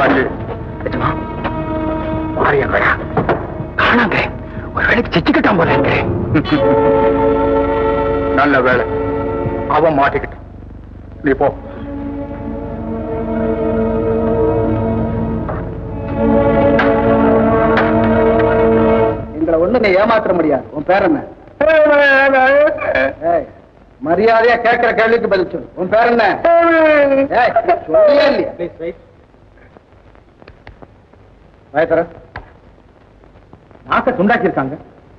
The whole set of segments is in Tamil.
பாரு நிஜமா மாரியங்கடா காணாங்க ஒரு வேலைக்கு செச்சுக்கிட்டான் போல இருக்கு நல்ல வேலை அவன் மாட்டிக்கிட்டான் நீ போ எங்களை ஒண்ணு நீ ஏமாற்ற முடியாது உன் பேர் என்ன ஏய், மரியாதையா கேட்கிற கேள்விக்கு பதில் சொல்லு உன் பேர் என்ன ஏய், சொல்லியே இல்லையா ப்ளீஸ் வெயிட் பயத்தர நாக்க துண்டாக்கியிருக்காங்க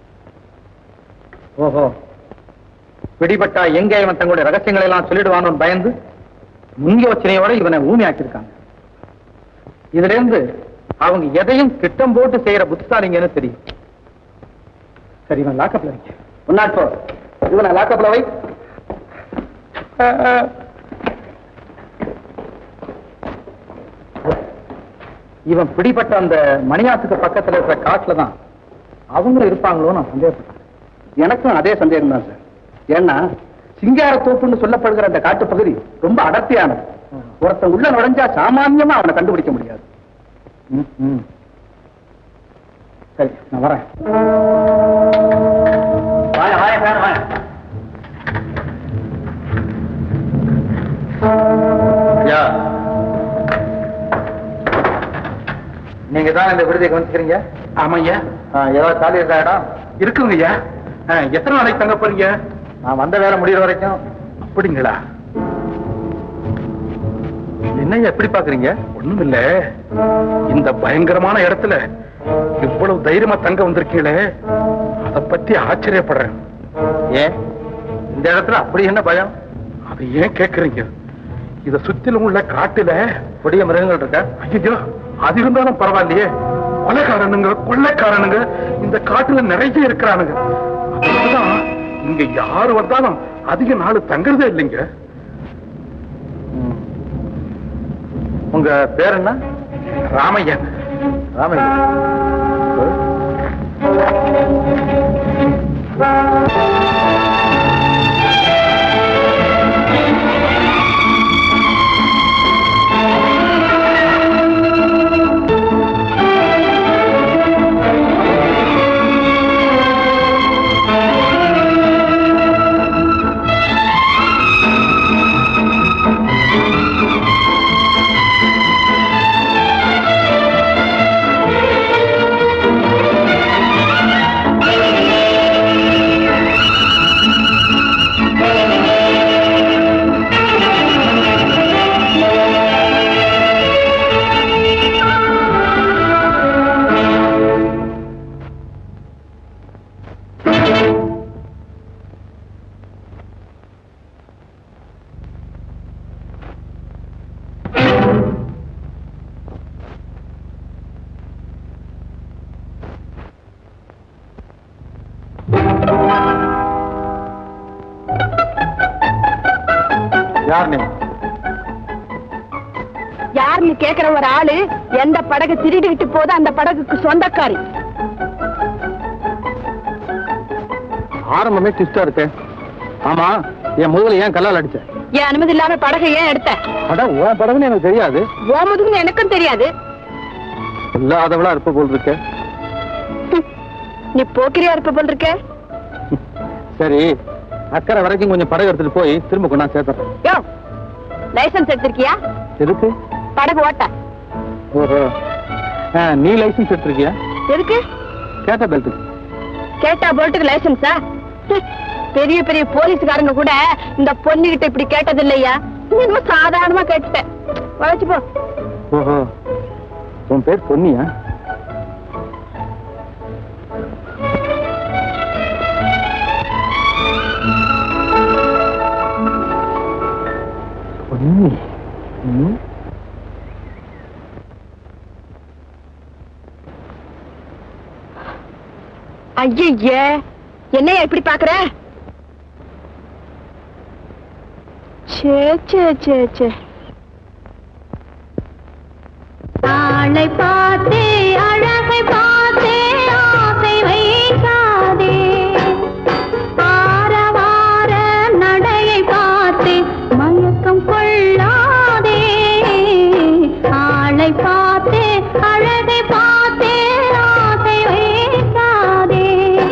ஓஹோ பிடிபட்டா எங்க இவன் தங்களுடைய ரகசியங்களை எல்லாம் சொல்லிடுவானு பயந்து முன் யோசனையோட இவனை ஊமையாக்கியிருக்காங்க இதுல இருந்து அவங்க எதையும் திட்டம் போட்டு செய்யற புத்திசாலிங்கன்னு தெரியும் சரி இவன் லாக்கப்ல வைக்க ஒன்னாட் போ இவனை லாக்கப்ல வை இவன் பிடிபட்ட அந்த மணியாத்துக்கு பக்கத்துல இருக்கிற காட்டுல தான் அவங்களும் இருப்பாங்களோ நான் சந்தேகப்பட்டேன் எனக்கும் அதே சந்தேகம் தான் சார் ஏன்னா சிங்காரத்தோப்புன்னு சொல்லப்படுகிற அந்த காட்டு பகுதி ரொம்ப அடர்த்தியானது ஒருத்தன் உள்ள நுழைஞ்சா சாமான்யமா அவனை கண்டுபிடிக்க முடியாது ம், ம். சரி நான் வரேன் வாய வாய வாய வாய ஐயா நீங்க தான் இந்த விடுதியை கவனிச்சுக்கிறீங்க ஆமாய்யா ஏதாவது காலி இருக்கா இடம் இருக்குங்க ஐயா ஆ, எத்தனை நாளைக்கு தங்க போறீங்க நான் வந்த வேலை முடியிற வரைக்கும் அப்படிங்களா என்னய்யா எப்படி பாக்குறீங்க ஒண்ணும் இல்ல இந்த பயங்கரமான இடத்துல இவ்வளவு தைரியமா தங்க வந்திருக்கீங்களே அத பத்தி ஆச்சரியப்படுறேன் ஏன் இந்த இடத்துல அப்படி என்ன பயம் அதை ஏன் கேக்குறீங்க இத சுத்திலும் உள்ள காட்டுல கொடிய மிருகங்கள் இருக்கா ஐயோ அது இருந்தாலும் பரவாயில்லையே கொலைக்காரனுங்க கொள்ளைக்காரனுங்க இந்த காட்டுல நிறைய இருக்கிறானுங்க அதனாலதான் இங்க யாரு வந்தாலும் அதிக நாள் தங்குறதே இல்லைங்க ம். உங்க பேர் என்ன ராமையன் ராமையா யார் நீங்க யாருன்னு கேக்குற ஒரு ஆளு எந்த படகு திருடிக்கிட்டு போதோ அந்த படகுக்கு சொந்தக்காரி ஆரம்பமே டிஸ்டா இருக்கு ஆமா என் முதல்ல ஏன் கல்லால் அடிச்ச என் அனுமதி இல்லாம படகை ஏன் எடுத்த அட உன் படகுன்னு எனக்கு தெரியாது ஓமுதுன்னு எனக்கும் தெரியாது இல்லாதவளா இருப்ப போல் இருக்க ஹம், நீ போக்கிரியா இருப்ப போல் இருக்க சரி அக்கறை வரைக்கும் கொஞ்சம் படகு எடுத்துட்டு போய் திரும்ப கொண்டா சேர்த்துறேன் யோ லைசன்ஸ் எடுத்திருக்கியா எதுக்கு படகு ஓட்ட ஓஹோ ஆ, நீ லைசன்ஸ் எடுத்திருக்கியா எதுக்கு கேட்ட பெல்ட்டுக்கு கேட்டா போட்டுக்கு லைசன்ஸா ஹம், பெரிய பெரிய போலீஸ்காரங்க கூட இந்த பொண்ணுகிட்ட இப்படி கேட்டது இல்லையா நீ என்னமோ சாதாரணமா கேட்டுட்டேன் வளைச்சு போ ஓஹோ உன் பேர் பொன்னியா பொன்னி ம் ஐயே என்னையா இப்படி பாக்குற சே சே சே சே ஆளை பார்த்தே அழகை பார்த்தே ஆசை வைக்காதே ஆரவார நடையை பார்த்தே மயக்கம் கொள்ளாதே ஆளை பார்த்து அழகை பார்த்து ஆசை வைக்காதே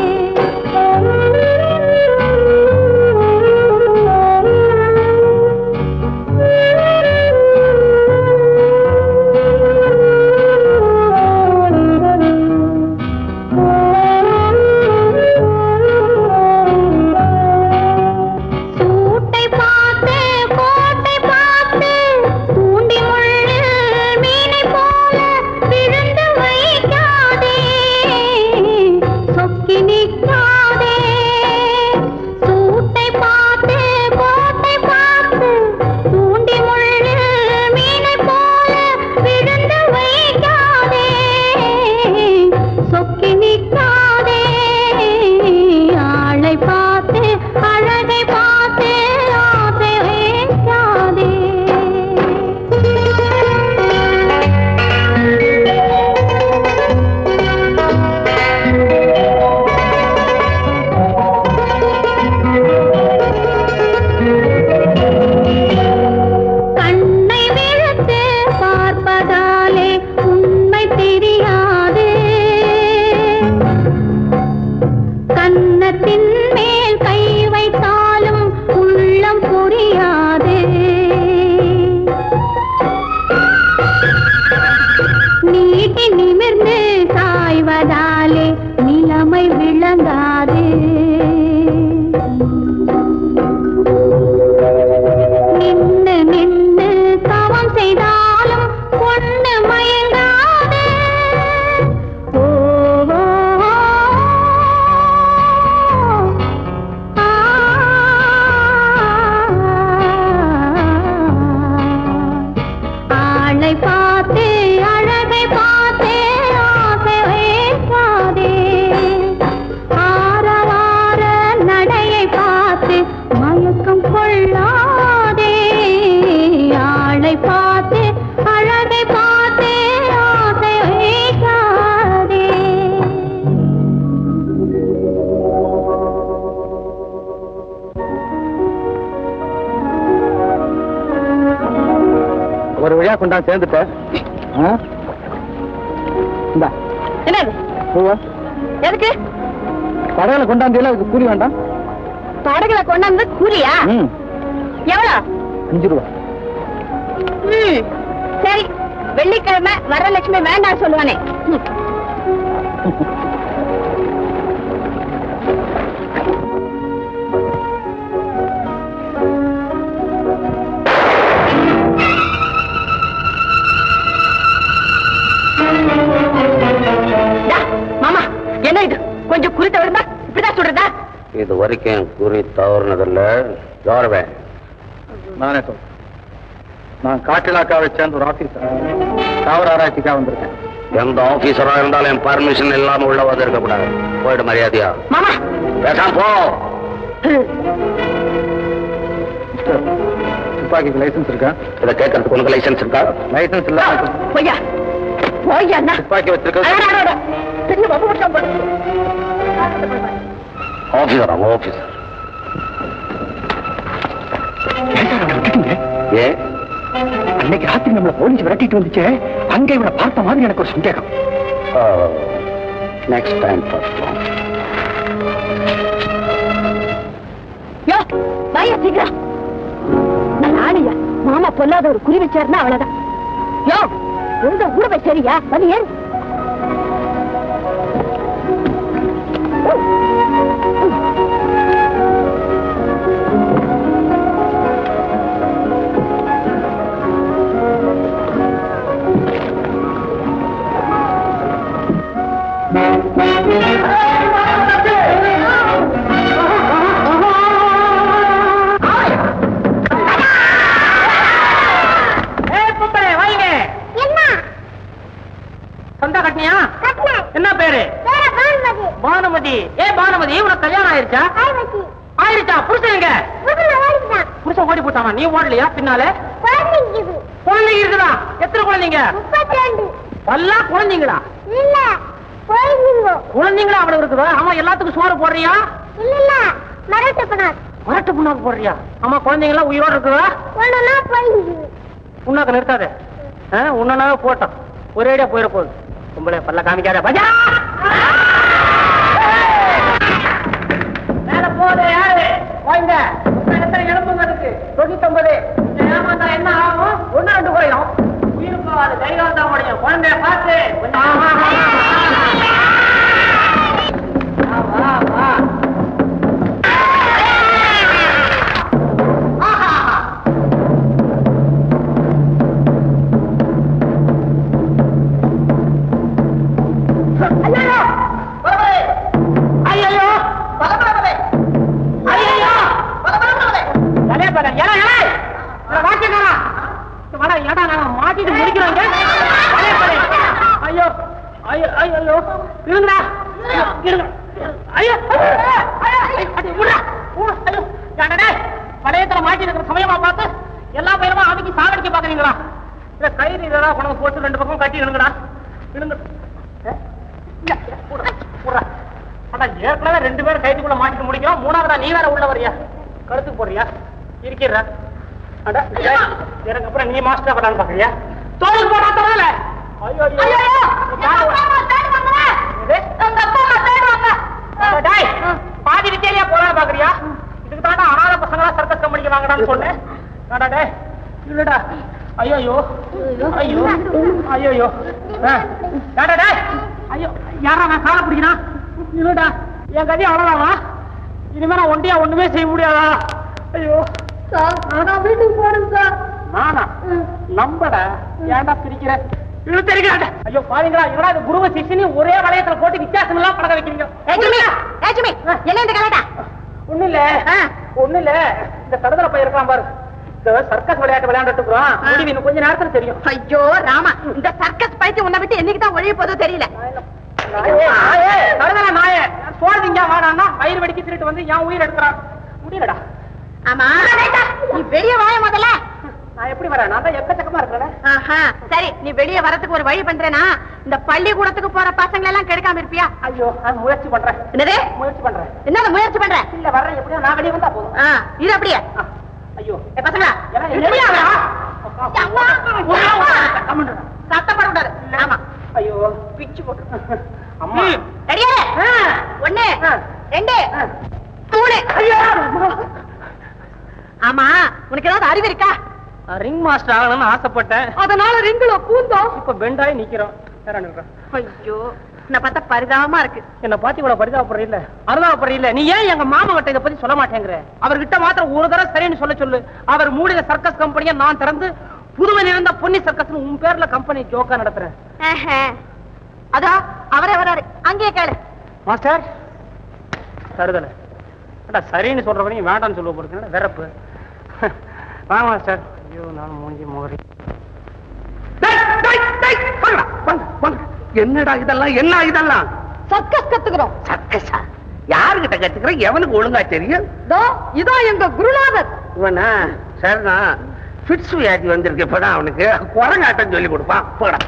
சூட்டை பார்த்து கோட்டை பார்த்து தூண்டி முள்ளில் மீனை போல விழுந்து வைக்காதே சொக்கி நிற்காதே சூட்டை பார்த்து கோட்டை பார்த்து தூண்டி முள்ளில் மீனை போல விழுந்து வைக்காதே சொக்கி நிற்காதே ஆளை பார்த்து அழகை பார்த்து ஆசை வைக்காதே கண்ணை விழுத்து பார்ப்பதாலே உண்மை தெரியாது கன்னத்தின் மேல் கை வைத்தாலும் உள்ளம் புரியாது நீட்டி நிமிர்ந்து சாய்வதாலே நிலைமை விளங்காது நின்னு நின்னு தவம் செய்தாலும் பொண்ணு மயங்காது ஓ ஓ, ஆ, ஆளை பார்த்து அழகை பார்த்து ஆசை வைக்காதே ஆரவார நடையை பார்த்து மயக்கம் கொள்ளாதே ஆளை பார்த்து அழகை பார்த்து ஆசை வைக்காதே ஒரு வழியா கொண்டாந்து சேர்ந்துட்டேன் ஆ? இந்தா என்னது பூவா எதுக்கு படகுல கொண்டாந்தியெல்லாம் அதுக்கு கூலி வேண்டாம் படகுல கொண்டாந்து கூலியா ம் எவ்வளவு அஞ்சு ரூபா ம் சரி வெள்ளிக்கிழமை வரலட்சுமி வேண்டாம் சொல்லுவானே ம். டா, மாமா என்ன இது கொஞ்சம் குறித்த விடுந்தா இப்படிதான் சொல்றதா இது வரைக்கும் குறி தவறுனதில்ல கௌரவன் நானே சொல்றேன் நான் காட்டிலாக்காவை சேர்ந்த ஒரு ஆபீசர் தாவர ஆராய்ச்சிக்காக வந்திருக்கேன் எந்த ஆபீசரா இருந்தாலும் என் பர்மிஷன் இல்லாம உள்ள வந்து இருக்கக்கூடாது போயிடு மரியாதையா மாமா பேசாம போ மிஸ்டர், துப்பாக்கிக்கு லைசன்ஸ் இருக்கா இதை கேட்கறதுக்கு உனக்கு லைசன்ஸ் இருக்கா லைசன்ஸ் இல்ல பொய்யா பொய்யா அண்ணா துப்பாக்கி வச்சிருக்க அட, அட, அட. பெரிய வம்பு பிடிச்சா போடு. ஆபீசர் அவன் ஆபீசர் ஏன் அன்னைக்கு ராத்திரி நம்மள போலீஸ் விரட்டிட்டு வந்துச்சு அங்க இவனை பார்த்த மாதிரி எனக்கு ஒரு சந்தேகம் நெக்ஸ்ட் டைம் பார்க்கலாம் யோ வாயா சீக்கிரம் நல்ல ஆளையா மாமா பொல்லாத ஒரு குறி வச்சாருன்னா அவ்வளவுதான் யோ எங்க ஊட போய் சரியா வந்து ஏன் என்ன சொந்தா கட்டினியா கட்டின என்ன பேரு வேற பானுமதி பானுமதி ஏ பானுமதி உனக்கு கல்யாணம் ஆயிருச்சா ஆயிரத்தி ஆயிருச்சா புருஷன் எங்க புதுல ஓடிதான் புருஷன் ஓடி போட்டாமா நீ ஓடலையா பின்னால குழந்தைங்க இது குழந்தைங்க இருக்குதா எத்தனை குழந்தைங்க முப்பத்தி ரெண்டு எல்லாம் குழந்தைங்களா இல்ல குழந்தைங்க குழந்தைங்களா அவ்வளவு இருக்குதா ஆமா எல்லாத்துக்கும் சோறு போடுறியா இல்ல இல்ல மரட்டு பண்ணார் வரட்டு புண்ணாக்கு போடுறியா ஆமா குழந்தைங்க எல்லாம் உயிரோட இருக்குதா ஒண்ணுனா குழந்தைங்க புண்ணாக்க நிறுத்தாதே உன்னனாவே போட்டோம் ஒரேடியா போயிட போகுது உங்களை பல்ல காமிக்காத பஜா மேல போகுது யாரு வாங்க எத்தனை எலும்புங்க இருக்கு தொண்ணூத்தொன்பது ஏமாந்தா என்ன ஆகும் ஒண்ணு ரெண்டு குறையும் உயிர் போகாது தைரியம் தான் முடியும் குழந்தைய பார்த்து கொஞ்சம் வா, வா, வா. ஐயையோ! ஐயையோ! தலைய பாரு. ஏலே, ஏலே! இங்க வாக்கியக்காரா. இங்க வாடா, ஏன்டா நாங்க மாட்டிட்டு முடிக்கிறோம் இங்க? தலைய பாரு. ஐயோ ஐயோ ஐயோ இருங்கடா இருங்க ஐயோ ஐயோ, அடி, விட்றா. விடு, ஐயோ ஏன்டா டேய், வளையத்துல மாட்டி இருக்கிற சமயமா பார்த்து எல்லா பயிரமா அமைக்கி சாவடிக்க பாக்குறீங்களா இல்ல கயிறு இதெல்லாம் கொண்டு போட்டு ரெண்டு பக்கம் கட்டி இருங்கடா இருங்க ஏ? இல்ல, விட்றா, விட்றா. அடா, ஏற்கனவே ரெண்டு பேரும் கைத்துக்குள்ள மாட்டிட்டு முடிக்கிறோம் மூணாவதா நீ வேற உள்ள வரியா கழுத்துக்கு போடுறியா இருக்கிற அடா ஏய், எனக்கு அப்புறம் நீ மாஸ்டர் படான்னு பாக்குறியா தோலுக்கு போடா தோல ஐயோ ஐயோ இது? அடா, டேய், பாதி வித்தியாலியா போறா பாக்குறியா இதுக்கு தாண்டா அனாத பசங்களா சர்க்கஸ் கம்பெனிக்கு வாங்கடான்னு சொன்னேன் அடா டேய் இல்லடா ஐயோ ஐயோ ஐயோ ஐயோ டேடா டேய் ஐயோ யாரா நான் காலை பிடிக்கிறான் இல்லடா என் கதையை அவ்வளோதானா இனிமே நான் ஒண்டியா ஒண்ணுமே செய்ய முடியாதா ஐயோ நான் வீட்டுக்கு போறேன் சார் நானா நம்படா ஏன்டா பிரிக்கிற இழுத்தறிக்கிறாண்ட ஐயோ பாருங்களா என்னடா இது குருவ சிஷ்யனையும் ஒரே வளையத்துல போட்டு வித்தியாசம் எல்லாம் பழக வைக்கிறீங்க என்ன இந்த கலாட்டா ஒண்ணு இல்ல ஒண்ணு இல்ல இந்த தடுதல பையன் இருக்கான் பாரு இந்த சர்க்கஸ் விளையாட்டு விளையாண்டுட்டு இருக்கிறோம் முடிவு இன்னும் கொஞ்ச நேரத்துல தெரியும் ஐயோ ராமா இந்த சர்க்கஸ் பயிற்சி உன்னை விட்டு என்னைக்கு தான் ஒழிய போதோ தெரியல நாயே, தடுதல நாயே சோழதிங்க வாடான்னா வயிறு வெடிக்க திருட்டு வந்து என் உயிர் எடுக்கிறான் முடியலடா ஆமா நீ வெளிய வாய முதல்ல நான் எப்படி வரேன் நான் தான் எக்கச்சக்கமா இருக்கிறேன் ஆஹா சரி நீ வெளிய வரதுக்கு ஒரு வழி பண்றேனா இந்த பள்ளிக்கூடத்துக்கு போற பசங்களை எல்லாம் கெடுக்காம இருப்பியா ஐயோ நான் முயற்சி பண்றேன் என்னது முயற்சி பண்றேன் என்னது முயற்சி பண்ற இல்ல வர்றேன் எப்படியோ நான் வெளியே வந்தா போதும் ஆ, இது அப்படியே ஆ, ஐயோ ஏ, பசங்களா எல்லாம் வெளிய எப்படியா வா. வரா? அம்மா, அம்மா. அம்மா. சத்தம் போடக்கூடாது ஆமா ஐயோ பிச்சு போட்டு அம்மா ரெடியா ஒண்ணு ஆ. ரெண்டு ஆ. மூணு ஆமா உனக்கு ஏதாவது அறிவு இருக்கா ரிங் மாஸ்டர் ஆகணும்னு ஆசைப்பட்டேன் அதனால ரிங்குல பூந்தோம் இப்ப பெண்டாயி நிக்கிறோம் வேற நிக்கிறோம் ஐயோ என்ன பார்த்தா பரிதாபமா இருக்கு என்ன பாத்தி இவ்வளவு பரிதாபப்படுற இல்ல அருதாபப்படுற இல்ல நீ ஏன் எங்க மாமா கிட்ட இதை பத்தி சொல்ல மாட்டேங்கிற அவர்கிட்ட மாத்திரம் ஒரு தடவை சரின்னு சொல்ல சொல்லு அவர் மூடின சர்க்கஸ் கம்பெனியை நான் திறந்து புதுவையில் இருந்த பொன்னி சர்க்கஸ் உன் பேர்ல கம்பெனி ஜோக்கா நடத்துறேன் ஆஹா. அதோ அவரே வராரு அங்கேயே கேளு மாஸ்டர் தருதலை அடா சரின்னு சொல்றவனையும் வேண்டாம்னு சொல்லுவ போறது வெறப்பு வா மாஸ்டர் ஐயோ நான் மூஞ்சி மோரி என்னடா இதெல்லாம் என்ன இதெல்லாம் சர்க்கஸ் கத்துக்கிறோம் சர்க்கஸா யாருகிட்ட கத்துக்கிற எவனுக்கு ஒழுங்கா தெரியும் இதோ இதோ எங்க குருநாதர் இவனா சரிதான் ஃபிட்ஸ் வியாதி வந்திருக்கு இப்பதான் அவனுக்கு குரங்காட்டம் சொல்லி கொடுப்பான் போடா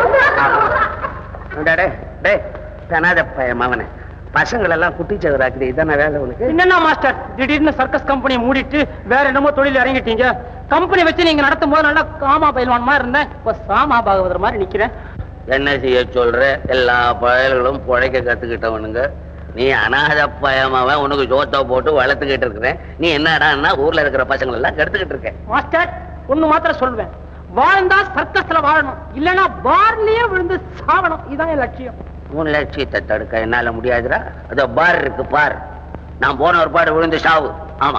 டே, டே, டே தனாத பயம் அவனை பசங்களை எல்லாம் குட்டிச்சவராக்குது இதான வேலை உனக்கு என்னன்னா மாஸ்டர் திடீர்னு சர்க்கஸ் கம்பெனியை மூடிட்டு வேற என்னமோ தொழில் இறங்கிட்டீங்க கம்பெனி வச்சு நீங்க நடத்தும் போது நல்லா காமா பயில்வான் மாதிரி இருந்தேன் இப்ப சாமா பாகவதர் மாதிரி நிக்கிறேன் என்ன செய்ய சொல்ற எல்லா பயல்களும் புழைக்க கத்துக்கிட்டவனுங்க நீ அனாத பயமாவன் உனக்கு ஜோத்த போட்டு வளர்த்துக்கிட்டு இருக்கிறேன் நீ என்னடான்னா ஊர்ல இருக்கிற பசங்களை எல்லாம் கெடுத்துக்கிட்டு இருக்க மாஸ்டர் ஒண்ணு மாத்திரம் சொல்லுவேன் வாழ்ந்தா சர்க்கஸ்ல வாழணும் இல்லனா பார்லயே விழுந்து சாவணும் இதான் என் லட்சியம் உன் லட்சியத்தை தடுக்க என்னால முடியாதுடா அதோ பார் இருக்கு பார் நான் போன ஒரு பாடு விழுந்து சாவு ஆமா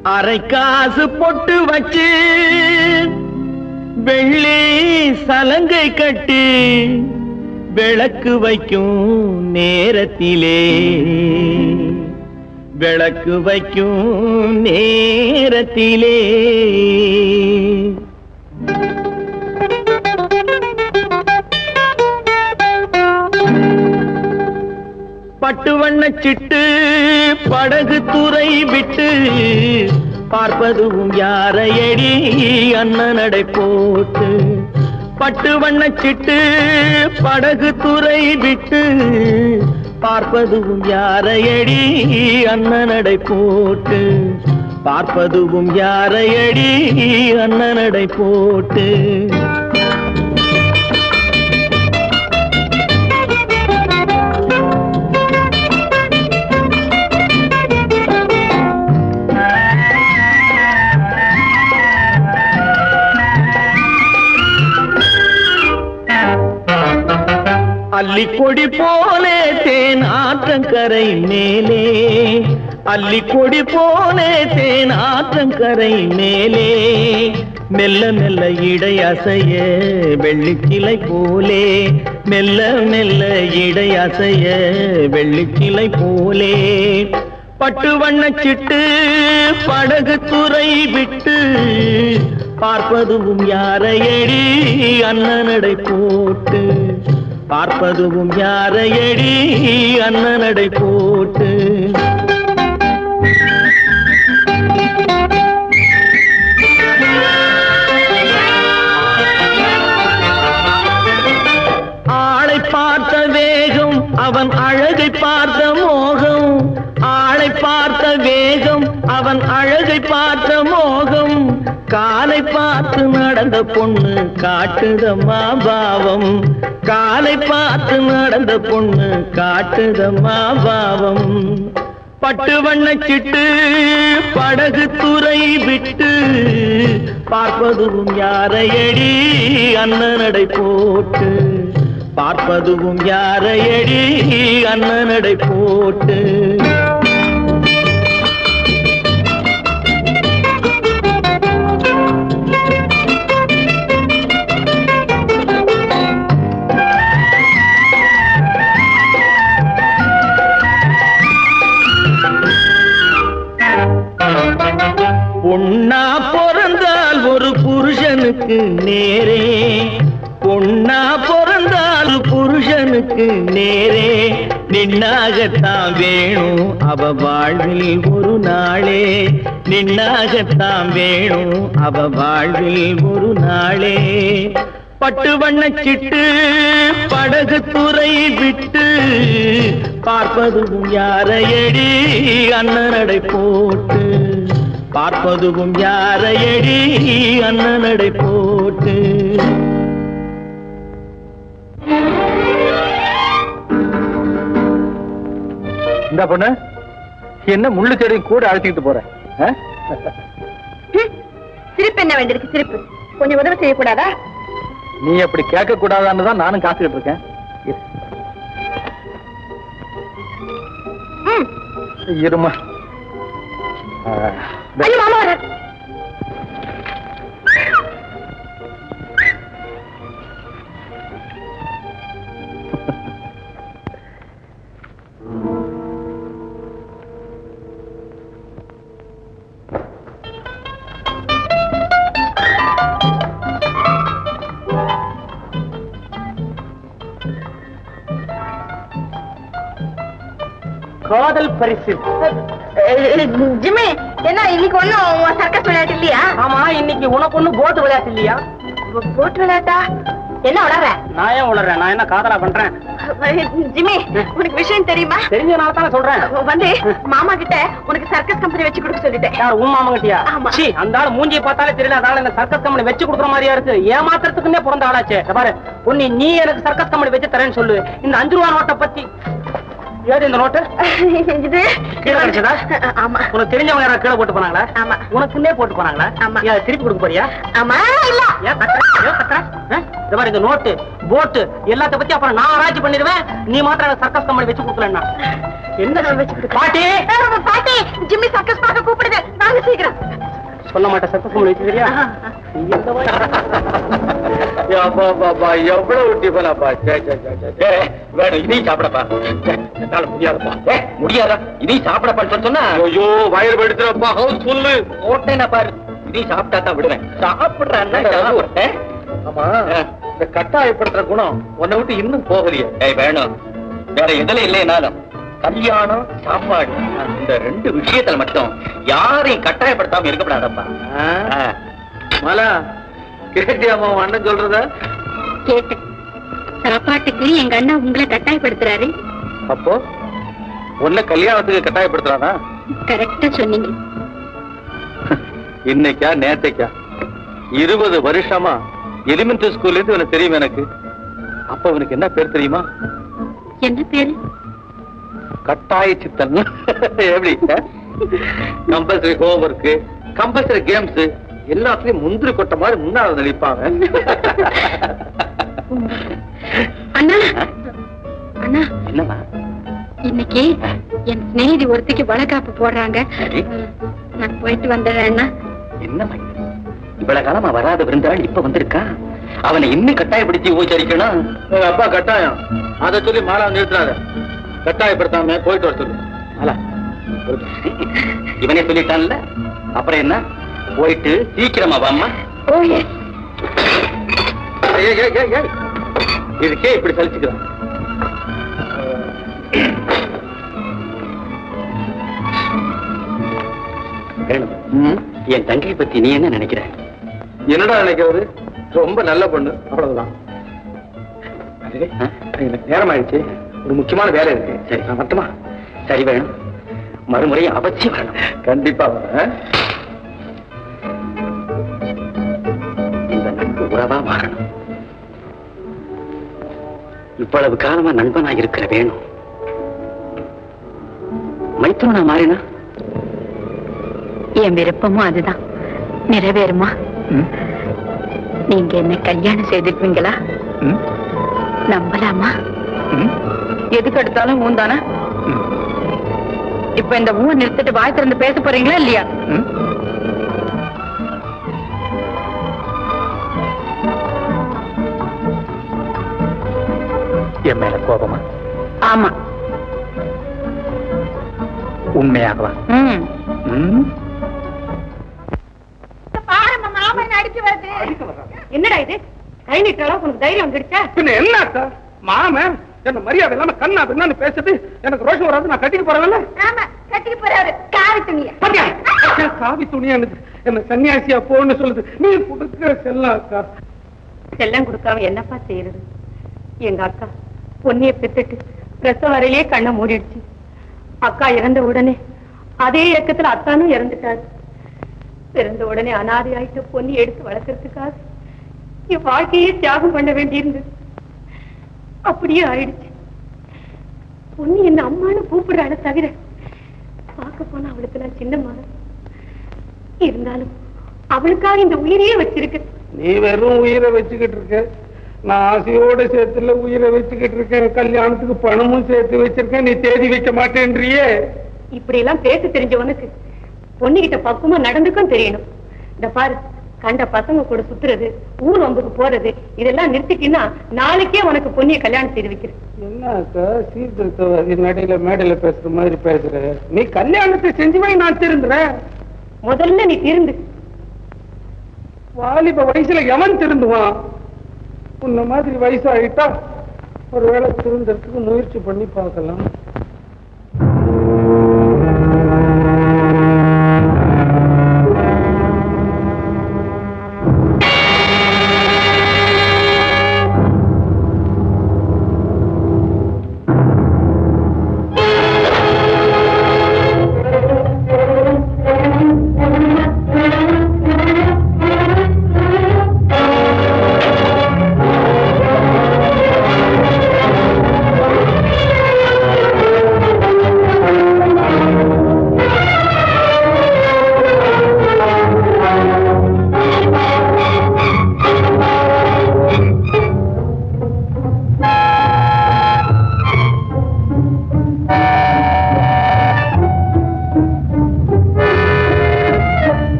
அரை காசு பொட்டு வச்சு வெள்ளி சலங்கை கட்டி விளக்கு வைக்கும் நேரத்திலே விளக்கு வைக்கும் நேரத்திலே பட்டு வண்ணச் சிட்டு படகு துறை விட்டு பார்ப்பதும் யாரையடி அண்ணனடை போட்டு பட்டு வண்ணச் சிட்டு படகு துறை விட்டு பார்ப்பதும் யாரையடி அண்ணனடை போட்டு பார்ப்பதும் யாரையடி அண்ணனடை போட்டு அல்லிக்கொடி போலே தேன் ஆற்றங்கரை மேலே அல்லிக்கொடி போலே தேன் ஆற்றங்கரை மேலே மெல்ல மெல்ல இடை அசைய வெள்ளிக்கிளை போலே மெல்ல மெல்ல இடை அசைய வெள்ளிக்கிளை போலே பட்டு வண்ணச் சிட்டு படகு துறை விட்டு பார்ப்பதும் யாரையடி அண்ணனடை போட்டு பார்ப்பதும் யாரையடி அண்ணனடை போட்டு ஆளை பார்த்த வேகம் அவன் அழகை பார்த்த மோகம் ஆளை பார்த்த வேகம் அவன் அழகை பார்த்த மோகம் காலை பார்த்து நடந்த பொண்ணு காட்டுதம்மா பாவம் காலை பார்த்து நடந்த பொண்ணு காட்டுதம்மா பாவம் பட்டு வண்ணச் சிட்டு படகு துறை விட்டு பார்ப்பதும் யாரையடி அண்ணனடை போட்டு பார்ப்பதும் யாரையடி அண்ணனடை போட்டு பொன்னா பிறந்தால் ஒரு புருஷனுக்கு நேரே பொன்னா பிறந்தால் புருஷனுக்கு நேரே நின்னாகத்தான் வேணும் அவ வாழ்வில் ஒரு நாளே நின்னாகத்தான் வேணும் அவ வாழ்வில் ஒரு நாளே பட்டு வண்ணச் சிட்டு படகு துறை விட்டு பார்ப்பதும் யாரையடி அண்ணனடை போட்டு பார்ப்பதும் யாரையடி அண்ணனடை போட்டு இந்த பொண்ணு என்ன முள்ளு செடி கூட அழைச்சிக்கிட்டு போற ஆ? ஹம், சிரிப்பு என்ன வேண்டியிருக்கு சிரிப்பு கொஞ்சம் உதவி செய்யக்கூடாதா நீ அப்படி கேட்க கூடாதான்னு தான் நானும் காத்துக்கிட்டு இருக்கேன் இரு. ம். இருமா ஆ, இந்த- ஐயோ மாமா வர காதல் பரிசு ஜிம்மி என்ன இன்னைக்கு ஒண்ணும் சர்க்கஸ் விளையாட்டு இல்லையா ஆமா இன்னைக்கு உனக்கு ஒண்ணு போட்டு விளையாட்டு இல்லையா போட்டு விளையாட்டா என்ன விளையாடுற நான் ஏன் உளறேன் நான் என்ன காதலா பண்றேன் ஜிம்மி உனக்கு விஷயம் தெரியுமா தெரிஞ்சனால தானே சொல்றேன் வந்து மாமா கிட்ட உனக்கு சர்க்கஸ் கம்பெனி வச்சு கொடுக்க சொல்லிட்டேன் யார் உன் மாமா கிட்டியா ஆமா. சீ அந்த ஆளு மூஞ்சியை பார்த்தாலே தெரியல அதனால இந்த சர்க்கஸ் கம்பெனி வச்சு கொடுக்குற மாதிரியா இருக்கு ஏமாத்துறதுக்குன்னே பிறந்த ஆளாச்சே இத பாரு உன்னை நீ எனக்கு சர்க்கஸ் கம்பெனி வச்சு தரேன்னு சொல்லு இந்த அஞ்சு ரூபா நோட்டை பத்தி ஏது இந்த நோட்டு இது கீழே கிடைச்சதா? ஆமா உனக்கு தெரிஞ்சவங்க யாராவது கீழே போட்டு போனாங்களா ஆமா. உனக்குன்னே போட்டு போனாங்களா ஆமா. ஏன் அதை திருப்பி கொடுக்க போறியா ஆமா இல்ல ஏன் கத்துற? ஏன் கத்துற? ஆ? இந்த மாதிரி இந்த நோட்டு போட்டு எல்லாத்த பத்தி அப்புறம் நான் ஆராய்ச்சி பண்ணிடுவேன் நீ மாத்திரம் எனக்கு சர்க்கஸ் கம்பெனி வச்சு கொடுக்கலன்னா என்ன நான் வச்சு கொடுக்க- பாட்டி பாட்டி ஜிம்மி சர்க்கஸ் பார்க்க கூப்பிடுது வாங்க சீக்கிரம் சீக்கிரம் சொல்ல மாட்டேன் சத்தம் வச்சுக்கிறியா எவ்வளவு டிஃபனாப்பா வேணும் இதையும் சாப்பிடப்பா என்னால முடியாதுப்பா ஏ, முடியாதா இதையும் சாப்பிடப்பான்னு சொல்லி சொன்னா ஐயோ வயிறு வெடுத்துறப்பா ஹவுஸ் ஃபுல்லு போட்டேன்னா பாரு இதையும் சாப்பிட்டா தான் விடுவேன் சாப்பிடுறேன் ஆமா இந்த கட்டாயப்படுத்துற குணம் உன்னை விட்டு இன்னும் போகலையே ஏய் வேணும் வேற எதுல இல்லைனாலும் கல்யாணம் சாப்பாடு இந்த ரெண்டு விஷயத்துல மட்டும் யாரையும் கட்டாயப்படுத்தாம இருக்கப்படாதப்பா ஆ? மலா கேட்டியாமா உன் அண்ணன் சொல்றத கேட்டேன் சாப்பாட்டுக்கு எங்க அண்ணா உங்களை கட்டாயப்படுத்துறாரு அப்போ உன்னை கல்யாணத்துக்கு கட்டாயப்படுத்துறானா கரெக்டா சொன்னீங்க இன்னைக்கா நேத்தைக்கா இருபது வருஷமா எலிமெண்டரி ஸ்கூல்ல இருந்து இவனுக்கு தெரியும் எனக்கு அப்ப அவனுக்கு என்ன பேர் தெரியுமா என்ன பேரு கட்டாய சித்தன் எப்படி compulsory homework compulsory games எல்லாத்துலயும் முந்திரி கொட்ட மாதிரி முன்னால நடிப்பாங்க அண்ணா அண்ணா என்னம்மா இன்னைக்கு என் சிநேகிதி ஒருத்திக்கு வளகாப்பு போடுறாங்க சரி. நான் போயிட்டு வந்துடுறேன் அண்ணா என்னம்மா இது? இவ்வளவு காலமா வராத விருந்தாள் இப்ப வந்திருக்கா அவனை இன்னும் கட்டாயப்படுத்தி உபச்சரிக்கணும் உங்க அப்பா கட்டாயம் அதை சொல்லி மாலா நிறுத்துறாத கட்டாயப்படுத்தாம போயிட்டு வர சொல்லு மாலா இவனே சொல்லிட்டான்ல அப்புறம் என்ன போயிட்டு சீக்கிரமா வாம்மா ஓ எஸ் ஏய், ஏய், ஏய், ஏய். இதுக்கே இப்படி சலிச்சுக்கிறான் வேணும் என் தங்கை பத்தி நீ என்ன நினைக்கிற என்னடா நினைக்கிறது ரொம்ப நல்ல பொண்ணு அவ்வளவுதான் அடே, ஆ? எனக்கு நேரம் ஆயிடுச்சு ஒரு முக்கியமான வேலை இருக்கு சரி. நான் மட்டுமா சரி வேணும் மறுமுறை அவசியம் வரணும் கண்டிப்பா வரேன். இந்த நட்பு உறவா மாறணும் இவ்வளவு காலமா நண்பனா இருக்கிற வேணும் மைத்துனா மாறினா என் விருப்பமும் அதுதான் நிறைவேறுமா நீங்க என்ன கல்யாணம் செய்துக்குவீங்களா நம்பலாமா எதுக்கு எடுத்தாலும் ஊந்தானா இப்ப இந்த ஊர் நிறுத்திட்டு வாய் திறந்து பேச போறீங்களா இல்லையா என் மேல கோபமா ஆமா உண்மையாகவா ம் ம் பாருங்க மாமன் அடிச்சு வருது என்னடா இது கை நீட்டுற அளவுக்கு உனக்கு தைரியம் வந்துடுச்சா பின்ன என்ன அக்கா மாமன் என்ன மரியாதை இல்லாம கண்ணா பின்னான்னு பேசுது எனக்கு ரோஷம் வராது நான் கட்டிக்க போறேன்ல ஆமா கட்டிக்கு போறாரு காவி துணிய பாத்தியா? அக்கா, காவி துணியா எனக்கு என்ன சன்னியாசியா போன்னு சொல்லுது நீ கொடுக்கிற செல்லம் அக்கா செல்லம் கொடுக்காம என்னப்பா செய்யறது எங்க அக்கா பொன்னிய பெத்துட்டு பிரசவ அறையிலே கண்ணை மூடிடுச்சு அக்கா இறந்த உடனே அதே இயக்கத்துல அத்தானும் இறந்துட்டாரு பிறந்த உடனே அனாதை ஆயிட்ட பொன்னி எடுத்து வளர்க்கறதுக்காக என் வாழ்க்கையே தியாகம் பண்ண வேண்டியிருந்தது அப்படியே ஆயிடுச்சு பொன்னி என்ன அம்மான்னு கூப்பிடுறாளே தவிர பார்க்க போனா அவளுக்கு நான் சின்ன மகன் இருந்தாலும் அவளுக்காக இந்த உயிரையே வச்சிருக்கேன் நீ வெறும் உயிரை வச்சுக்கிட்டு இருக்க நான் ஆசையோட சேர்த்துல உயிரை வச்சுக்கிட்டு இருக்கேன் கல்யாணத்துக்கு பணமும் சேர்த்து வச்சிருக்கேன் நீ தேதி வைக்க மாட்டேன்றியே இப்படி எல்லாம் பேச தெரிஞ்சவனுக்கு பொண்ணுகிட்ட பக்குவமா நடந்துக்கும் தெரியணும் இந்த பாரு கண்ட பசங்க கூட சுத்துறது ஊர் வம்புக்கு போறது இதெல்லாம் நிறுத்திக்கின்னா நாளைக்கே உனக்கு பொண்ணிய கல்யாணம் செய்து வைக்கிறேன் என்ன அக்கா சீர்திருத்தவாதி நடையில மேடையில பேசுற மாதிரி பேசுற நீ கல்யாணத்தை செஞ்சு வை நான் திருந்துறேன் முதல்ல நீ திருந்து வாலிப வயசுல எவன் திருந்துவான் உன்ன மாதிரி வயசாயிட்டா ஒருவேளை திருந்தறதுக்கு முயற்சி பண்ணி பார்க்கலாம் ஆ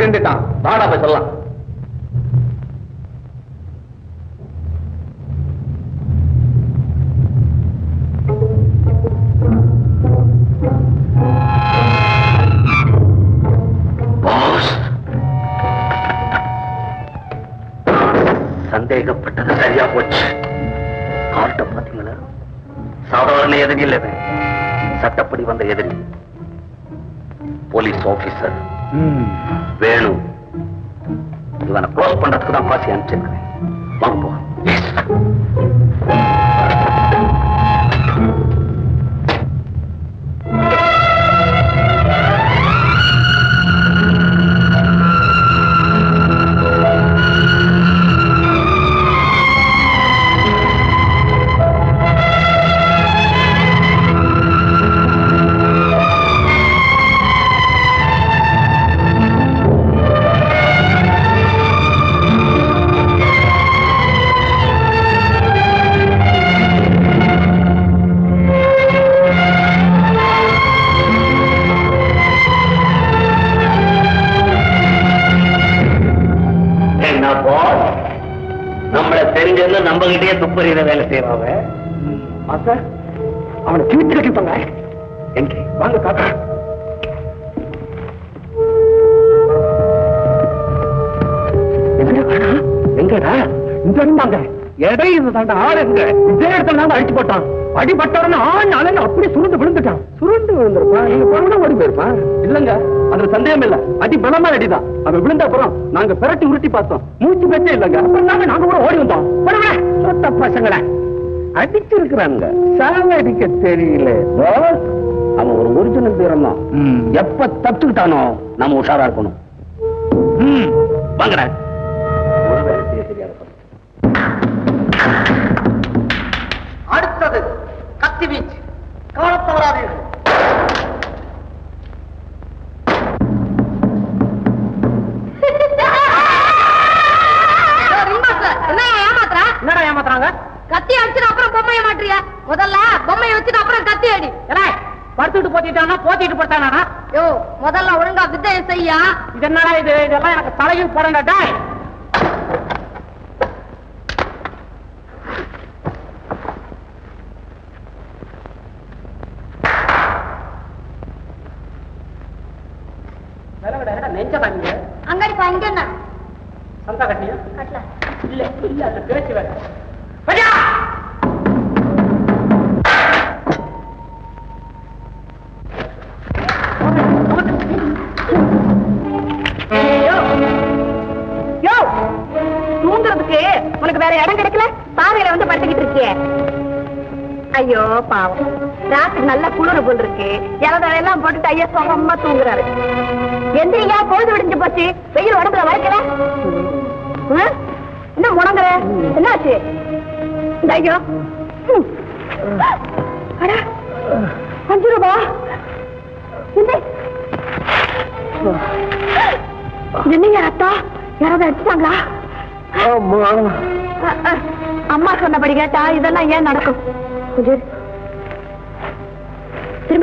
திருந்திட்டான் வாடா போய் சொல்லலாம் பாஸ் சந்தேகப்பட்டது சரியா போச்சு ஆள்கிட்ட பாத்தீங்களா சாதாரண எதிரி இல்ல இது. சட்டப்படி வந்த எதிரி போலீஸ் ஆபீசர் வேணு இவனை க்ளோஸ் பண்றதுக்கு தான் பாசி அனுப்பிச்சிருக்கிறேன் வாங்க போ Yes. என்ன பாஸ் நம்மள தெரிஞ்சது நம்ம கிட்டே துப்பறியிற வேலை செய்யறாவ மாஸ்டர் அவனை தீட்டு கட்டிப்பாங்க எங்கே வாங்க காக்கா எங்கடா இந்த இருந்தாங்க எடை இருந்தாண்ட ஆள் எங்க இதே இடத்துல தான் அடிச்சு போட்டான் அடிபட்டவன ஆண் அலங்க அப்படியே சுருண்டு விழுந்துட்டான் சுருண்டு விழுந்திருப்பான் நீங்க போனா ஓடி போயிருப்பான் இல்லங்க அதுல சந்தேகம் இல்ல அடி பலமா அடிதான் அவன் விழுந்த அப்புறம் நாங்க பிரட்டி உருட்டி பார்த்தோம் மூச்சு பேச்சே இல்லங்க அப்புறம் நாங்க நாங்க கூட ஓடி வந்தோம் போடுங்க, சொத்த பசங்கள அடிச்சிருக்கிறாங்க சாவடிக்க தெரியல பாஸ் அவன் ஒரு ஒரிஜினல் வீரன் தான் எப்ப தப்பிச்சுக்கிட்டானோ நம்ம உஷாரா இருக்கணும் வாங்கடா ஒரு வேலை செய்ய தெரியாத பசங்க. அடுத்தது கத்தி வீச்சு கவனத் தவறாதீர்கள் என்ன ஏமாத்துற என்னடா ஏமாத்துறாங்க கத்தி அடிச்சுட்டு அப்புறம் பொம்மைய மாட்டுறிய முதல்ல பொம்மைய வச்சுட்டு அப்புறம் கத்தி அடி ஏலே படுத்துட்டு போத்திட்டானா போத்திட்டு போட்டானா யோ முதல்ல ஒழுங்கா வித்தைய செய்யா இது என்னடா இது இதெல்லாம் எனக்கு தலையில் போடண்டா டேய் விலகடா, என்னடா நெஞ்ச காமிங்க அங்கடி இங்க என்ன சந்தா கட்டியா கட்டல இல்ல இல்ல அது பேச்சு வேற பையா யோ தூங்குறதுக்கு உனக்கு வேற இடம் கிடைக்கல பாதையில வந்து படுத்துக்கிட்டு இருக்கியே ஐயோ பாவம் ராத்திரி நல்ல குளிர் போல் இருக்கு இலதெல்லாம் போட்டுட்டு ஐயா சுகமா தூங்குறாரு எந்திரியா பொழுது விடிஞ்சு போச்சு வெயில் உடம்புல வளைக்கல ம்? என்ன முடங்குற என்னாச்சு இந்த ஐயோ ம். அட, அஞ்சு ரூபா இந்த என்னையா அத்தா யாராவது அடிச்சிட்டாங்களா அ, அ, அம்மா சொன்னபடி கேட்டா இதெல்லாம் ஏன் நடக்கும் கொஞ்சம் இரு. திரும்ப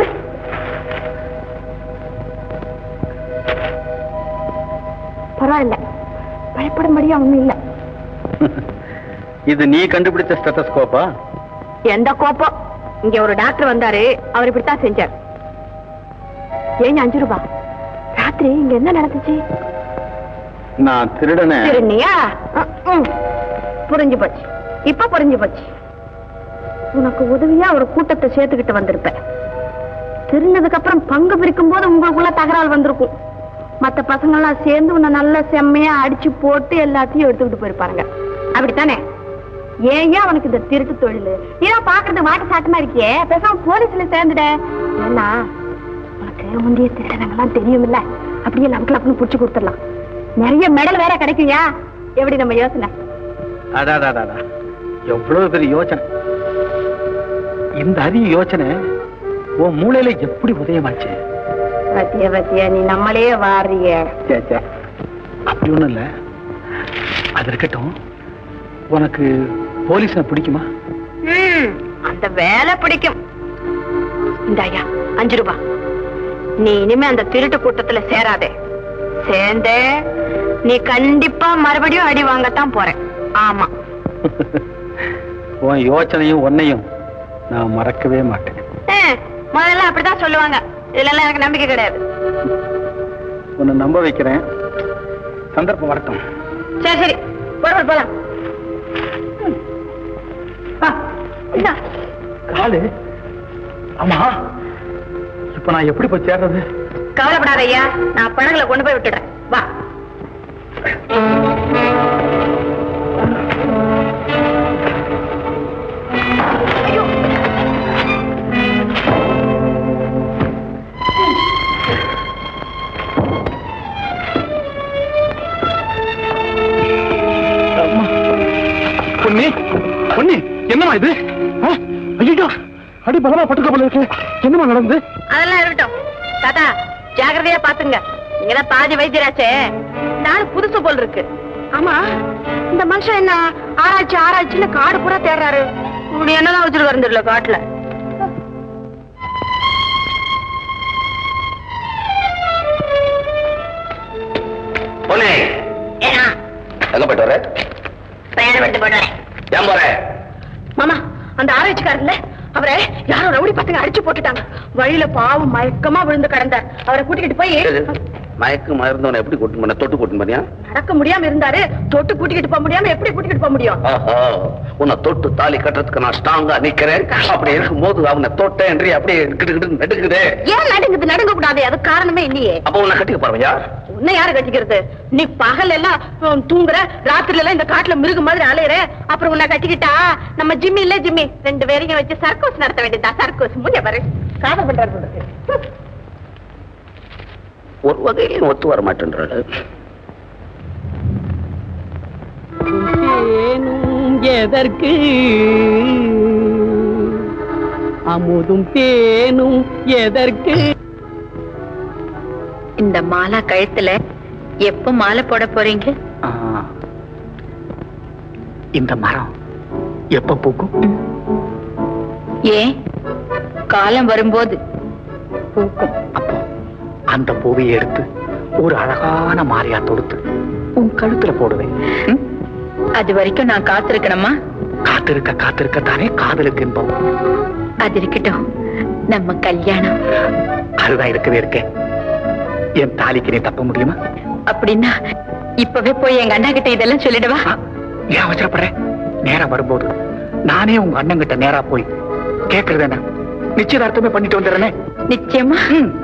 பரவாயில்ல பயப்படும்படியா ஒண்ணும் இல்ல இது நீ கண்டுபிடிச்ச ஸ்டெத்தஸ்கோப்பா எந்த கோபம் இங்க ஒரு டாக்டர் வந்தாரு அவர் இப்படித்தான் செஞ்சார் ஏன் அஞ்சு ரூபா ராத்திரி இங்க என்ன நடந்துச்சு நான் திருடனே திருநியா புரிஞ்சு போச்சு இப்ப புரிஞ்சு போச்சு உனக்கு உதவியா ஒரு கூட்டத்தை சேர்த்துக்கிட்டு வந்திருப்பேன் திருந்ததுக்கு அப்புறம் பங்கு பிரிக்கும் போது உங்களுக்குள்ள தகராறு வந்திருக்கும் மத்த பசங்க எல்லாம் சேர்ந்து உன்னை நல்ல செம்மையா அடிச்சு போட்டு எல்லாத்தையும் எடுத்துக்கிட்டு போயிருப்பாருங்க அப்படித்தானே ஏன் ஏன் அவனுக்கு இந்த திருட்டு தொழில் நீதான் பாக்குறது வாட்டு சாட்டமா இருக்கியே பேசாம போலீஸ்ல சேர்ந்துட ஏன்னா உனக்கு முந்தைய திருடனங்கெல்லாம் தெரியுமில்ல அப்படியே லக்கு லக்குன்னு புடிச்சு கொடுத்துடலாம் நிறைய மெடல் வேற கிடைக்குயா எப்படி நம்ம யோசனை அடாடாடாடா எவ்வளவு பெரிய யோசனை இந்த அரிய யோசனை உன் மூளையில எப்படி உதயமாச்சு பத்திய பத்திய நீ நம்மளே வாரிய சே, சே. அப்படி ஒண்ணும் இல்ல அது இருக்கட்டும் உனக்கு போலீஸ பிடிக்குமா அந்த வேலை பிடிக்கும் இந்தாயா அஞ்சு ரூபாய் நீ இனிமே அந்த திருட்டு கூட்டத்துல சேராதே சேர்ந்தே நீ கண்டிப்பா மறுபடியும் அடி வாங்கத்தான் போற ஆமா உன் யோசனையும் உன்னையும் நான் மறக்கவே மாட்டேன் ஆ, முதல்ல அப்படிதான் சொல்லுவாங்க இதுல எல்லாம் எனக்கு நம்பிக்கை கிடையாது உன்னை நம்ப வைக்கிறேன் சந்தர்ப்பம் வரட்டும் சரி சரி போறோம் போலாம் ஆ, இந்தா. காலு ஆமா இப்ப நான் எப்படி போய் சேர்றது கவலைப்படாத ஐயா நான் பணங்களை கொண்டு போய் விட்டுடுறேன் வா ஐயோ. பொன்னி பொன்னி என்னமா இது ஐயோ அடி பலமா பட்டுக்க போல இருக்கு என்னமா நடந்து அதெல்லாம் இருக்கட்டும் தாத்தா ஜாக்கிரதையா பாத்துங்க நீங்கதான் பாதி வைத்தியராச்சே நாள் புதுசு போல் இருக்கு ஆமா இந்த மனுஷன் என்ன ஆராய்ச்சி ஆராய்ச்சின்னு காடு பூரா தேடுறாரு இப்படி என்னதான் வச்சுட்டு வந்துடல காட்டுல பொண்ணே ஏன்னா எங்க போயிட்டு வர பிரயாணம் பண்ணிட்டு போடுறேன் ஏன் போற மாமா அந்த ஆராய்ச்சிக்காரர்ல அவரை யாரோ ரவுடி பசங்க அடிச்சு போட்டுட்டாங்க வழியில பாவம் மயக்கமா விழுந்து கிடந்தார் அவரை கூட்டிக்கிட்டு போய் மயக்கு மருந்தவனை எப்படி கூட்டு பண்ண தொட்டு கூட்டு பண்ணியா நடக்க முடியாம இருந்தாரு தொட்டு கூட்டிக்கிட்டு போக முடியாம எப்படி கூட்டிக்கிட்டு போக முடியும் ஆஹா உன்னை தொட்டு தாலி கட்டுறதுக்கு நான் ஸ்ட்ராங்கா நிக்கிறேன் அப்படி இருக்கும்போது அவனை தொட்டேன் என்று அப்படியே கிட்டு கிட்டு நடுக்குதே ஏன் நடுங்குது நடுங்க கூடாது அது காரணமே இல்லையே அப்ப உன்னை கட்டிக்க பாருங்க உன்னை யாரு கட்டிக்கிறது நீ பகல் எல்லாம் உம், தூங்குற ராத்திரில எல்லாம் இந்த காட்டுல மிருகம் மாதிரி அலையற அப்புறம் உன்னை கட்டிக்கிட்டா நம்ம ஜிம்மி இல்ல ஜிம்மி ரெண்டு பேரையும் வச்சு சர்க்கஸ் நடத்த வேண்டியதா சர்க்கஸ் முன்னே பாரு காதல் பண்றாரு போல இருக்கு. ஒரு வகையிலும் ஒத்து வர மாட்டேன்றாரு தேனும் எதற்கு அமுதும் தேனும் எதற்கு இந்த மாலா கழுத்துல எப்ப மாலை போட போறீங்க இந்த மரம் எப்ப பூக்கும் ஏன் காலம் வரும்போது பூக்கும் அப்போ அந்த பூவை எடுத்து ஒரு அழகான மாலையா தொடுத்து உன் கழுத்துல போடுவேன் ம்? அது வரைக்கும் நான் காத்திருக்கணுமா காத்திருக்க காத்திருக்க தானே காதலுக்கு இன்பம் அது இருக்கட்டும் நம்ம கல்யாணம் அதுதான் இருக்கவே இருக்கேன் என் தாலிக்கு நீ தப்ப முடியுமா அப்படின்னா இப்பவே போய் எங்க அண்ணா கிட்ட இதெல்லாம் சொல்லிடுவா ஆ, ஏன் அவசரப்படுற நேரம் வரும்போது நானே உங்க அண்ணன் கிட்ட நேரா போய் கேக்குறது என்ன நிச்சயதார்த்தமே பண்ணிட்டு வந்துடுறேனே நிச்சயமா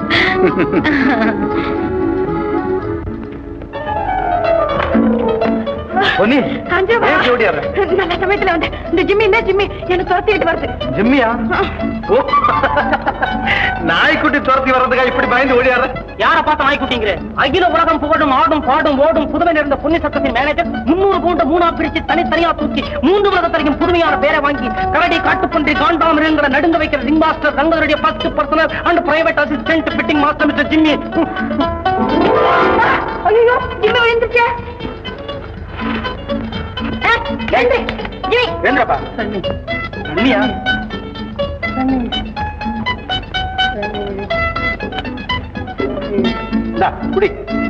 பொன்னி அஞ்சவா. ஏன் இப்படி ஓடியாடுற? நல்ல சமயத்துல வந்து இந்த ஜிம்மி என்ன ஜிம்மி எனக்கு துரத்திட்டு வருது ஜிம்மியா ஓ நாய்க்குட்டி துரத்தி வர்றதுக்கா இப்படி பயந்து ஓடியாடுற யார பார்த்த நாய்க்குட்டிங்கிற அகில உலகம் புகழும் ஆடும் பாடும் ஓடும் புதுமை நிறைந்த பொன்னி சத்தத்தின் மேனேஜர் முன்னூறு பூண்ட மூணா பிரிச்சு தனித்தனியா தூக்கி மூன்று உலகத்தரைக்கும் புதுமையான பேரை வாங்கி கரடி காட்டுப்பன்றி காண்டாமிருங்கிற நடுங்க வைக்கிற ரிங் மாஸ்டர் தங்களுடைய first personal and private assistant fitting master mister Jimmy ஐயோ ஜிம்மி விழுந்துருச்சே ஆ, எழுந்து. ஜிம்மி வேண்டப்பா தண்ணியா இந்தா, குடி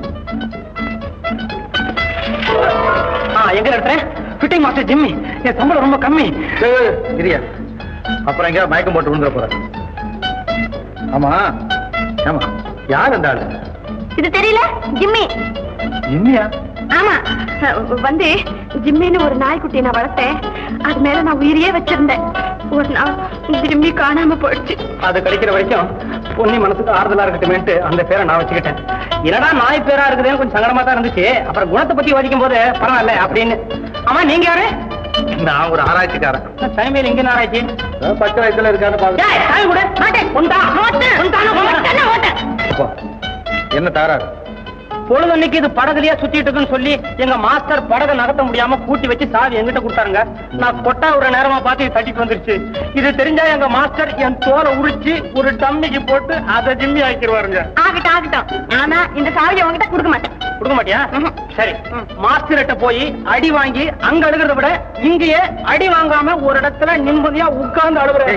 ஆ எங்க இருக்கிறேன் ஃபிட்டிங் மாஸ்டர் ஜிம்மி என் சம்பளம் ரொம்ப கம்மி ஏய், இரியா அப்புறம் எங்க மயக்கம் போட்டு விழுந்துற போற ஆமா ஆமா யார் அந்த ஆளு இது தெரியல ஜிம்மி இம்மியா ஆமா அஹ், வந்து ஜிம்மின்னு ஒரு நாய்க்குட்டியை நான் வளர்த்தேன் அது மேல நான் உயிரையே வச்சிருந்தேன் ஒரு நாள் ஜிம்மி காணாம போயிடுச்சு அது கிடைக்கிற வரைக்கும் பொன்னி மனசுக்கு ஆறுதலா இருக்கட்டுமேன்ட்டு அந்த பேரை நான் வச்சுக்கிட்டேன் என்னடா நாய் பேரா இருக்குதுன்னு கொஞ்சம் சங்கடமா தான் இருந்துச்சு அப்புறம் குணத்தை பத்தி வதிக்கும் போது பரவாயில்ல அப்படின்னு ஆமா நீங்க யாரு நான் ஒரு ஆராய்ச்சிக்காரன் தனிமையில் எங்க ஆராய்ச்சி பச்சை வயசுல இருக்கான்னு பாக்க டேய், சாவி கொடு. கொண்டா. கொண்டானா, கொண்டா. என்ன தாராரு பொழுதன்னைக்கு இது படகுலயா சுத்திட்டு இருக்குன்னு சொல்லி எங்க மாஸ்டர் படகை நகர்த்த முடியாம கூட்டி வச்சு சாவி எங்கிட்ட கொடுத்தாருங்க நான் கொட்டா ஒரு நேரமா பார்த்து இது தட்டிட்டு வந்துருச்சு இது தெரிஞ்சா எங்க மாஸ்டர் என் தோலை உரிச்சு ஒரு டம்மிக்கு போட்டு அதை ஜிம்மி ஆக்கிடுவாருங்க ஆகட்டும் ஆகட்டும் ஆனா இந்த சாவியை உங்ககிட்ட கொடுக்க மாட்டேன் கொடுக்க மாட்டியா ம்ஹும். சரி மாஸ்டர்கிட்ட போய் அடி வாங்கி அங்க அழுகிறத விட இங்கேயே அடி வாங்காம ஒரு இடத்துல நிம்மதியா உட்கார்ந்து அழுகுறேன்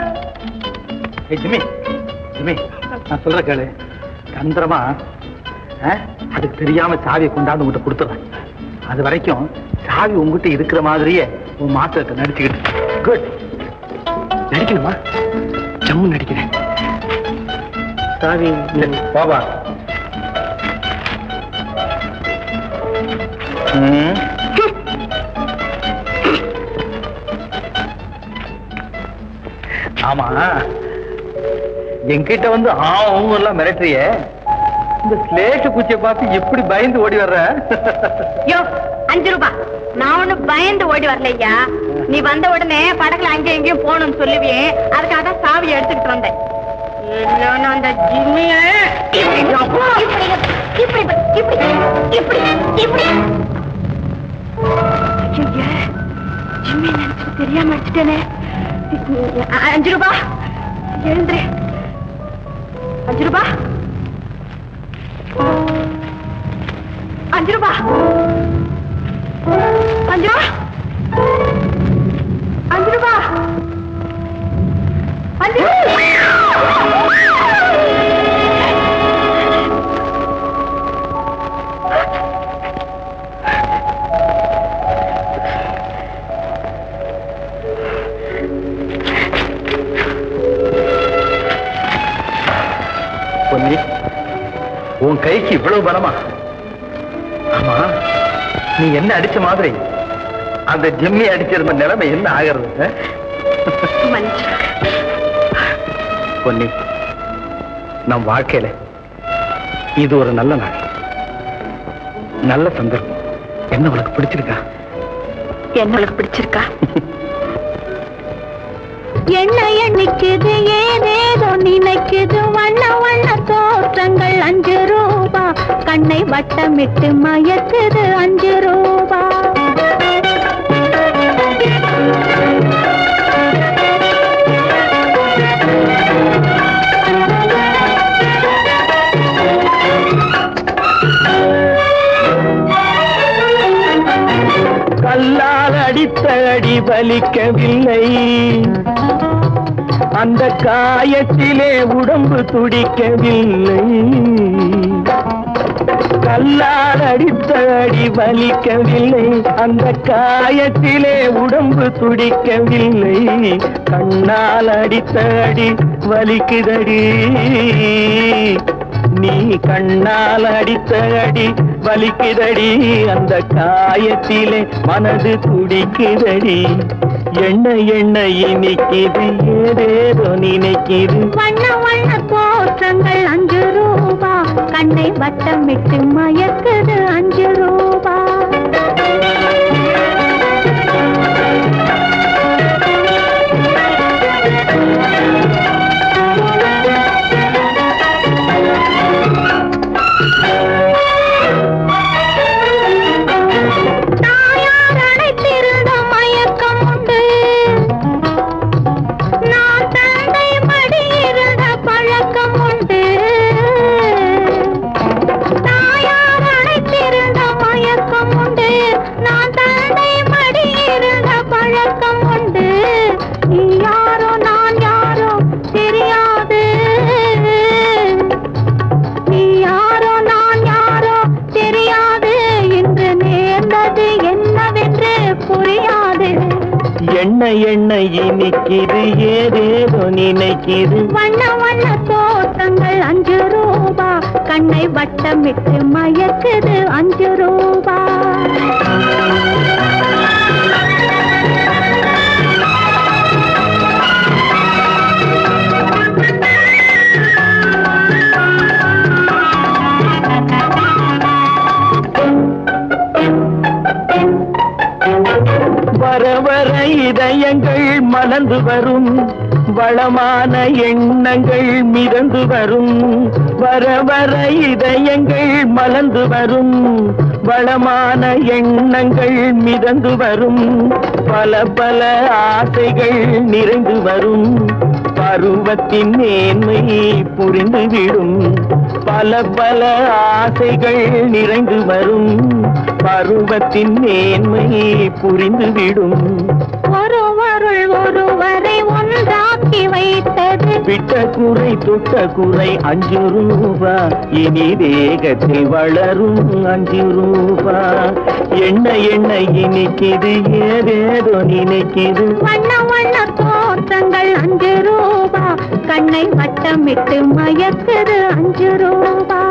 ஏய் ஜிம்மி ஜிம்மி நான் சொல்ற கேளு தந்திரமா ஆ? அதுக்கு தெரியாம சாவியை கொண்டாந்து உங்ககிட்ட கொடுத்துறேன் அது வரைக்கும் சாவி உங்ககிட்ட இருக்கிற மாதிரியே உன் மாத்திரத்தை நடிச்சுக்கிட்டு குட் நடிக்கணுமா ஜம்மு நடிக்கிறேன் சாவி பாபா ம். ஆமா என்கிட்ட வந்து ஆவும் எல்லாம் மிரட்டுறியே இந்த ஸ்லேட்டு குச்சியை பார்த்து எப்படி பயந்து ஓடி வர்ற யோ அஞ்சு ரூபாய் நான் ஒண்ணு பயந்து ஓடி வரலையா நீ வந்த உடனே படகுல அங்கேயும் இங்கேயும் போகணும்னு சொல்லுவியே அதுக்காக தான் சாவி எடுத்துக்கிட்டு வந்தேன் இல்லைன்னா அந்த ஜிம்மிய இப்படி இப்படி இப்படி இப்படி இப்படி ஜிம்மி நினைச்சு தெரியாம அடிச்சிட்டேனே அ- அஞ்சு ரூபா எழுந்துரு அஞ்சு ரூபா அஞ்சு ரூபா அஞ்சு ரூபா அஞ்சு ரூபா அஞ்சு பொன்னி உன் கைக்கு இவ்வளவு பலமா ஆமா நீ என்ன அடிச்ச மாதிரி அந்த ஜிம்மி அடிச்சிருந்த நிலைமை என்ன ஆகிறது ஆ? மன்னிச்சு பொன்னி நம் வாழ்க்கையில இது ஒரு நல்ல நாள் நல்ல சந்தர்ப்பம் என்ன உனக்கு பிடிச்சிருக்கா என்ன உனக்கு பிடிச்சிருக்கா என்ன எண்ணிக்குது ஏதேதோ நினைக்குது வண்ண வண்ண தோற்றங்கள் அஞ்சு ரூபா கண்ணை வட்டமிட்டு மயக்குது அஞ்சு ரூபா கல்லால் அடித்த அடி வலிக்கவில்லை அந்த காயத்திலே உடம்பு துடிக்கவில்லை கல்லால் அடித்த அடி வலிக்கவில்லை அந்த காயத்திலே உடம்பு துடிக்கவில்லை கண்ணால் அடித்த அடி வலிக்குதடி நீ கண்ணால் அடித்த அடி வலிக்குதடி அந்த காயத்திலே மனது துடிக்குதடி எண்ண எண்ண இனிக்குது ஏதேதோ நினைக்குது வண்ண வண்ண தோற்றங்கள் அஞ்சு ரூபா கண்ணை வட்டமிட்டு மயக்குது அஞ்சு ரூபா தாயார் அழைத்திருந்த மயக்கம் உண்டு நான் தந்தை மடியிருந்த பழக்கம் உண்டு தாயார் அழைத்திருந்த மயக்கம் உண்டு நான் தந்தை மடியிருந்த பழக்கம் உண்டு நீ யாரோ நான் யாரோ தெரியாது நீ யாரோ நான் யாரோ தெரியாது இன்று நேர்ந்தது என்னவென்று புரியாது எண்ண எண்ண இனிக்குது ஏதேதோ நினைக்குது வண்ண வண்ண தோற்றங்கள் அஞ்சு ரூபா கண்ணை வட்டமிட்டு மயக்குது அஞ்சு ரூபா வர வர இதயங்கள் மலர்ந்து வரும் வளமான எண்ணங்கள் மிதந்து வரும் வர வர இதயங்கள் மலர்ந்து வரும் வளமான எண்ணங்கள் மிதந்து வரும் பல பல ஆசைகள் நிறைந்து வரும் பருவத்தின் மேன்மை புரிந்துவிடும் பல பல ஆசைகள் நிறைந்து வரும் பருவத்தின் மேன்மை புரிந்துவிடும் ஒருவருள் ஒருவரை ஒன்றாக்கி வைத்தது விட்ட குறை தொட்ட குறை அஞ்சு ரூபா இனி வேகத்தில் வளரும் அஞ்சு ரூபா எண்ண எண்ண இனிக்குது ஏதேதோ நினைக்குது வண்ண வண்ண தோற்றங்கள் அஞ்சு ரூபா கண்ணை வட்டமிட்டு மயக்குது அஞ்சு ரூபா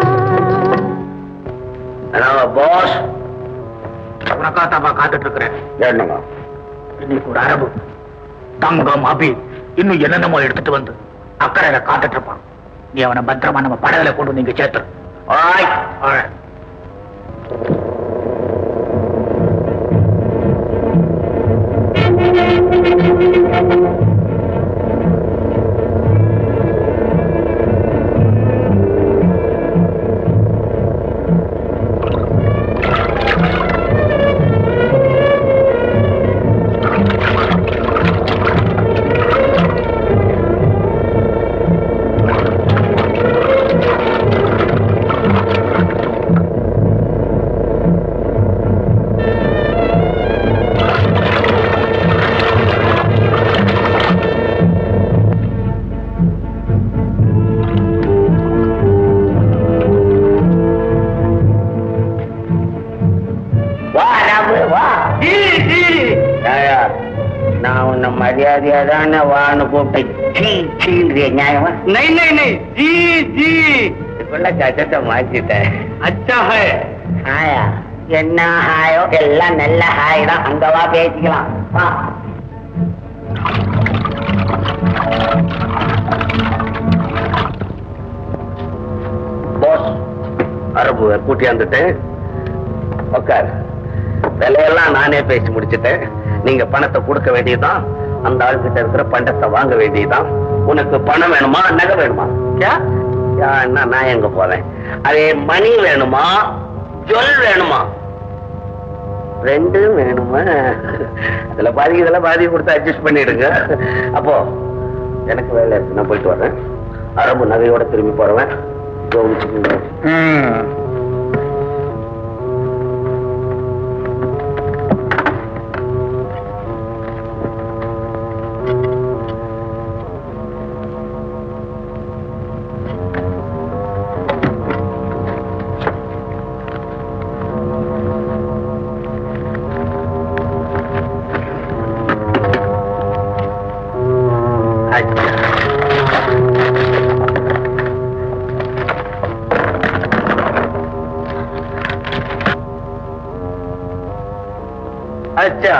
பாஸ் உனக்காத்தாப்பா காத்துட்டு இருக்கிறேன் என்னங்க இன்னைக்கு ஒரு அரபு தங்கம் அபி இன்னும் என்னென்னமோ எடுத்துட்டு வந்து அக்கறையில காத்துட்டு இருப்பான் நீ அவனை பத்திரமா நம்ம படகுல கொண்டு வந்து இங்க சேர்த்துரு ஆய் Alright. வா ராமு வா ஏய்யா, நான் உன்னை மரியாதையா தானே வான்னு கூப்பிட்டேன் சீ சீன்றிய நியாயமா நை நை நை ஜி ஜி இதுக்குள்ள சட்டத்தை மாத்திட்டேன் அச்சா ஹை ஹாயா என்ன ஹாயோ எல்லாம் நல்ல ஹாய் தான் அங்க வா பேசிக்கலாம் வா போஸ் அரபுவை கூட்டியாந்துட்டேன் உட்கார் விலையெல்லாம் நானே பேசி முடிச்சிட்டேன் நீங்க பணத்தை கொடுக்க வேண்டியதுதான் அந்த ஆள்கிட்ட இருக்கிற பண்டத்தை வாங்க வேண்டியதுதான் உனக்கு பணம் வேணுமா நகை வேணுமா யா யா அண்ணா நான் எங்க போறேன் அதே மணி வேணுமா ஜொல் வேணுமா ரெண்டும் வேணுமா அதுல பாதி இதுல பாதி கொடுத்து அட்ஜஸ்ட் பண்ணிடுங்க அப்போ எனக்கு வேலை இருக்கு நான் போயிட்டு வரேன் அரபு நகையோட திரும்பி போறவன் கவனிச்சுக்கோங்க அச்சா அச்சா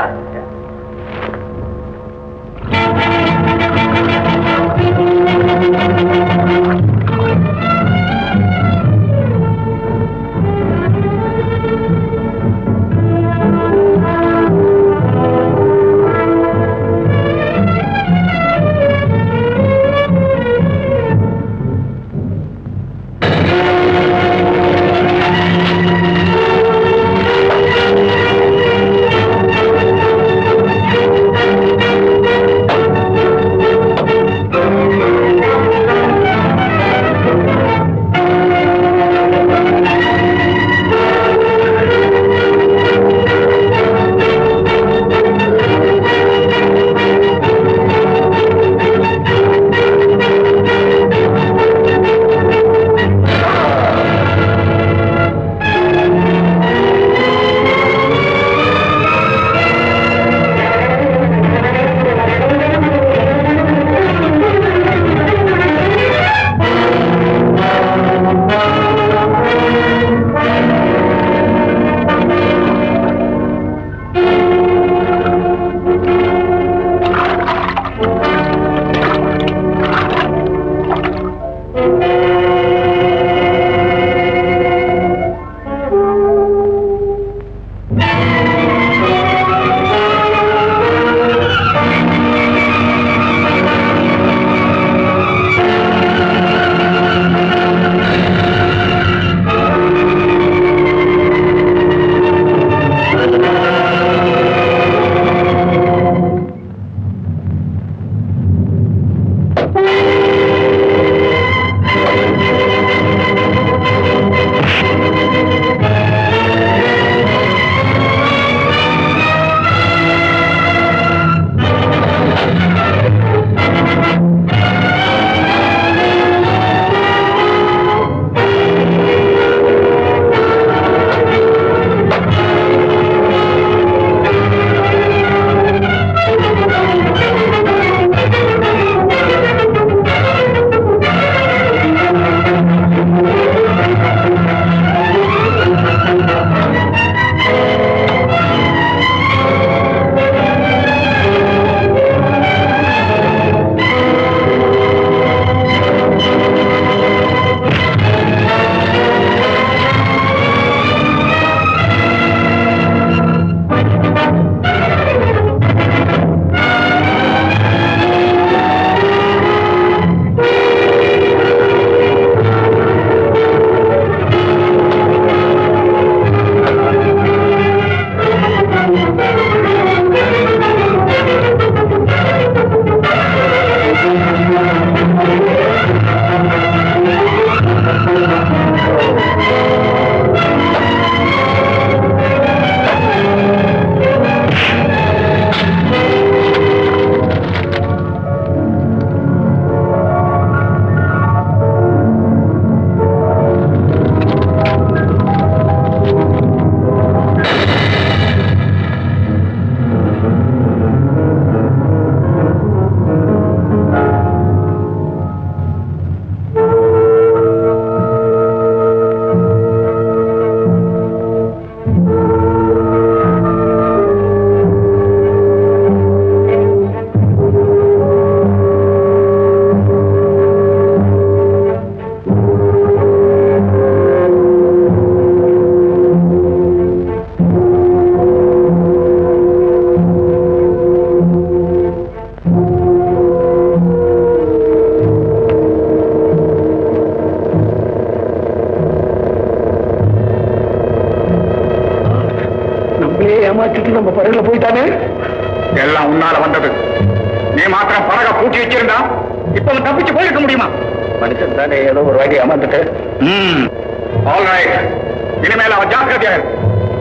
ஏமாத்திட்டு நம்ம படகுல போயிட்டானே எல்லாம் உன்னால வந்தது நீ மாத்திரம் படக பூட்டி வச்சிருந்தா இப்ப அவன் தப்பிச்சு போயிருக்க முடியுமா மனுஷன் தானே ஏதோ ஒரு வழி ஏமாந்துட்டு ம் ஆல் ரைட் இனிமேல் அவன் ஜாக்கிரதையா இரு.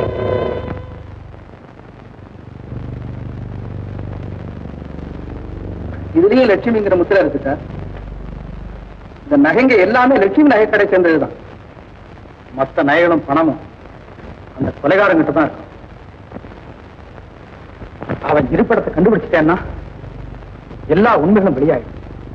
இதுலயும் லட்சுமிங்கிற முத்திரை இருக்கு சார் இந்த நகைங்க எல்லாமே லட்சுமி நகை கடை சேர்ந்ததுதான் மத்த நகைகளும் பணமும் அந்த கொலைகாரங்கிட்ட தான் இருக்கும் அவன் இருப்பிடத்தை கண்டுபிடிச்சிட்டேன்னா எல்லா உண்மைகளும் வெளியாயிடும்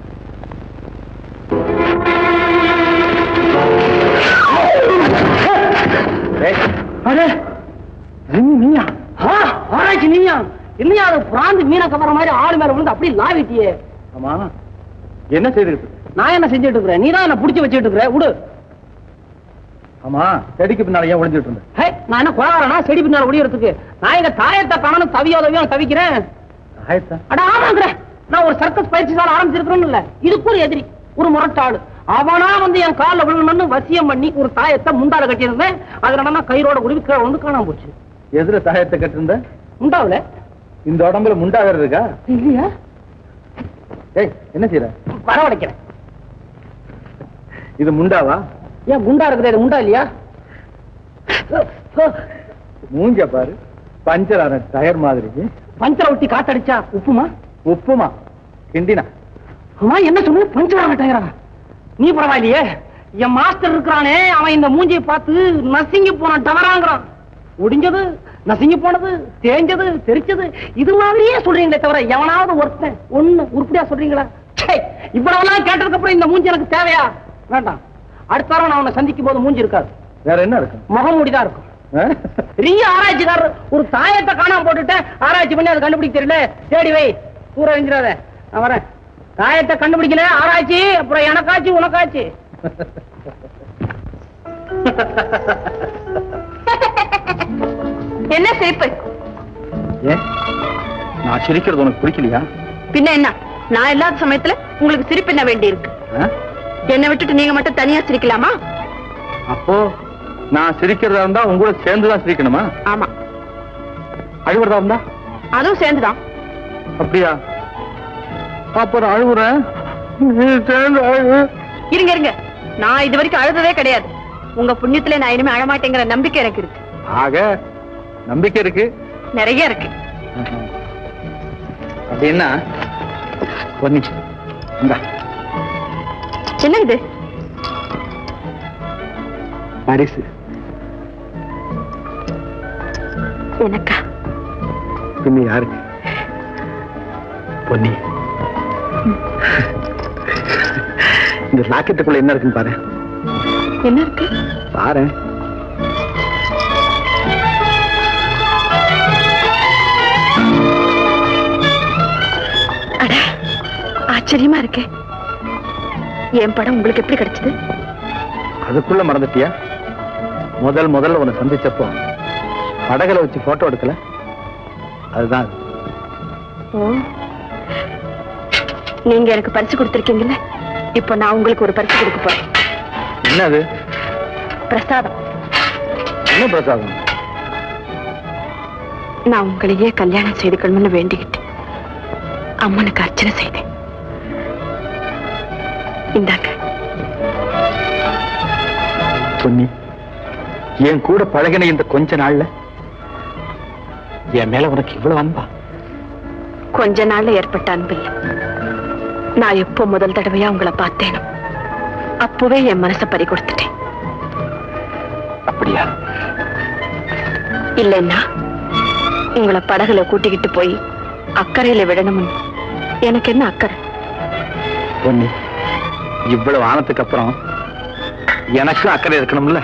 ஏய், அரே நீ- நீயா ஆ, ஆராய்ச்சி நீயா இல்லையா அது பிராந்து மீனை கவர மாதிரி ஆடு மேல விழுந்து அப்படியே லாவிட்டியே ஆமா என்ன செய்திருக்கு நான் என்ன செஞ்சுட்டு இருக்கிறேன் நீ தான் என்ன புடிச்சு வச்சுட்டு இருக்கிற விடு ஆமா செடிக்கு பின்னால ஏன் ஒளிஞ்சிட்டு இருந்த ஹே, நான் என்ன கொலகாரனா செடி பின்னால ஒடியறதுக்கு நான் எங்க தாயத்தை காணணும் தவியோதவியோ தவிக்கிறேன் ஆயத்தா அட ஆமாங்கிற நான் ஒரு சர்க்கஸ் பயிற்சி சாலை ஆரம்பிச்சிருக்கிறேன்னு இல்ல இதுக்கு ஒரு எதிரி ஒரு முரட்டாளு அவனா வந்து என் கால்ல விழுணும்னு வசியம் பண்ணி ஒரு தாயத்தை முண்டால கட்டியிருந்தேன் அதுல நான் கயிறோட உருவி கீழே வந்து காணாம போச்சு எதுல தாயத்தை கட்டிருந்த முண்டாவுல இந்த உடம்புல முண்டா வேற இருக்கா இல்லையா ஏய் என்ன செய்யற வரவழைக்கிறேன் இது முண்டாவா ஏன் குண்டா இருக்குது இது முண்டா இல்லையா மூஞ்ச பாரு பஞ்சர் ஆன டயர் மாதிரி பஞ்சரை ஒட்டி காத்தடிச்சா உப்புமா உப்புமா கிண்டினா அம்மா என்ன சொல்லு பஞ்சராக டயரா நீ பரவாயில்லையே என் மாஸ்டர் இருக்கிறானே அவன் இந்த மூஞ்சியை பார்த்து நசுங்கி போனான் டவராங்கிறான் ஒடிஞ்சது நசுங்கி போனது தேஞ்சது தெரிச்சது இது மாதிரியே சொல்றீங்களே தவிர எவனாவது ஒருத்தன் ஒண்ணு உருப்படியா சொல்றீங்களா ச்சே, இவ்வளவெல்லாம் கேட்டதுக்கு அப்புறம் இந்த மூஞ்சி எனக்கு தேவையா வேண்டாம் அடுத்த வாரம் நான் உன்னை சந்திக்கும் போது மூஞ்சி இருக்காது வேற என்ன இருக்கு முகம் மூடிதான் இருக்கும் ஆ? பெரிய ஆராய்ச்சிக்காரர் ஒரு தாயத்தை காணாம போட்டுட்டேன் ஆராய்ச்சி பண்ணி அதை கண்டுபிடிக்க தெரியல தேடி வை பூரா எரிஞ்சிடாத நான் வரேன் தாயத்தை கண்டுபிடிக்கல ஆராய்ச்சி அப்புறம் எனக்காச்சு உனக்காச்சு என்ன சிரிப்பு ஏன் நான் சிரிக்கிறது உனக்கு பிடிக்கலையா பின்ன என்ன நான் இல்லாத சமயத்துல உங்களுக்கு சிரிப்பு என்ன வேண்டி இருக்கு ஆ? என்னை விட்டுட்டு நீங்க மட்டும் தனியா சிரிக்கலாமா அப்போ நான் சிரிக்கிறதா இருந்தா உங்க கூட சேர்ந்துதான் சிரிக்கணுமா ஆமா அழுவுறதா இருந்தா அதுவும் சேர்ந்துதான் அப்படியா அப்ப நான் அழுகுறேன் நீ சேர்ந்து அழு இருங்க இருங்க நான் இது வரைக்கும் அழுததே கிடையாது உங்க புண்ணியத்துல நான் இனிமே அழமாட்டேங்கிற நம்பிக்கை எனக்கு இருக்கு ஆக நம்பிக்கை இருக்கு நிறைய இருக்கு அப்படின்னா பொன்னி இந்தா என்ன இது பரிசு எனக்கா பின்ன யாருக்கு பொன்னி இந்த லாக்கெட்டுக்குள்ள என்ன இருக்குன்னு பாரு என்ன இருக்கு பாரு அட ஆச்சரியமா இருக்கே என் படம் உங்களுக்கு எப்படி கிடைச்சது அதுக்குள்ள மறந்துட்டியா முதல் முதல்ல உன்னை சந்திச்சப்போ படகுல வச்சு போட்டோ எடுக்கல அதுதான் அது. ஓ நீங்க எனக்கு பரிசு கொடுத்திருக்கீங்கல்ல இப்போ நான் உங்களுக்கு ஒரு பரிசு கொடுக்க போறேன் என்ன அது பிரசாதம் என்ன பிரசாதம் நான் உங்களையே கல்யாணம் செய்துக்கணும்னு வேண்டிக்கிட்டு அம்மனுக்கு அர்ச்சனை செய்தேன் இந்தாங்க பொன்னி என் கூட பழகின இந்த கொஞ்ச நாள்ல என் மேல உனக்கு இவ்வளவு அன்பா கொஞ்ச நாள்ல ஏற்பட்ட அன்பில் நான் எப்போ முதல் தடவையா உங்களை பார்த்தேனோ அப்பவே என் மனசை பறி கொடுத்துட்டேன் அப்படியா இல்லைன்னா உங்களை படகுல கூட்டிக்கிட்டு போய் அக்கறையில விடணும்னு எனக்கு என்ன அக்கறை பொன்னி இவ்வளவு ஆனதுக்கு அப்புறம் எனக்கும் அக்கறை இருக்கணும்ல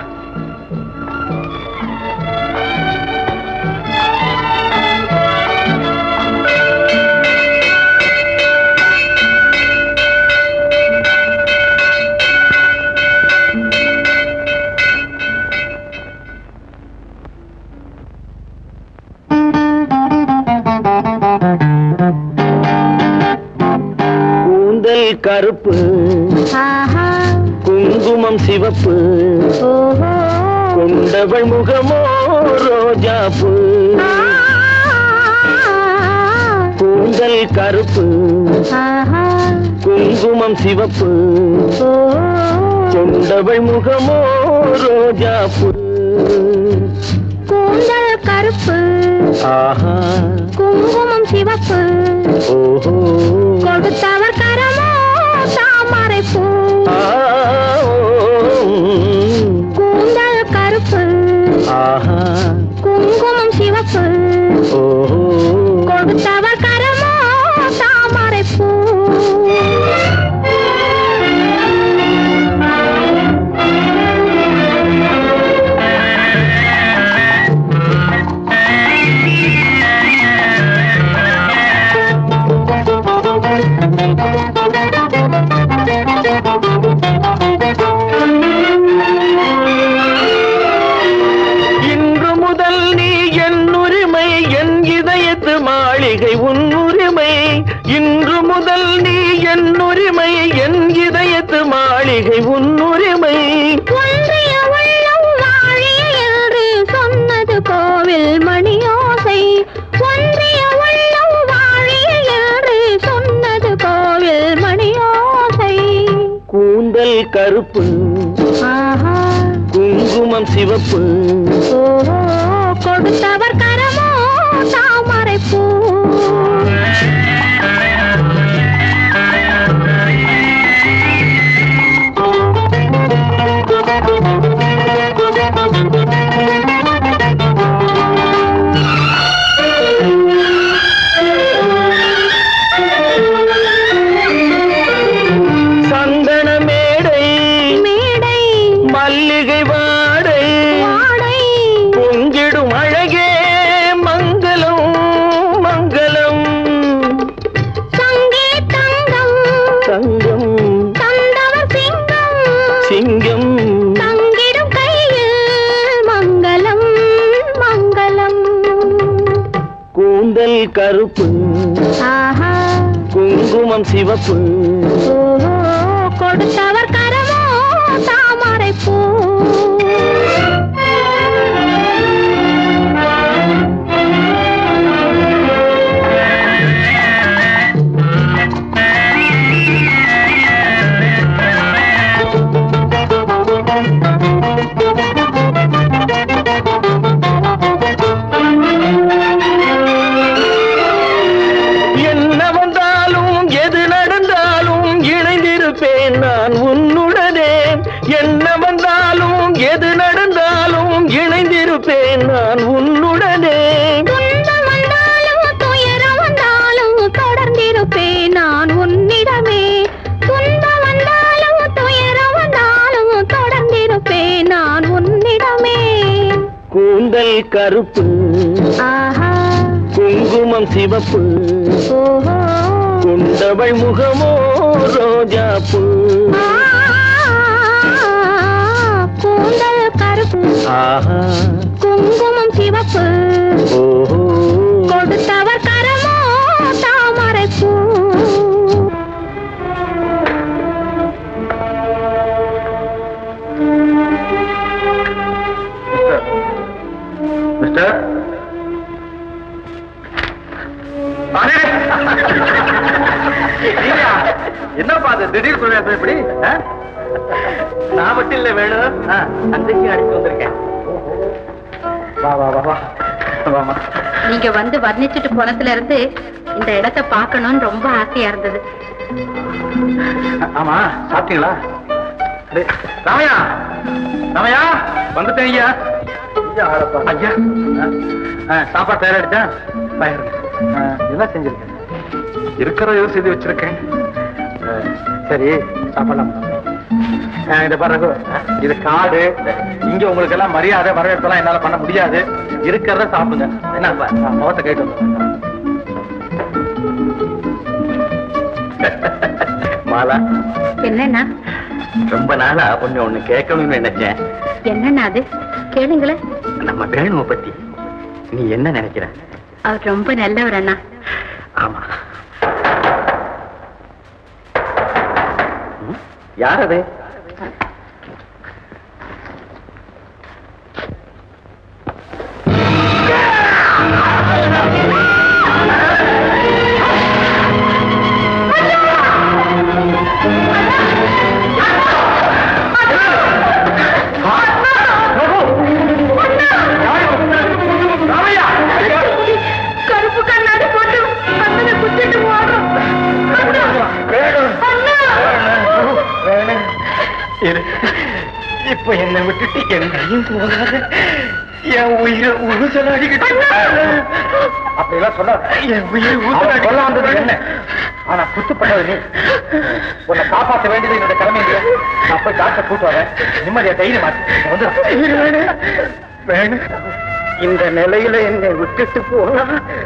கூந்தல் கருப்பு குங்குமம் சிவப்பு கொண்டவள் முகமோ ரோஜாப்பு கூந்தல் கருப்பு ஆஹா குங்குமம் சிவப்பு ஓ கொண்டவள் முகமோ ரோஜாப்பு கூந்தல் கருப்பு ஆஹா குங்குமம் சிவப்பு ஓஹோ கொடுத்தவர் கரமோ தாமரை பூ ஆ, கூந்தல் கருப்பு ஆஹா குங்குமம் சிவப்பு ஓஹோ கொடுத்தவர் கரமோ தாமரை பூ இன்று முதல் நீ என் உரிமை என் இதயத்து மாளிகை உன் உரிமை இன்று முதல் நீ என் உரிமை என் இதயத்து மாளிகை உன் உரிமை ஒன்றிய உள்ளம் வாழிய என்று சொன்னது கோவில் மணியோசை ஒன்றிய உள்ளம் வாழிய என்று சொன்னது கோவில் மணியோசை கூந்தல் கருப்பு ஆஹா குங்குமம் சிவப்பு ஓஹோ கொடுத்தவர் கரமோ தாமரை பூ சந்தன மேடை மேடை மல்லிகை வாடை வாடை பொங்கிடும் அழகே மங்களம் மங்களம் சங்கே தங்கம் தங்கம் தந்தவர் சிங்கம் சிங்கம் தங்கிடும் கையில் மங்களம் மங்களம் கூந்தல் கருப்பு ஆஹா குங்குமம் சிவப்பு ஓஹோ கொடுத்தவர் கரமோ தாமரை பூ என்ன வந்தாலும் எது நடந்தாலும் இணைந்திருப்பேன் நான் உன்னுடனே என்ன வந்தாலும் எது நடந்தாலும் இணைந்திருப்பேன் நான் உன்னுடனே துன்பம் வந்தாலும் துயரம் வந்தாலும் தொடர்ந்திருப்பேன் நான் உன்னிடமே துன்பம் வந்தாலும் துயரம் வந்தாலும் தொடர்ந்திருப்பேன் நான் உன்னிடமே கூந்தல் கருப்பு ஆஹா குங்குமம் சிவப்பு ஓஹோ கொண்டவள் முகமோ ரோஜாப்பூ ஆ, கூந்தல் கருப்பு ஆஹா குங்குமம் சிவப்பு ஓஹோ கொடுத்தவர் கரமோ தாமரை பூ மிஸ்டர் என்னப்பா அது திடீர் பிரவேசம் இப்படி ஆ? நான் மட்டும் இல்ல வேணும் தங்கச்சி அழைச்சு வந்திருக்கேன் வா வா வா வா வாமா நீங்க வந்து வர்ணிச்சுட்டு போனதுல இருந்து இந்த இடத்தை பார்க்கணும்னு ரொம்ப ஆசையா இருந்தது ஆமா சாப்பிட்டீங்களா டேய், ராமையா ராமையா வந்துட்டேன் ஐயா ஐயா ஆளப்பா. ஐயா ஆ, ஆ, சாப்பாடு தயாரிச்சா பயருங்க என்ன செஞ்சிருக்கேன் இருக்கிற ஏதோ செய்து வச்சிருக்கேன் ஆ, சரி சாப்பிடலாம் ஆ, இத பாருங்க இது காடு இங்க உங்களுக்கு எல்லாம் மரியாதை வரவேற்பெல்லாம் என்னால பண்ண முடியாது இருக்கிறத சாப்பிடுங்க என்ன ஆ, முகத்தை கேட்டு வந்து மாலா என்னன்னா ரொம்ப நாளா கொஞ்சம் ஒண்ணு கேட்கணும்னு நினைச்சேன் என்னன்னா அது கேளுங்களேன் நம்ம வேணுவை பத்தி நீ என்ன நினைக்கிற அவர் ரொம்ப நல்லவர் அண்ணா ஆமா ம், யார் அது இப்ப என்னை விட்டுட்டு எங்கேயும் போகாத என் உயிரை ஊசலாடிக்கிட்டு அப்படியெல்லாம் சொல்லாத என் உயிரை அவன் சொல்ல வந்தது ஊசலாடி என்ன ஆனா குத்துப்பட்டது நீ உன்னை காப்பாற்ற வேண்டியது என்னோட கடமை இல்லையா நான் போய் டாக்டர் கூட்டு வரேன் நிம்மதியா தைரியம் மாத்தி வந்து வேணும் வேணும் இந்த நிலையில என்னை விட்டுட்டு போனா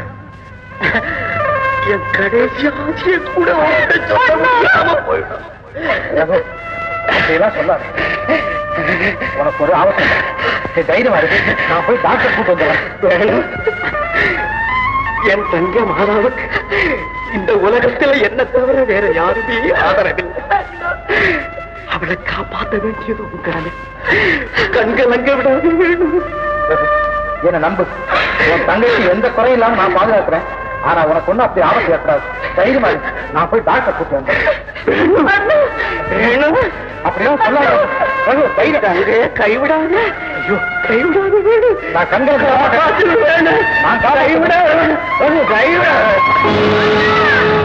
என் கடைசி ஆசையை கூட உன்கிட்ட சொல்ல முடியாம போயிடும் ரகு, அப்படியெல்லாம் சொல்லாத உனக்கு ஒரு அவசரம் நீ தைரியமா இருக்கு நான் போய் டாக்டர் கூட்டு வந்துடுறேன் வேணும் என் தங்க மாதாவுக்கு இந்த உலகத்துல என்ன தவிர வேற யாருமே ஆதரவில்லை அவளை காப்பாற்ற வேண்டியது உன் கடமை கண்கலங்க விடாது வேணும் ரகு, என்னை நம்பு உன் தங்கச்சி எந்த குறையும் இல்லாம நான் பாதுகாக்கிறேன் ஆனா உனக்கு ஒண்ணும் அப்படி ஆபத்து ஏற்படாது தைரியமா இருக்கு நான் போய் டாக்டர் கூட்டு வந்தேன் வேணும் அப்படியெல்லாம் சொல்லாத ரகு, தைரியம் தங்கே கைவிடாத ஐயோ கைவிடாத வேணும் நான் கண்களுக்கு வர மாட்டேன். காப்பாற்று வேணும் நான் காப்பாற்று. கைவிடாத ரகு, கைவிடாத.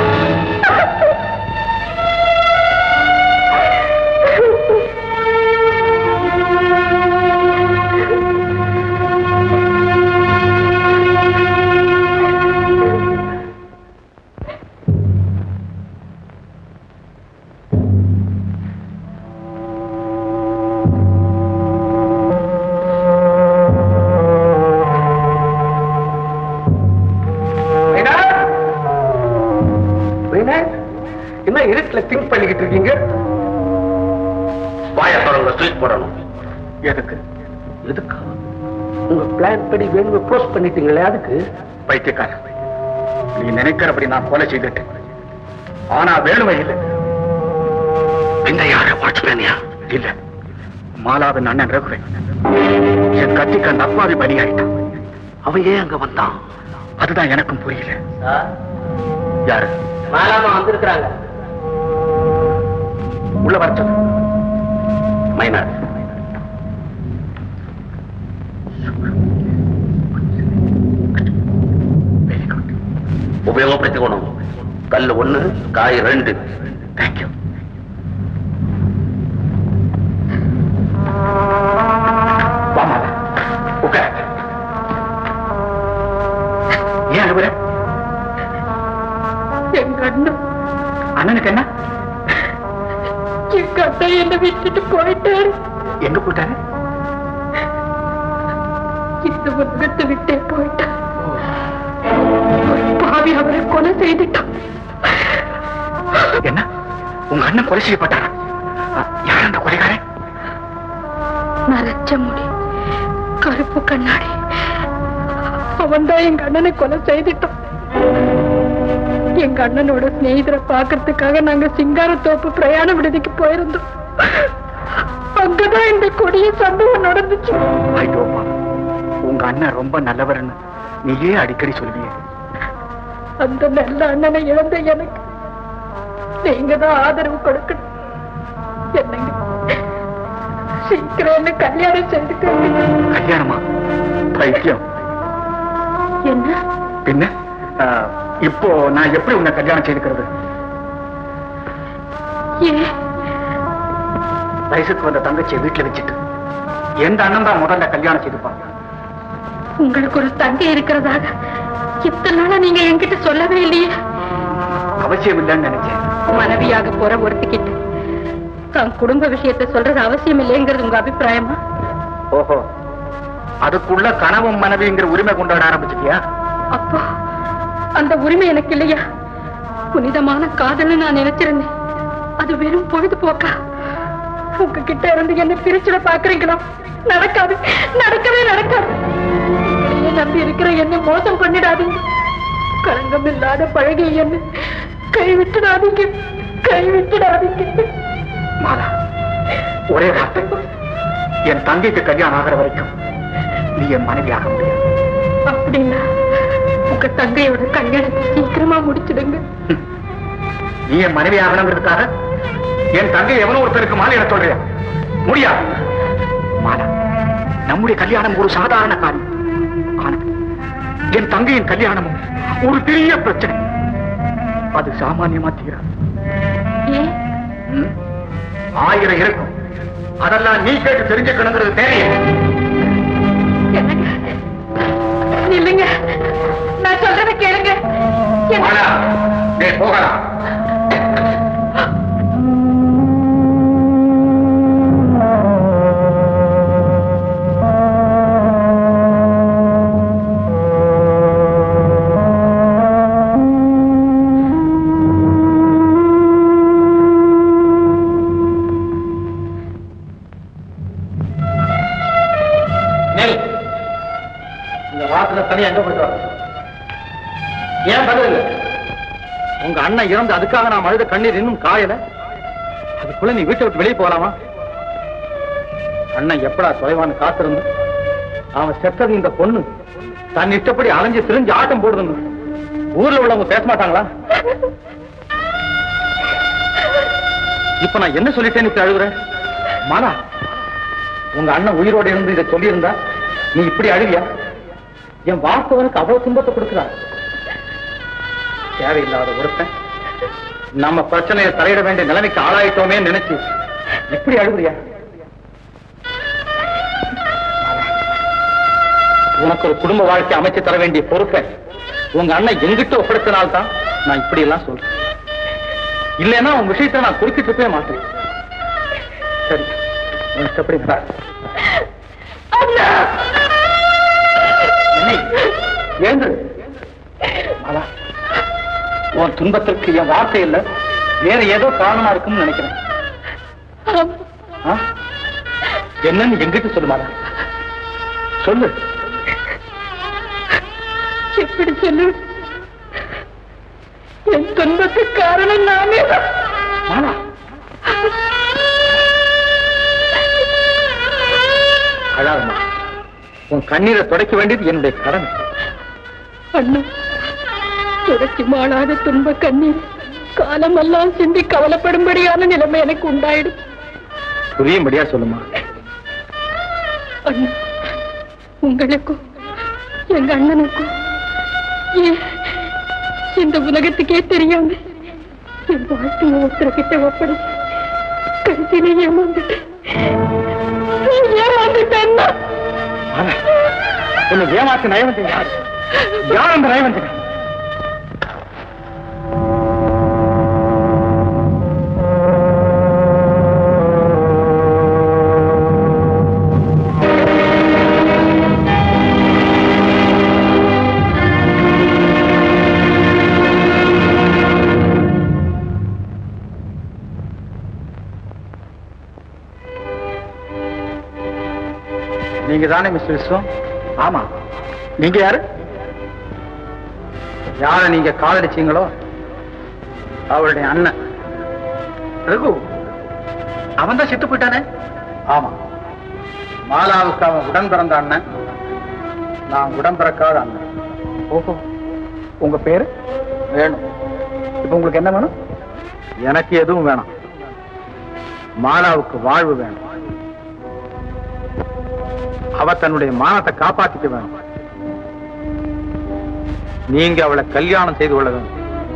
என்ன இருட்டுல திங்க் பண்ணிக்கிட்டு இருக்கீங்க வாய தொடங்க ஸ்வீட் போடணும் எதுக்கு எதுக்கா உங்க பிளான் படி வேணுங்க க்ளோஸ் பண்ணிட்டீங்களே அதுக்கு பைத்தியக்காரன் நீ நினைக்கிறபடி நான் கொலை செய்துட்டேன் ஆனா வேணுமை இல்லை இந்த யார வாட்ச்மேனியா இல்ல மாலாவின் அண்ணன் ரகுவை என் கத்திக்கு அந்த அப்பாவி பலியாயிட்டான் அவன் ஏன் அங்க வந்தான் அதுதான் எனக்கும் புரியல யாரு மாலாமா வந்திருக்கிறாங்க உள்ள வர சொல்லு மைனார் வெரி குட் உபயோகப்படுத்திக்கணும் கல்லு ஒண்ணு காய் ரெண்டு தேங்க்யூ வா மாலா உட்கார் ஏன் அழுகுற எங்க அண்ணன் அண்ணனுக்கு என்ன எங்க அண்ணன் என்னை விட்டுட்டு போயிட்டாரு எங்க போயிட்டாரு இந்த உலகத்தை விட்டே போயிட்டார் ஒரு பாவி அவரை கொலை செய்துட்டான் என்ன உங்க அண்ணன் கொலை செய்யப்பட்டாரா அ, யார் அந்த கொலைகாரன் நரைச்ச முடி கருப்பு கண்ணாடி அவன்தான் எங்க அண்ணனை கொலை செய்துட்டான் எங்க அண்ணனோட சிநேகிதரை பாக்குறதுக்காக நாங்க சிங்காரத்தோப்பு பிரயாண விடுதிக்கு போயிருந்தோம் அங்கதான் இந்த கொடிய சம்பவம் நடந்துச்சு ஐயோப்பா உங்க அண்ணன் ரொம்ப நல்லவர்னு நீயே அடிக்கடி சொல்லுவியே அந்த நல்ல அண்ணனை இழந்த எனக்கு நீங்க தான் ஆதரவு கொடுக்கணும் என்னங்க சீக்கிரம் என்ன கல்யாணம் செய்துக்கோங்க கல்யாணமா பைத்தியம் என்ன பின்ன அ, இப்போ நான் எப்படி உன்னை கல்யாணம் செய்துக்கிறது ஏன் வயசுக்கு வந்த தங்கச்சியை வீட்டுல வச்சுட்டு எந்த அண்ணன் தான் முதல்ல கல்யாணம் செய்துப்பாங்க உங்களுக்கு ஒரு தங்கை இருக்கிறதாக இத்தனை நாளா நீங்க என்கிட்ட சொல்லவே இல்லையே அவசியம் இல்லைன்னு நினைச்சேன் மனைவியாக போற ஒருத்திக்கிட்ட தான் குடும்ப விஷயத்தை சொல்றது அவசியம் இல்லைங்கிறது உங்க அபிப்பிராயமா ஓஹோ அதுக்குள்ள கணவன் மனைவிங்கிற உரிமை கொண்டாட ஆரம்பிச்சிட்டியா அப்போ அந்த உரிமை எனக்கு இல்லையா புனிதமான காதல்னு நான் நினைச்சிருந்தேன் அது வெறும் பொழுதுபோக்கா உங்ககிட்ட இருந்து என்ன பிரிச்சுட பாக்குறீங்களா நடக்காது நடக்கவே நடக்காது உங்களையே நம்பி இருக்கிற என்ன மோசம் பண்ணிடாதீங்க களங்கம் இல்லாத பழகிய என்ன கை விட்டுடாதீங்க கை விட்டுடாதீங்க மாலா ஒரே வார்த்தை என் தங்கைக்கு கல்யாணம் ஆகிற வரைக்கும் நீ என் மனைவி ஆக முடியாது அப்படின்னா உங்க தங்கையோட கல்யாணத்தை சீக்கிரமா முடிச்சிடுங்க ஹம். நீ என் மனைவி ஆகணுங்கிறதுக்காக என் தங்கை எவனோ ஒருத்தருக்கு மாலையிட சொல்றியா முடியாது மாலா நம்முடைய கல்யாணம் ஒரு சாதாரண காரியம் ஆனால் என் தங்கையின் கல்யாணமும் ஒரு பெரிய பிரச்சனை அது சாமானியமா தீராது ஏன் ம்? ஆயிரம் இருக்கும் அதெல்லாம் நீ கேட்டு தெரிஞ்சுக்கணுங்கிறது தெரியும் என்னங்க இல்லைங்க நான் சொல்றத கேளுங்க என்ன- வாடா, நீ போகலாம் நெல் இந்த வாரத்துல தனி எங்க போயிட்டு வர ஏன் பதில் இல்ல உங்க அண்ணன் இறந்து அதுக்காக நான் அழுத கண்ணீர் இன்னும் காயல அதுக்குள்ள நீ வீட்டை விட்டு வெளியே போகலாமா அண்ணன் எப்படா தொலைவான்னு காத்திருந்து அவன் செத்தது இந்த பொண்ணு தன் இஷ்டப்படி அலைஞ்சு திரிஞ்சு ஆட்டம் போடுதுன்னு ஊர்ல உள்ளவங்க பேச மாட்டாங்களா இப்ப நான் என்ன சொல்லிட்டேன்னு இப்படி அழுகுற மாலா உங்க அண்ணன் உயிரோட இருந்து இதை சொல்லியிருந்தா நீ இப்படி அழுவியா என் வார்த்தவனுக்கு அவ்வளவு துன்பத்தை கொடுக்கிறார் தேவையில்லாத ஒருத்தன் நம்ம பிரச்சனையை தலையிட வேண்டிய நிலைமைக்கு ஆளாயிட்டோமே நினைச்சு இப்படி அழுகுறியா உனக்கு ஒரு குடும்ப வாழ்க்கை அமைச்சு தர வேண்டிய பொறுப்பை உங்க அண்ணன் எங்கிட்ட ஒப்படைத்தனால்தான் நான் இப்படி எல்லாம் சொல்றேன் இல்லைன்னா உன் விஷயத்தை நான் குறுக்கிட்டு இருக்கவே மாட்டேன் சரி உன் இஷ்டப்படி பார். என்னை, எழுந்திரு. மாலா, உன் துன்பத்திற்கு என் வார்த்தை இல்ல வேற ஏதோ காரணமா இருக்கும்னு நினைக்கிறேன் ஆ? என்னன்னு எங்கிட்ட சொல்லு மாலா சொல்லு எப்படி சொல்லு என் துன்பத்துக்கு காரணம் நானே தான். மாலா அழாதம்மா உன் கண்ணீரை துடைக்க வேண்டியது என்னுடைய கடமை அண்ணா துடைச்சி மாளாத துன்ப கண்ணீர் காலமெல்லாம் சிந்தி கவலைப்படும்படியான நிலைமை எனக்கு உண்டாயிடும் புரியும்படியா சொல்லுமா அண்ணா உங்களுக்கும் எங்க அண்ணனுக்கும் ஏன் இந்த உலகத்துக்கே தெரியாம என் வாழ்க்கையை ஒருத்தர்கிட்ட ஒப்படைச்சு கடைசியில ஏமாந்துட்டேன் ஏமாந்துட்டேன் அண்ணா. மாலா, உன்னை ஏமாத்து நயவந்தன் யாரு யார் அந்த நயவந்தன் நீங்க தானே மிஸ்டர் விஸ்வம் ஆமா நீங்க யாரு யார நீங்க காதலிச்சீங்களோ அவருடைய அண்ணன் ரகு அவன் தான் செத்து போயிட்டானே ஆமா மாலாவுக்கு அவன் உடன் பிறந்த அண்ணன் நான் உடன் பிறக்காத அண்ணன் ஓஹோ உங்க பேரு வேணும் இப்ப உங்களுக்கு என்ன வேணும் எனக்கு எதுவும் வேணாம் மாலாவுக்கு வாழ்வு வேணும் அவ தன்னுடைய மானத்தை காப்பாத்திக்க வேணும் நீங்க அவளை கல்யாணம் செய்து கொள்ள வேண்டும்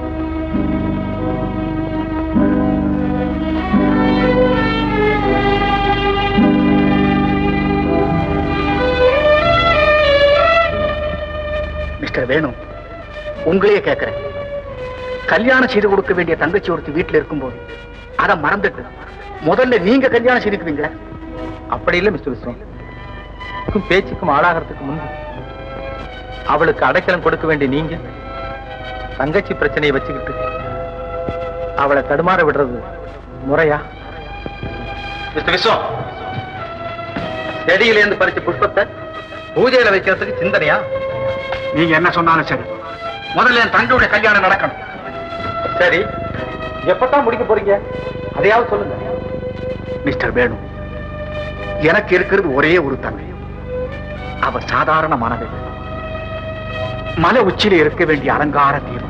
மிஸ்டர் வேணு உங்களையே கேட்கிறேன் கல்யாணம் செய்து கொடுக்க வேண்டிய தங்கச்சி ஒருத்தி வீட்டுல இருக்கும்போது அதை மறந்துட்டு முதல்ல நீங்க கல்யாணம் செய்துக்குவீங்க அப்படி இல்லை மிஸ்டர் விஸ்வம் பேச்சுக்கும் பேச்சுக்கும் ஆளாகிறதுக்கு முன்பு அவளுக்கு அடைக்கலம் கொடுக்க வேண்டிய நீங்க தங்கச்சி பிரச்சனையை வச்சுக்கிட்டு அவளை தடுமாற விடுறது முறையா மிஸ்டர் விஸ்வம் செடியில இருந்து பறிச்ச புஷ்பத்தை பூஜையில வைக்கிறதுக்கு சிந்தனையா நீங்க என்ன சொன்னாலும் சரி முதல்ல என் தங்களுடைய கல்யாணம் நடக்கணும் சரி எப்பதான் முடிக்க போறீங்க அதையாவது சொல்லுங்க மிஸ்டர் வேணு எனக்கு இருக்கிறது ஒரே ஒரு தங்கை அவ சாதாரணமானவை மலை உச்சியில இருக்க வேண்டிய அலங்கார தீர்வு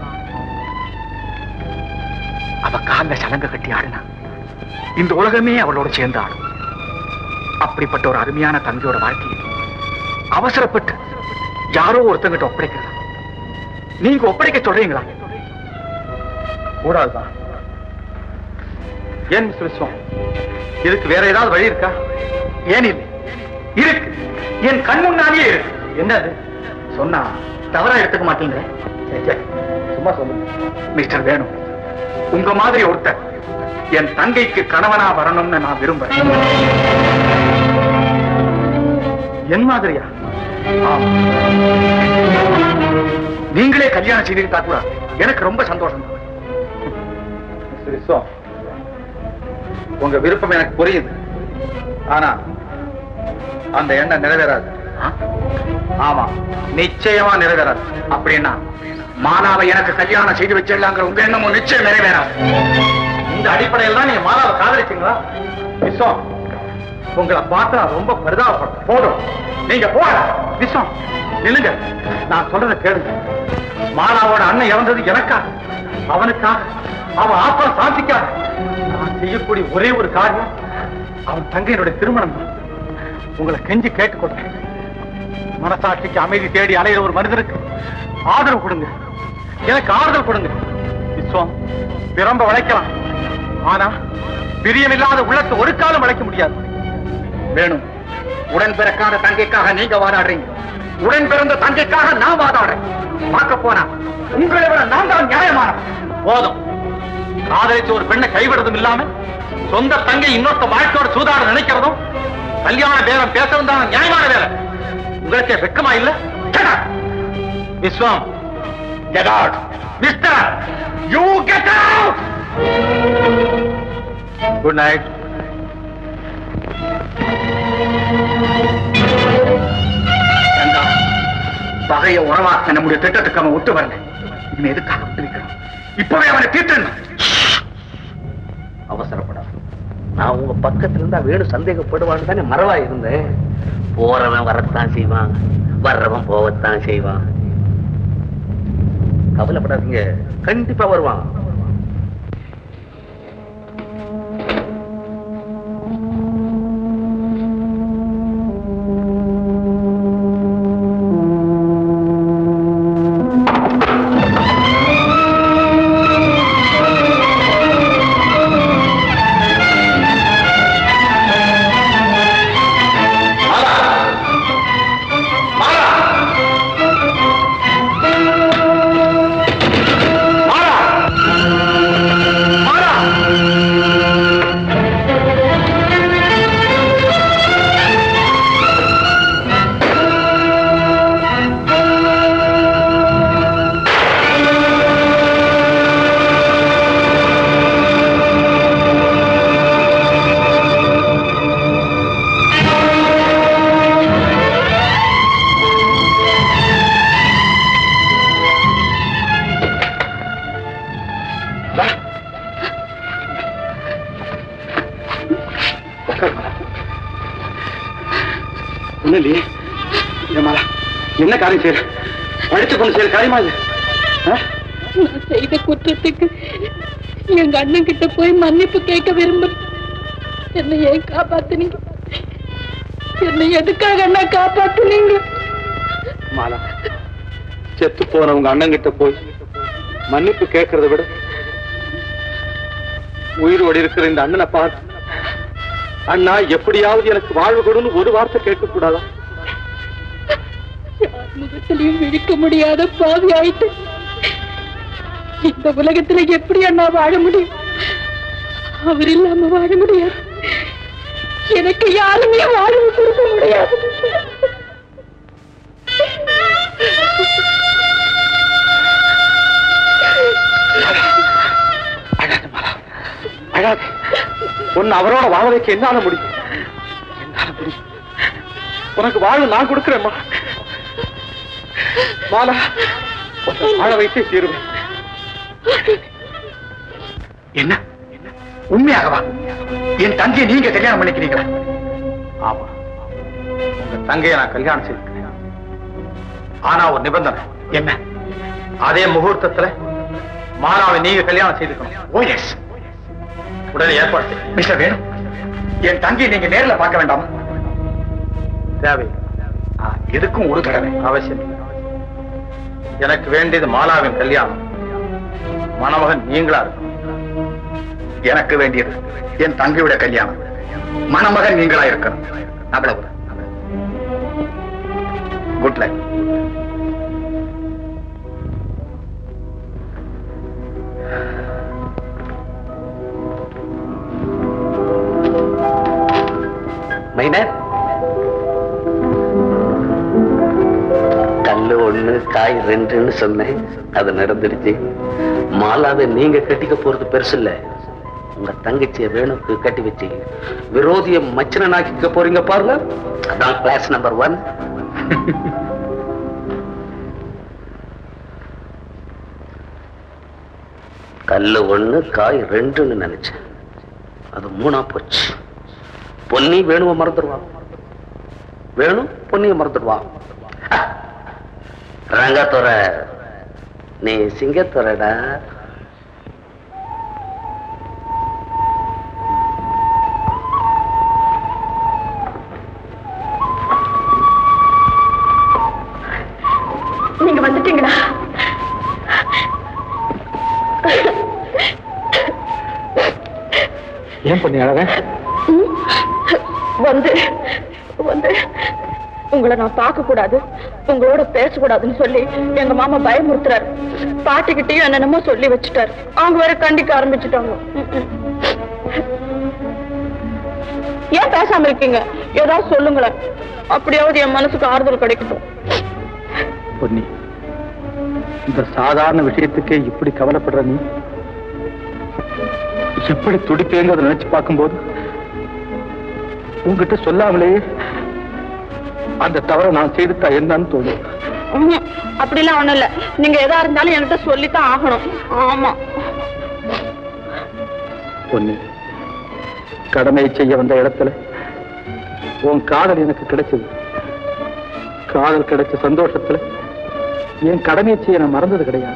அவ கால்ல சலங்க கட்டி ஆடினா இந்த உலகமே அவளோட சேர்ந்து ஆடும் அப்படிப்பட்ட ஒரு அருமையான தங்கையோட வாழ்க்கையை அவசரப்பட்டு யாரோ ஒருத்தங்கிட்ட ஒப்படைக்கிறதா நீங்க ஒப்படைக்க சொல்றீங்களா கூடாதுதான் ஏன் மிஸ்டர் விஸ்வம் இதுக்கு வேற ஏதாவது வழி இருக்கா ஏன் இல்லை இருக்கு என் கண் முன்னாடியே இருக்கு என்னது சொன்னா தவறா எடுத்துக்க மாட்டீங்க சும்மா சொல்லுங்க மிஸ்டர் வேணு உங்க மாதிரி ஒருத்தர் என் தங்கைக்கு கணவனா வரணும்னு நான் விரும்புறேன் என் மாதிரியா ஆமா. நீங்களே கல்யாணம் செய்துக்கிட்டா கூட எனக்கு ரொம்ப சந்தோஷம் தான். மிஸ்டர் விஸ்வம், உங்க விருப்பம் எனக்கு புரியுது ஆனா அந்த எண்ணம் நிறைவேறாது ஆமா நிச்சயமா நிறைவேறாது அப்படின்னா மாலாவை எனக்கு கல்யாணம் செய்து வச்சிடலாங்கிற உங்க எண்ணமும் நிச்சயம் நிறைவேறாது இந்த அடிப்படையில் தான் நீங்க மாலாவை காதலிச்சீங்களா விஸ்வம் உங்களை பார்த்தா ரொம்ப பரிதாபப்படுறேன் போதும் நீங்க போக விஸ்வம் நில்லுங்க நான் சொல்றதை கேளுங்க மாலாவோட அண்ணன் இறந்தது எனக்காக அவனுக்காக அவன் ஆத்மா சாந்திக்காக நான் செய்யக்கூடிய ஒரே ஒரு காரியம் அவன் தங்கையினுடைய திருமணம் தான். உங்களை கெஞ்சி கேட்டுக்கொள்றேன் மனசாட்சிக்கு அமைதி தேடி அலையிற ஒரு மனிதனுக்கு ஆதரவு கொடுங்க எனக்கு ஆறுதல் கொடுங்க விஸ்வம் விரும்ப வளைக்கலாம் ஆனா பிரியமில்லாத உள்ளத்தை ஒரு காலம் வளைக்க முடியாது வேணும் உடன் பிறக்காத தங்கைக்காக நீங்க வாதாடுறீங்க உடன் பிறந்த தங்கைக்காக நான் வாதாடுறேன் பார்க்க போனா உங்களை விட நான் தான் நியாயமான போதும் காதலிச்ச ஒரு பெண்ணை கைவிடுறதும் இல்லாம சொந்த தங்கை இன்னொருத்த வாழ்க்கையோட சூதாட நினைக்கிறதும் கல்யாண பேரம் பேசுறதும் தான் நியாயமான வேலை உங்களுக்கே வெக்கமா இல்ல Shut up. Vishwam get out mister you get out good night பகைய உறவாக்க நம்முடைய திட்டத்துக்கு அவன் ஒத்து வரல இவன் எதுக்காக விட்டு வைக்கணும் இப்பவே அவனை தீர்த்தணும் அவசரப்படாது நான் உங்க பக்கத்துல இருந்தா வேணு சந்தேகப்படுவான்னு தானே மறவா இருந்தேன் போறவன் வரத்தான் செய்வான் வர்றவன் போகத்தான் செய்வான் கவலைப்படாதீங்க கண்டிப்பா வருவான் ஒண்ணு இல்லையே ஏமாலா என்ன காரியம் செய்யற படிச்சு கொண்டு செய்யற காரியமா இது ஆ? நான் செய்த குற்றத்துக்கு எங்க அண்ணன் கிட்ட போய் மன்னிப்பு கேட்க விரும்புறேன் என்னை ஏன் காப்பாத்துனீங்க என்னை எதுக்காக அண்ணா காப்பாத்துனீங்க மாலா செத்து போன உங்க அண்ணன் கிட்ட போய் மன்னிப்பு கேட்கறத விட உயிரோடு இருக்கிற இந்த அண்ணனை பார்த்து அண்ணா எப்படியாவது எனக்கு வாழ்வு கொடுன்னு ஒரு வார்த்தை கேட்க கூடாதா யார் முகத்திலையும் விழிக்க முடியாத பாவி ஆயிட்டு இந்த உலகத்துல எப்படி அண்ணா வாழ முடியும் அவர் இல்லாம வாழ முடியாது எனக்கு யாருமே வாழ்வு கொடுக்க முடியாது அழாத மாலா அழாத உன்னை அவரோட வாழ வைக்க என்னால முடியும் என்னால முடியும் உனக்கு வாழ்வு நான் கொடுக்கிறேன் மாலா மாலா உன்னை வாழ வைத்தே தீருவேன் என்ன உண்மையாகவா என் தங்கையை நீங்க கல்யாணம் பண்ணிக்கிறீங்களா ஆமா உங்க தங்கையை நான் கல்யாணம் செய்திருக்கிறேன் ஆனா ஒரு நிபந்தனை என்ன அதே முகூர்த்தத்துல மாலாவை நீங்க கல்யாணம் செய்துக்கணும் ஓ எஸ் உடனே ஏற்பாடு செய்யுங்க. மிஸ்டர் வேணு என் தங்கியை நீங்க நேர்ல பார்க்க வேண்டாமா தேவை ஆ, எதுக்கும் ஒரு தடவை அவசியம் இல்லை. எனக்கு வேண்டியது மாலாவின் கல்யாணம் மணமகன் நீங்களா இருக்கும் எனக்கு வேண்டியது என் தங்கையோட கல்யாணம் மணமகன் நீங்களா இருக்கணும் அவ்வளவு குட் லக் மைனர் கல்லு ஒண்ணு காய் ரெண்டுன்னு சொன்னேன் அது நடந்துடுச்சு மாலாவை நீங்க கட்டிக்க போறது பெருசு இல்ல உங்க தங்கச்சிய வேணுக்கு கட்டி வச்சு விரோதிய மச்சனாக்கிக்க போறீங்க பாருங்க அதான் கிளாஸ் நம்பர் ஒன் கல்லு ஒண்ணு காய் ரெண்டுன்னு நினைச்சேன் அது மூணா போச்சு பொன்னி வேணுவ மறந்துடுவான் வேணும் பொன்னிய மறந்துடுவான் ரங்கத்துற நீ சிங்கத்துறடா நீங்க வந்துட்டீங்களா ஏன் பண்ணி அழக வந்து வந்து உங்களை நான் பார்க்க கூடாது உங்களோட பேசக்கூடாதுன்னு சொல்லி எங்க மாமா பயமுறுத்துறாரு பாட்டிக்கிட்டையும் என்னென்னமோ சொல்லி வச்சுட்டாரு அவங்க வேற கண்டிக்க ஆரம்பிச்சுட்டாங்க ம், ம். ஏன் பேசாம இருக்கீங்க ஏதாவது சொல்லுங்களேன் அப்படியாவது என் மனசுக்கு ஆறுதல் கிடைக்கட்டும் பொன்னி இந்த சாதாரண விஷயத்துக்கே இப்படி கவலைப்படுற நீ எப்படி துடிப்பேங்கிறத நினைச்சு பார்க்கும்போது உங்ககிட்ட சொல்லாமலேயே அந்த தவறை நான் செய்துட்டா என்னன்னு தோணும் ம்ஹும். அப்படிலாம் ஒண்ணும் இல்ல நீங்க எதா இருந்தாலும் என்கிட்ட சொல்லித்தான் ஆகணும் ஆமா பொன்னி கடமையை செய்ய வந்த இடத்துல உன் காதல் எனக்கு கிடைச்சது காதல் கிடைச்ச சந்தோஷத்துல என் கடமையை செய்ய நான் மறந்தது கிடையாது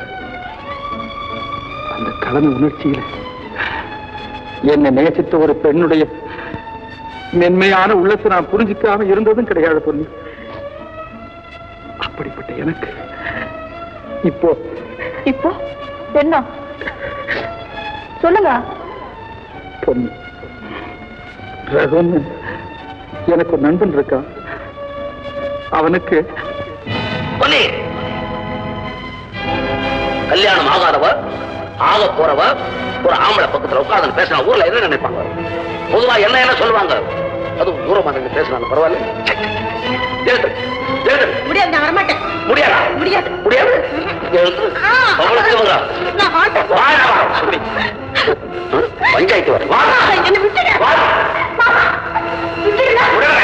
அந்த கடமை உணர்ச்சியில என்னை நேசித்த ஒரு பெண்ணுடைய மென்மையான உள்ளத்தை நான் புரிஞ்சுக்காம இருந்ததும் கிடையாது பொண்ணு அப்படிப்பட்ட எனக்கு இப்போ இப்போ என்ன சொல்லுங்க பொண்ணு ரகுன்னு எனக்கு ஒரு நண்பன் இருக்கான் அவனுக்கு பொன்னி கல்யாணம் ஆகாதவ ஆக போறவ ஒரு ஆம்பளை பக்கத்துல உட்கார்ந்து பேசினா ஊர்ல என்ன நினைப்பாங்க பொதுவா என்ன என்ன சொல்லுவாங்க அது தூரமா நின்று பேசினாங்க பரவாயில்ல எழுது எழுது முடியாது நான் வரமாட்டேன் முடியாதா முடியாது. முடியாது எழுது அவளுக்கு இவங்க. நான் மாட்டேன் வாடா, வா, சொல்லி. ம், பஞ்சாயத்து வர வா என்ன விட்டுடு வா விட்டுடுங்க விடுறேன்.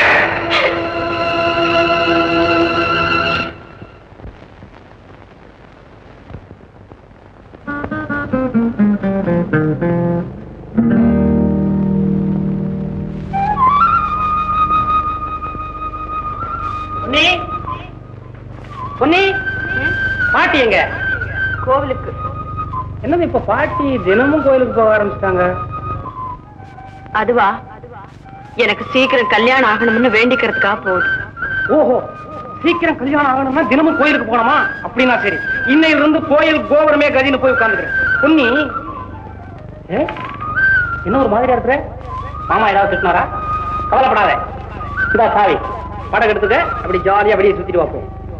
பொன்னி பொன்னி பாட்டி எங்க கோவிலுக்கு என்னது இப்ப பாட்டி தினமும் கோயிலுக்கு போக ஆரம்பிச்சிட்டாங்க அதுவா எனக்கு சீக்கிரம் கல்யாணம் ஆகணும்னு வேண்டிக்கிறதுக்காக போகுது ஓஹோ சீக்கிரம் கல்யாணம் ஆகணும்னா தினமும் கோயிலுக்கு போனோமா அப்படின்னா சரி இன்னையில இருந்து கோயில் கோபுரமே கதின்னு போய் உட்கார்ந்துக்கிறேன் பொன்னி ஏ, என்ன ஒரு மாதிரியா இருக்கிற மாமா ஏதாவது திட்டினாரா கவலைப்படாத இந்தா சாவி படகு எடுத்துக்க அப்படி ஜாலியா வெளியே சுத்திட்டு வா போ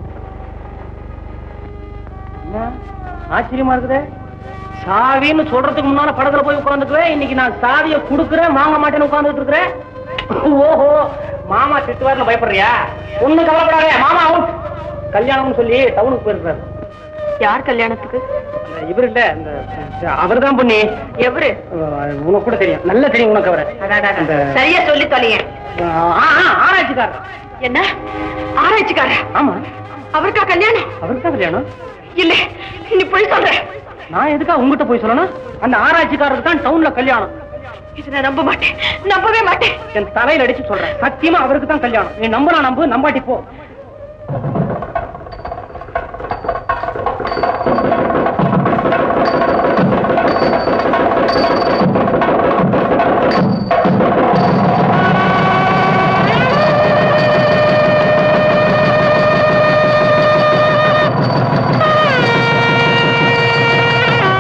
என்ன ஆச்சரியமா இருக்குதே சாவின்னு சொல்றதுக்கு முன்னால படகுல போய் உட்கார்ந்துக்குவேன் இன்னைக்கு நான் சாவியை கொடுக்குறேன் வாங்க மாட்டேன்னு உட்கார்ந்துட்டு இருக்கிறேன் ஓஹோ மாமா திட்டுவார்னு பயப்படுறியா ஒண்ணும் கவலைப்படாதே மாமா அவுட் கல்யாணம்னு சொல்லி டவுனுக்கு போயிருக்காரு யார் கல்யாணத்துக்கு இவர் இல்ல இந்த அவர் தான் பண்ணி எவரு உனக்கு கூட தெரியும் நல்ல தெரியும் உனக்கு அவரை அந்த சரியா சொல்லி தொலைங்க ஆ, ஆ, ஆராய்ச்சிக்காரர் என்ன ஆராய்ச்சிக்கார ஆமா அவருக்கா கல்யாணம் அவருக்கு தான் கல்யாணம் இல்ல நீ போய் சொல்ற நான் எதுக்கா உங்ககிட்ட போய் சொல்லணும் அந்த ஆராய்ச்சிக்காரருக்கு தான் டவுன்ல கல்யாணம் இதை நான் நம்ப மாட்டேன் நம்பவே மாட்டேன் என் தலையில அடிச்சு சொல்றேன் சத்தியமா அவருக்கு தான் கல்யாணம் நீ நம்புறா நம்பு நம்பாட்டி போ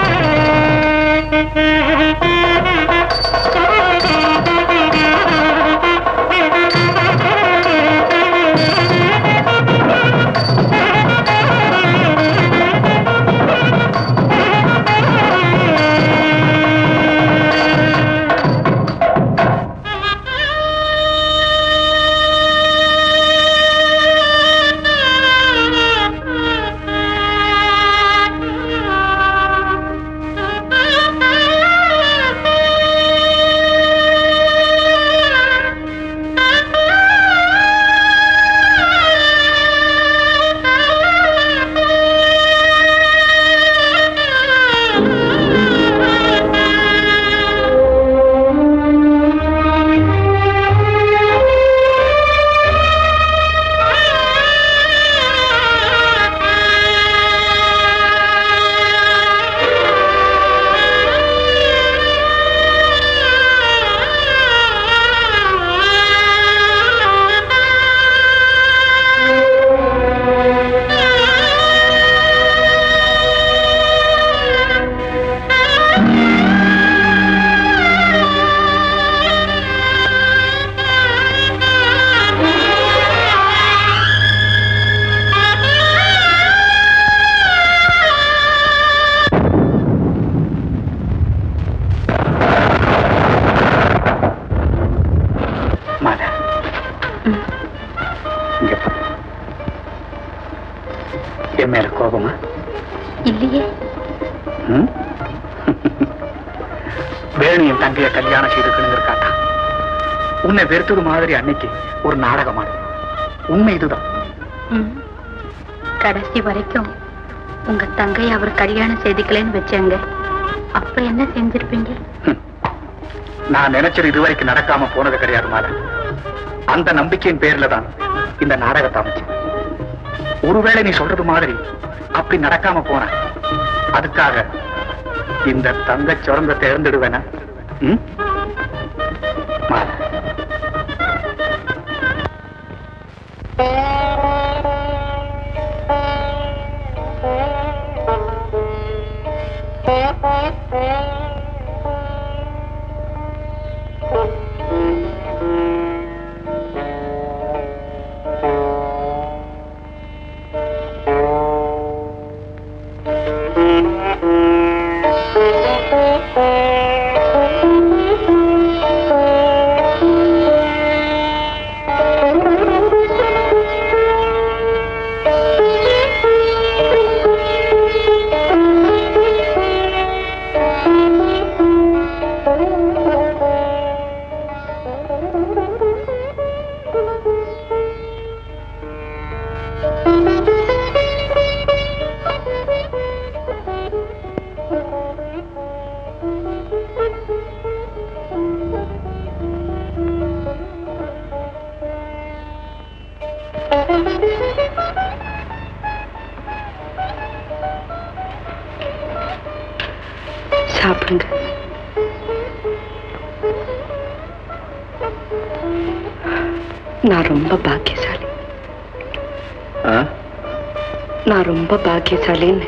Thank you. என் மேல கோபமா இல்லையே ம்? வேணு என் தங்கைய கல்யாணம் செய்துக்கணுங்கிறக்காட்டா உன்னை வெறுத்தது மாதிரி அன்னைக்கு ஒரு நாடகமான உண்மை இதுதான் ம். கடைசி வரைக்கும் உங்க தங்கை அவர் கல்யாணம் செய்துக்கலன்னு வச்சாங்க அப்ப என்ன செஞ்சிருப்பீங்க ஹம். நான் நினைச்சது இதுவரைக்கும் நடக்காம போனது கிடையாது மாலா அந்த நம்பிக்கையின் பேர்ல தான் இந்த நாடகத்தை அமைச்சேன் ஒருவேளை நீ சொல்றது மாதிரி அப்படி நடக்காம போன அதுக்காக இந்த தங்க சுரங்கத்தை இழந்துடுவேனா ம்? மாலா சாப்பிடுங்க நான் ரொம்ப பாக்கியசாலி நான் ரொம்ப பாக்கியசாலின்னு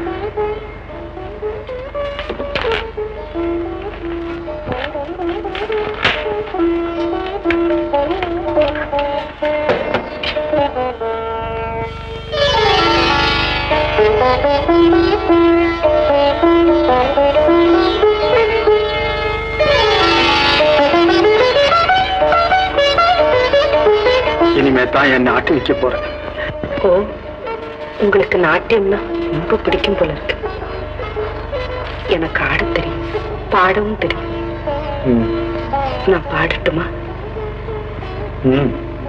இனிமே தான் என்னை ஆட்டி வைக்க போறேன் ஓ உங்களுக்கு நாட்டியம்னா ரொம்ப பிடிக்கும் போல இருக்கு எனக்கு ஆடத் தெரியும் பாடவும் தெரியும் ம். நான் பாடட்டுமா ம்.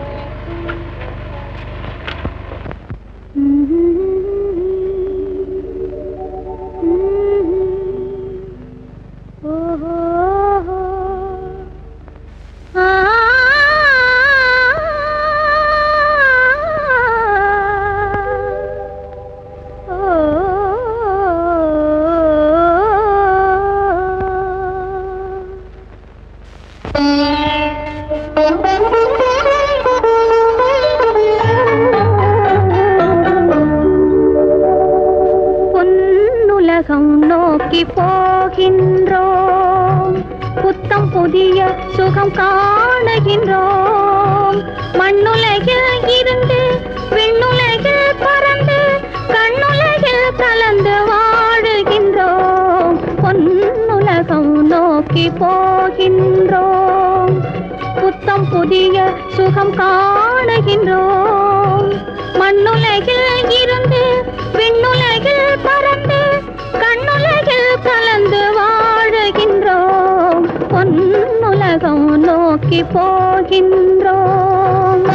பொன்னுலகம் நோக்கி போகின்றோம் புத்தம் புதிய சுகம் காணுகின்றோம் மண்ணுலகில் இருந்து விண்ணுலகில் பறந்து கண்ணுலகில் கலந்து வாழுகின்றோம் பொன்னுலகம் நோக்கி போகின்றோம் புத்தம் புதிய சுகம் காணுகின்றோம் மண்ணுலகில் இருந்து விண்ணுலகில் பறந்து கண்ணுலகில் கலந்து வாழுகின்றோம் பொன்னுலகம் நோக்கி போகின்றோம்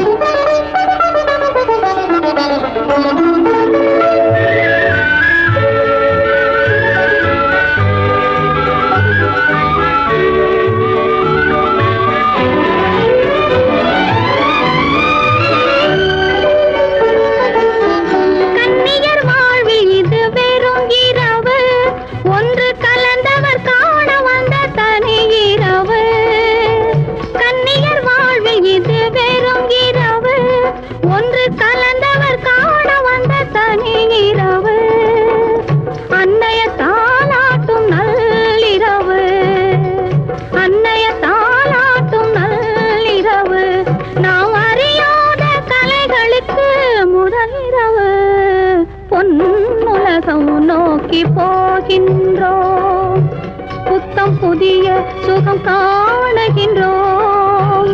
கன்னியர் வாழ்வில் இது வெறும் இரவு ஒன்று கலந்தவர் காண வந்த தனி இரவு கன்னியர் வாழ்வில் இது வெறும் இரவு ஒன்று கலந்தவர் காண வந்த தனி இரவு அன்னைய தாளாட்டும் நள்ளிரவு அன்னைய தாளாட்டும் நள்ளிரவு நாம் அறியாத கலைகளுக்கு முதல் இரவு பொன்னுலகம் நோக்கி போகின்றோம் புத்தம் புதிய சுகம் காணுகின்றோம்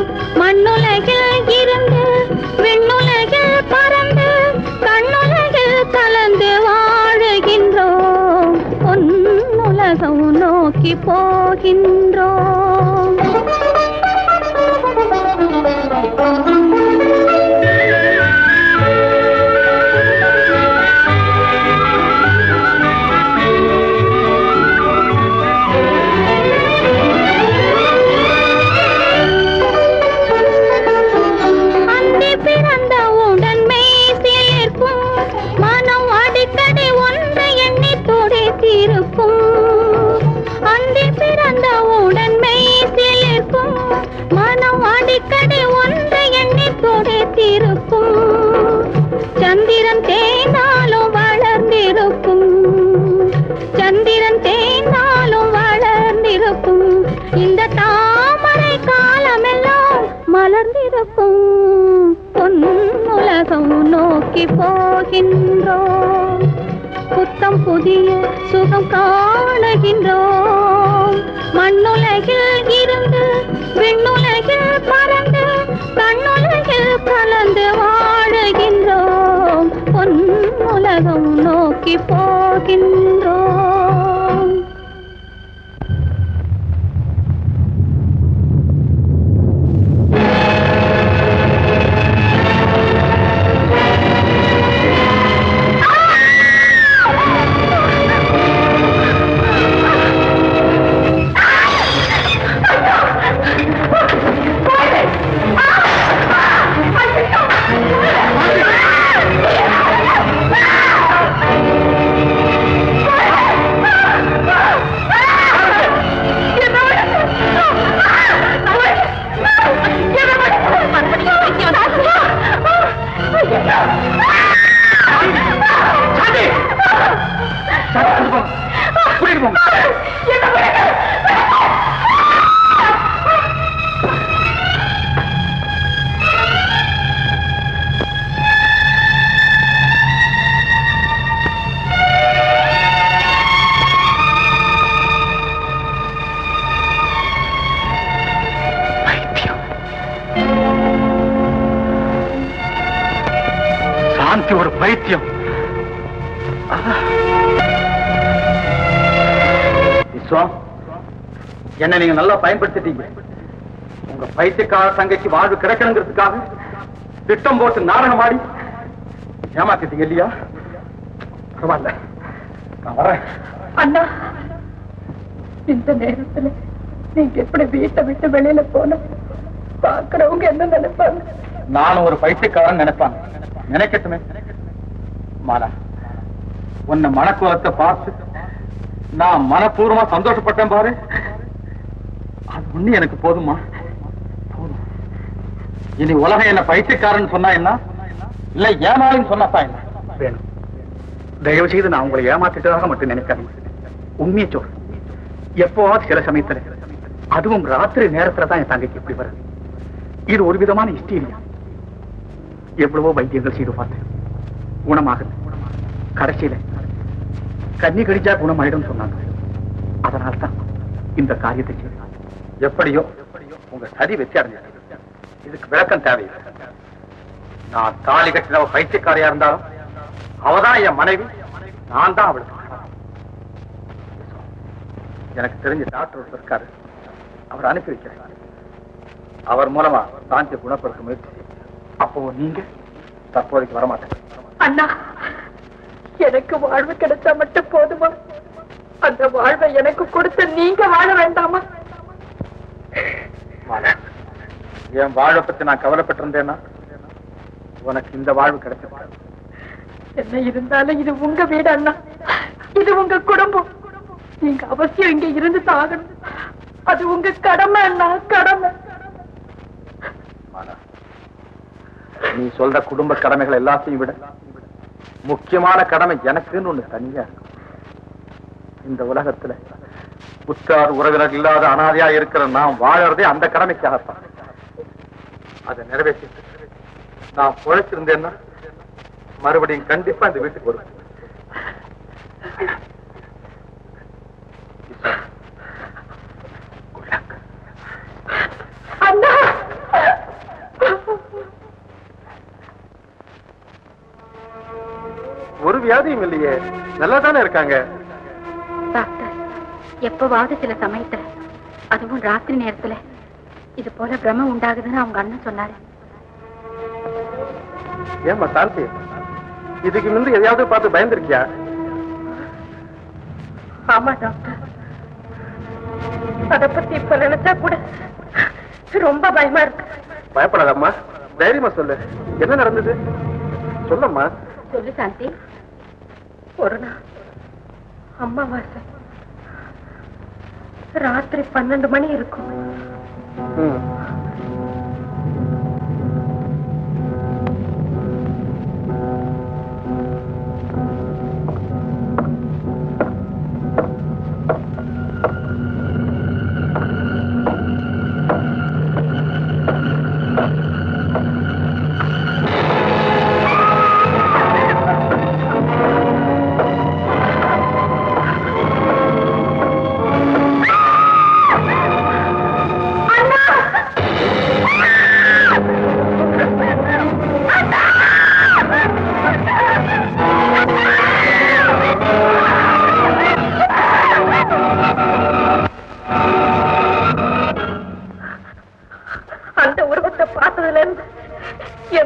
மண்ணுலகில் இருந்து விண்ணுலகில் பறந்து கண்ணுலகில் கலந்து நோக்கி போகின்றோம் புத்தம் புதிய சுகம் காணுகின்றோம் மண்ணுலகில் இருந்து விண்ணுலகில் பறந்து கண்ணுலகில் கலந்து வாழுகின்றோம் பொன் உலகம் நோக்கி போகின்றோம் சாந்தி ஒரு பைத்தியம் விஸ்வம் என்ன நீங்க நல்லா பயன்படுத்திட்டீங்க உங்க பைத்தியக்கார தங்கைக்கு வாழ்வு கிடைக்கணுங்கிறதுக்காக திட்டம் போட்டு நாடகம் ஆடி ஏமாத்திட்டீங்க இல்லையா பரவாயில்ல நான் வரேன் அண்ணா இந்த நேரத்துல நீங்க எப்படி வீட்டை விட்டு வெளியில போன பாக்குறவங்க என்ன நினைப்பாங்க நானும் ஒரு பைத்தியக்காரன் நினைப்பாங்க நினைக்கட்டுமே மாலா உன்னை மனக்குலத்தை பார்த்து நான் மனப்பூர்வமா சந்தோஷப்பட்டேன் பாரு அது ஒண்ணு எனக்கு போதுமா போதும் இனி உலகம் என்ன பைத்தியக்காரன் சொன்னா என்ன இல்ல ஏமாளின்னு சொன்னாதான் என்ன வேணும் தயவு செய்து நான் உங்களை ஏமாத்திட்டதாக மட்டும் நினைக்காதீங்க உண்மையை சொல்றேன் எப்போவாவது சில சமயத்துல அதுவும் ராத்திரி நேரத்துல தான் என் தங்கைக்கு இப்படி வருது இது ஒரு விதமான ஹிஸ்டீரியா எவ்வளவோ வைத்தியங்கள் செய்து பார்த்தேன் குணமாகுது கடைசியில கண்ணி கடிச்சா குணமாயிடும் சொன்னாங்க அதனால தான் இந்த காரியத்தை செய்தேன் எப்படியோ உங்க சதி வெற்றி அடைஞ்சிருக்கு இதுக்கு விளக்கம் தேவையில்லை நான் தாலி கட்டினவ பைத்தியக்காரியா இருந்தாலும் அவதான் என் மனைவி நான் தான் அவளுக்கு கணவன். எனக்கு தெரிஞ்ச டாக்டர் ஒருத்தர் இருக்காரு அவர் அனுப்பி வைக்கிறேன் அவர் மூலமா சாந்தியை குணப்படுத்த முயற்சி செய்யுங்க. அப்போ நீங்க தற்போதைக்கு வரமாட்டேன் அண்ணா எனக்கு வாழ்வு கிடைச்சா மட்டும் போதுமா அந்த வாழ்வை எனக்கு கொடுத்து நீங்க வாழ வேண்டாமா மாலா, என் வாழ்வை பத்தி நான் கவலைப்பட்டிருந்தேன்னா உனக்கு இந்த வாழ்வு கிடைச்சிருக்காது என்ன இருந்தாலும் இது உங்க வீடு அண்ணா இது உங்க குடும்பம் நீங்க அவசியம் இங்க இருந்து சாகணும் அது உங்க கடமை அண்ணா கடமை மாலா, நீ சொல்ற குடும்ப கடமைகள் எல்லாத்தையும் விட முக்கியமான கடமை எனக்குன்னு ஒண்ணு தனியா இருக்கு இந்த உலகத்துல உற்றார் உறவினர் இல்லாத அனாதையா இருக்கிற நான் வாழறதே அந்த கடமைக்காகத்தான் அதை நிறைவேற்றி நான் பொழைச்சிருந்தேன்னா மறுபடியும் கண்டிப்பா இந்த வீட்டுக்கு வருவேன் அண்ணா ஒரு வியாதியும் இல்லையே நல்லா தானே இருக்காங்க டாக்டர் எப்பவாவது சில சமயத்துல அதுவும் ராத்திரி நேரத்துல இது போல பிரம உண்டாகுதுன்னு அவங்க அண்ணன் சொன்னாரு ஏமா சாந்தி இதுக்கு முந்து எதையாவது பார்த்து பயந்துருக்கியா ஆமா டாக்டர் அத பத்தி இப்ப நினைச்சா கூட ரொம்ப பயமா இருக்கு பயப்படாதம்மா தைரியமா சொல்லு என்ன நடந்தது சொல்லம்மா சொல்லு சாந்தி ஒரு நாள் அம்மாவாசை ராத்திரி பன்னெண்டு மணி இருக்கும் ம்.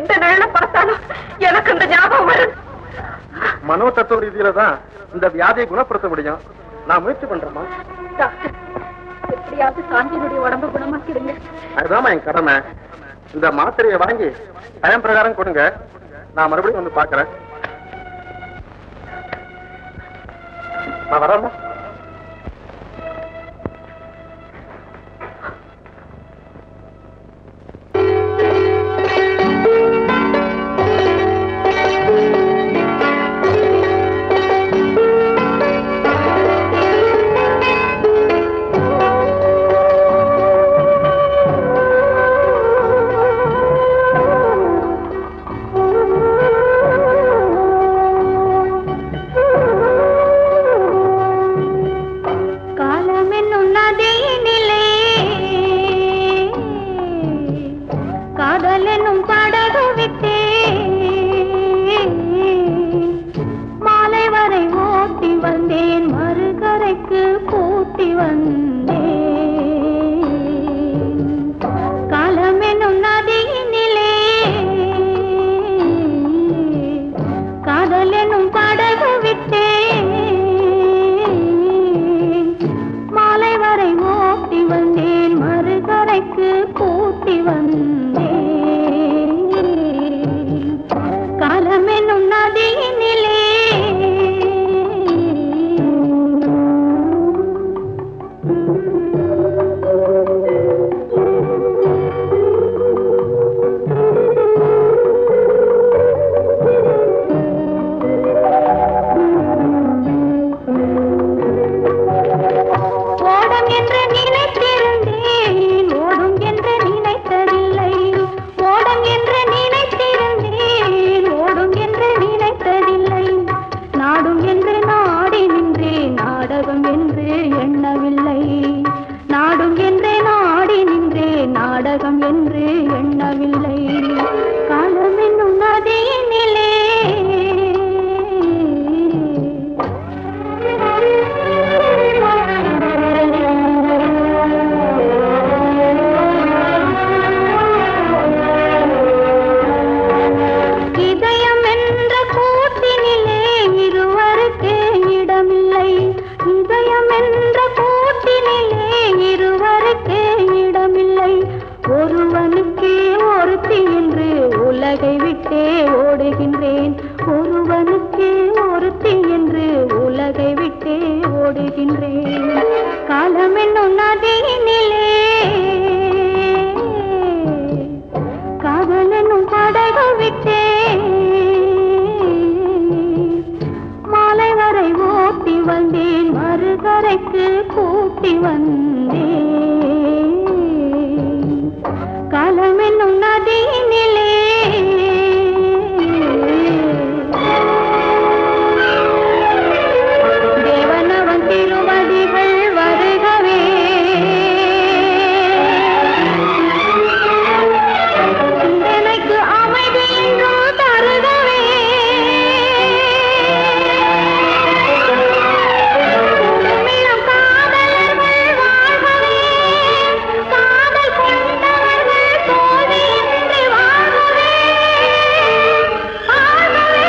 எந்த நிழல பார்த்தாலும் எனக்கு இந்த ஞாபகம் வருது மனோ தத்துவ ரீதியில தான் இந்த வியாதியை குணப்படுத்த முடியும் நான் முயற்சி பண்றேம்மா டாக்டர் எப்படியாவது சாந்தியினுடைய உடம்ப குணமாக்கிடுங்க அதுதான் என் கடமை இந்த மாத்திரையை வாங்கி டைம் பிரகாரம் கொடுங்க நான் மறுபடியும் வந்து பாக்குறேன் நான் வரேம்மா காலம் என்னும் நதியினிலே காதல் என்னும் படகு விட்டே மாலை வரை ஓட்டி வந்தேன் மறுகரைக்கு பூட்டி வந்தேன் காலம் என்னும் நதியினிலே காதல் என்னும் படகு விட்டேன் மாலை வரை ஓட்டி வந்தேன் மறுகரைக்கு கூட்டி வந்தேன் காலம் என்னும் நதியினிலே ஓடம் என்று நினைத்திருந்தேன் ஓடும் என்று நினைத்ததில்லை ஓடம் என்று நினைத்திருந்தேன் ஓடும் என்று நினைத்ததில்லை நாடும் என்று நாடி நின்றேன் நாடகம் என்று எண்ணவில்லை நாடும் என்று நாடி நின்றேன் நாடகம் என்று எண்ணவில்லை காலம் என்னும் நதியினிலே இதயம் என்ற கூட்டினிலே இருவருக்கே இடமில்லை இதயம் என்ற கூட்டினிலே இருவருக்கே இடமில்லை ஒருவனுக்கே ஒருத்தி என்று உலகை விட்டே ஓடுகின்றேன் ஒருவனுக்கே ஒருத்தி என்று உலகை விட்டே ஓடுகின்றேன் காலம் என்னும் நதியினிலே காதல் என்னும் படகு விட்டே மாலை வரை ஓட்டி வந்தேன் மறுகரைக்கு கூட்டி வந்தேன் காலம் என்னும் நதியினிலே தேவனவன் திருவடிகள் வருகவே சிந்தனைக்கு அமைதி என்றும் தருகவே குடுமிடம் காதலர்கள் வாழ்கவே காதல் கொண்டவர்கள் தோல்வியின்றி வாழ்கவே ஆகவே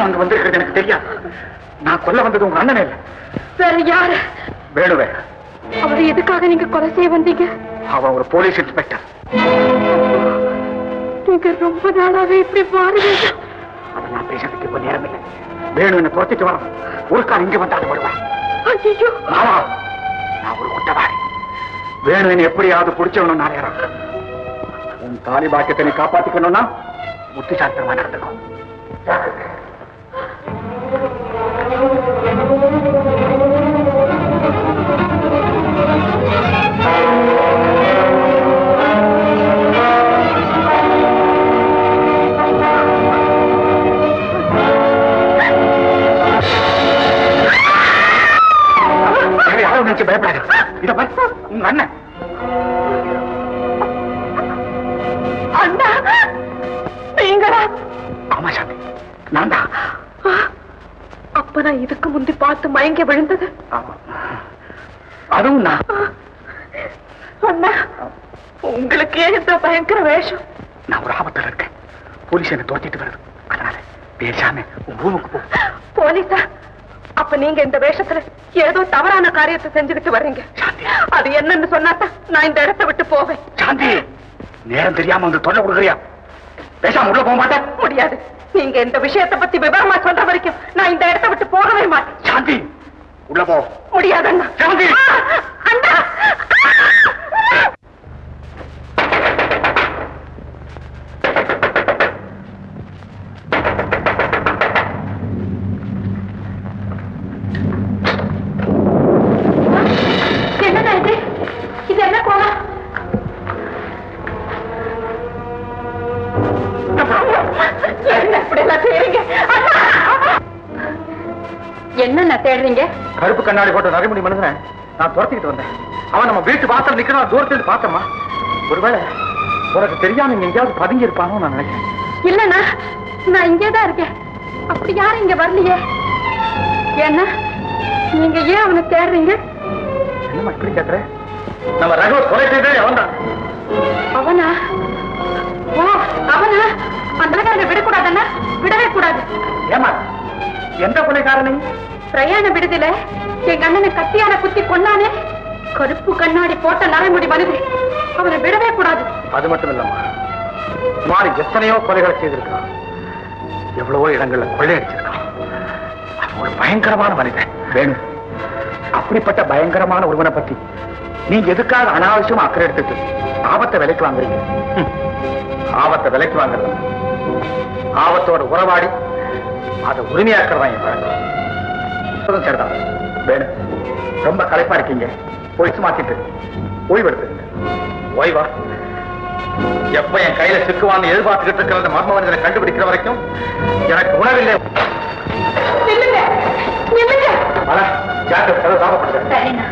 அங்க வந்திருக்கிறது எனக்கு தெரியாது நான் கொல்ல வந்தது உங்க அண்ணனே இல்லை வேற யாரு வேணுவே அவரை எதுக்காக நீங்க கொலை செய்ய வந்தீங்க அவன் ஒரு போலீஸ் இன்ஸ்பெக்டர் நீங்க ரொம்ப நாளாவே இப்படி மாறுவீங்க அதெல்லாம் பேசுறதுக்கு இப்ப நேரம் இல்லை வேணு என்ன துரத்திட்டு வரோம் ஒரு கால் இங்க வந்தாலும் வருவான் ஐயோ மாமா நான் ஒரு குற்றவாளி வேணு என்ன எப்படியாவது பிடிச்சவனும் நான் நேரம் உன் தாலி பாக்கியத்தை நீ காப்பாத்திக்கணும்னா புத்திசாலித்தனமா நடந்துக்கும் வேற யாரும் நினைச்சு பயப்படாது இத பாரு உங்க அண்ணன் அண்ணா நீங்களா ஆமா சாமி நான் தான் அப்ப நான் இதுக்கு முந்தி பார்த்து மயங்கி விழுந்தது ஆமா. அதுவும் நான் அண்ணா உங்களுக்கு ஏன் இந்த பயங்கர வேஷம் நான் ஒரு ஆபத்துல இருக்கேன் போலீஸ் என்ன துரத்திட்டு வருது அதனால பேசாம உன் ரூமுக்கு போ போலீஸா அப்ப நீங்க இந்த வேஷத்துல ஏதோ தவறான காரியத்தை செஞ்சுக்கிட்டு வர்றீங்க சாந்தி. அது என்னன்னு சொன்னாதான் நான் இந்த இடத்தை விட்டு போவேன் சாந்தி நேரம் தெரியாம வந்து தொல்லை கொடுக்குறியா பேசாம உள்ள போக மாட்டேன் முடியாது நீங்க இந்த விஷயத்தை பத்தி விவரமா சொல்ற வரைக்கும் நான் இந்த இடத்தை விட்டு போகவே மாட்டேன் சாந்தி உள்ள போ முடியாது அண்ணா சாந்தி. ஆ, அண்ணா என்னடா இது இது என்ன கோலம் என்ன இப்படி எல்லாம் செய்றீங்க அண்ணா! என்னென்ன தேடுறீங்க கருப்பு கண்ணாடி போட்ட நகைமுடி மனுஷன் நான் துரத்திக்கிட்டு வந்தேன் அவன் நம்ம வீட்டு வாசல் நிக்கிறான் தூரத்துல இருந்து பார்த்தம்மா ஒருவேளை உனக்கு தெரியாம இங்க எங்கேயாவது பதுங்கி இருப்பானோ நான் நினைக்கிறேன் இல்லண்ணா நான் இங்கேதான் இருக்கேன் அப்படி யாரும் இங்க வரலையே ஏன்னா நீங்க ஏன் அவனை தேடுறீங்க என்னம்மா இப்படி கேட்கற நம்ம ரகு கொலை செய்தே அவன் தான் அவனா ஓ அவனா அந்த அழகாக விடக்கூடாதண்ணா விடவே கூடாது ஏமா எந்த கொலைக்காரனை பிரயாண விடுதல எங்க அண்ணனை கத்தியால குத்தி கொன்னானே கருப்பு கண்ணாடி போட்ட நரைமுடி மனிதன் அவனை விடவே கூடாது அது மட்டும் இல்லம்மா மாறி எத்தனையோ கொலைகளை செய்திருக்கான் எவ்வளவோ இடங்கள்ல கொள்ளையடிச்சிருக்கான் அவன் ஒரு பயங்கரமான மனிதன் வேணும் அப்படிப்பட்ட பயங்கரமான ஒருவனை பத்தி நீங்க எதுக்காக அனாவசியமா அக்கறை எடுத்துட்டு ஆபத்தை விலைக்கு வாங்குறீங்க ஹம். ஆபத்தை விலைக்கு வாங்குறது ஆபத்தோட உறவாடி அதை உரிமையாக்குறதான் என் பழக்கம் இப்போதும் சரிதான் வேணும் ரொம்ப களைப்பா இருக்கீங்க போய் மாத்திட்டு ஓய்வெடுத்துங்க ஓய்வா எப்ப என் கையில சிக்குவான்னு எதிர்பார்த்துக்கிட்டு இருக்கிற அந்த மர்ம மனிதனை கண்டுபிடிக்கிற வரைக்கும் எனக்கு உணவில்லை நில்லுங்க நில்லுங்க மலா, ஜாக்கிரதை, கதவை தாமப்படுத்துங்க. சரிண்ணா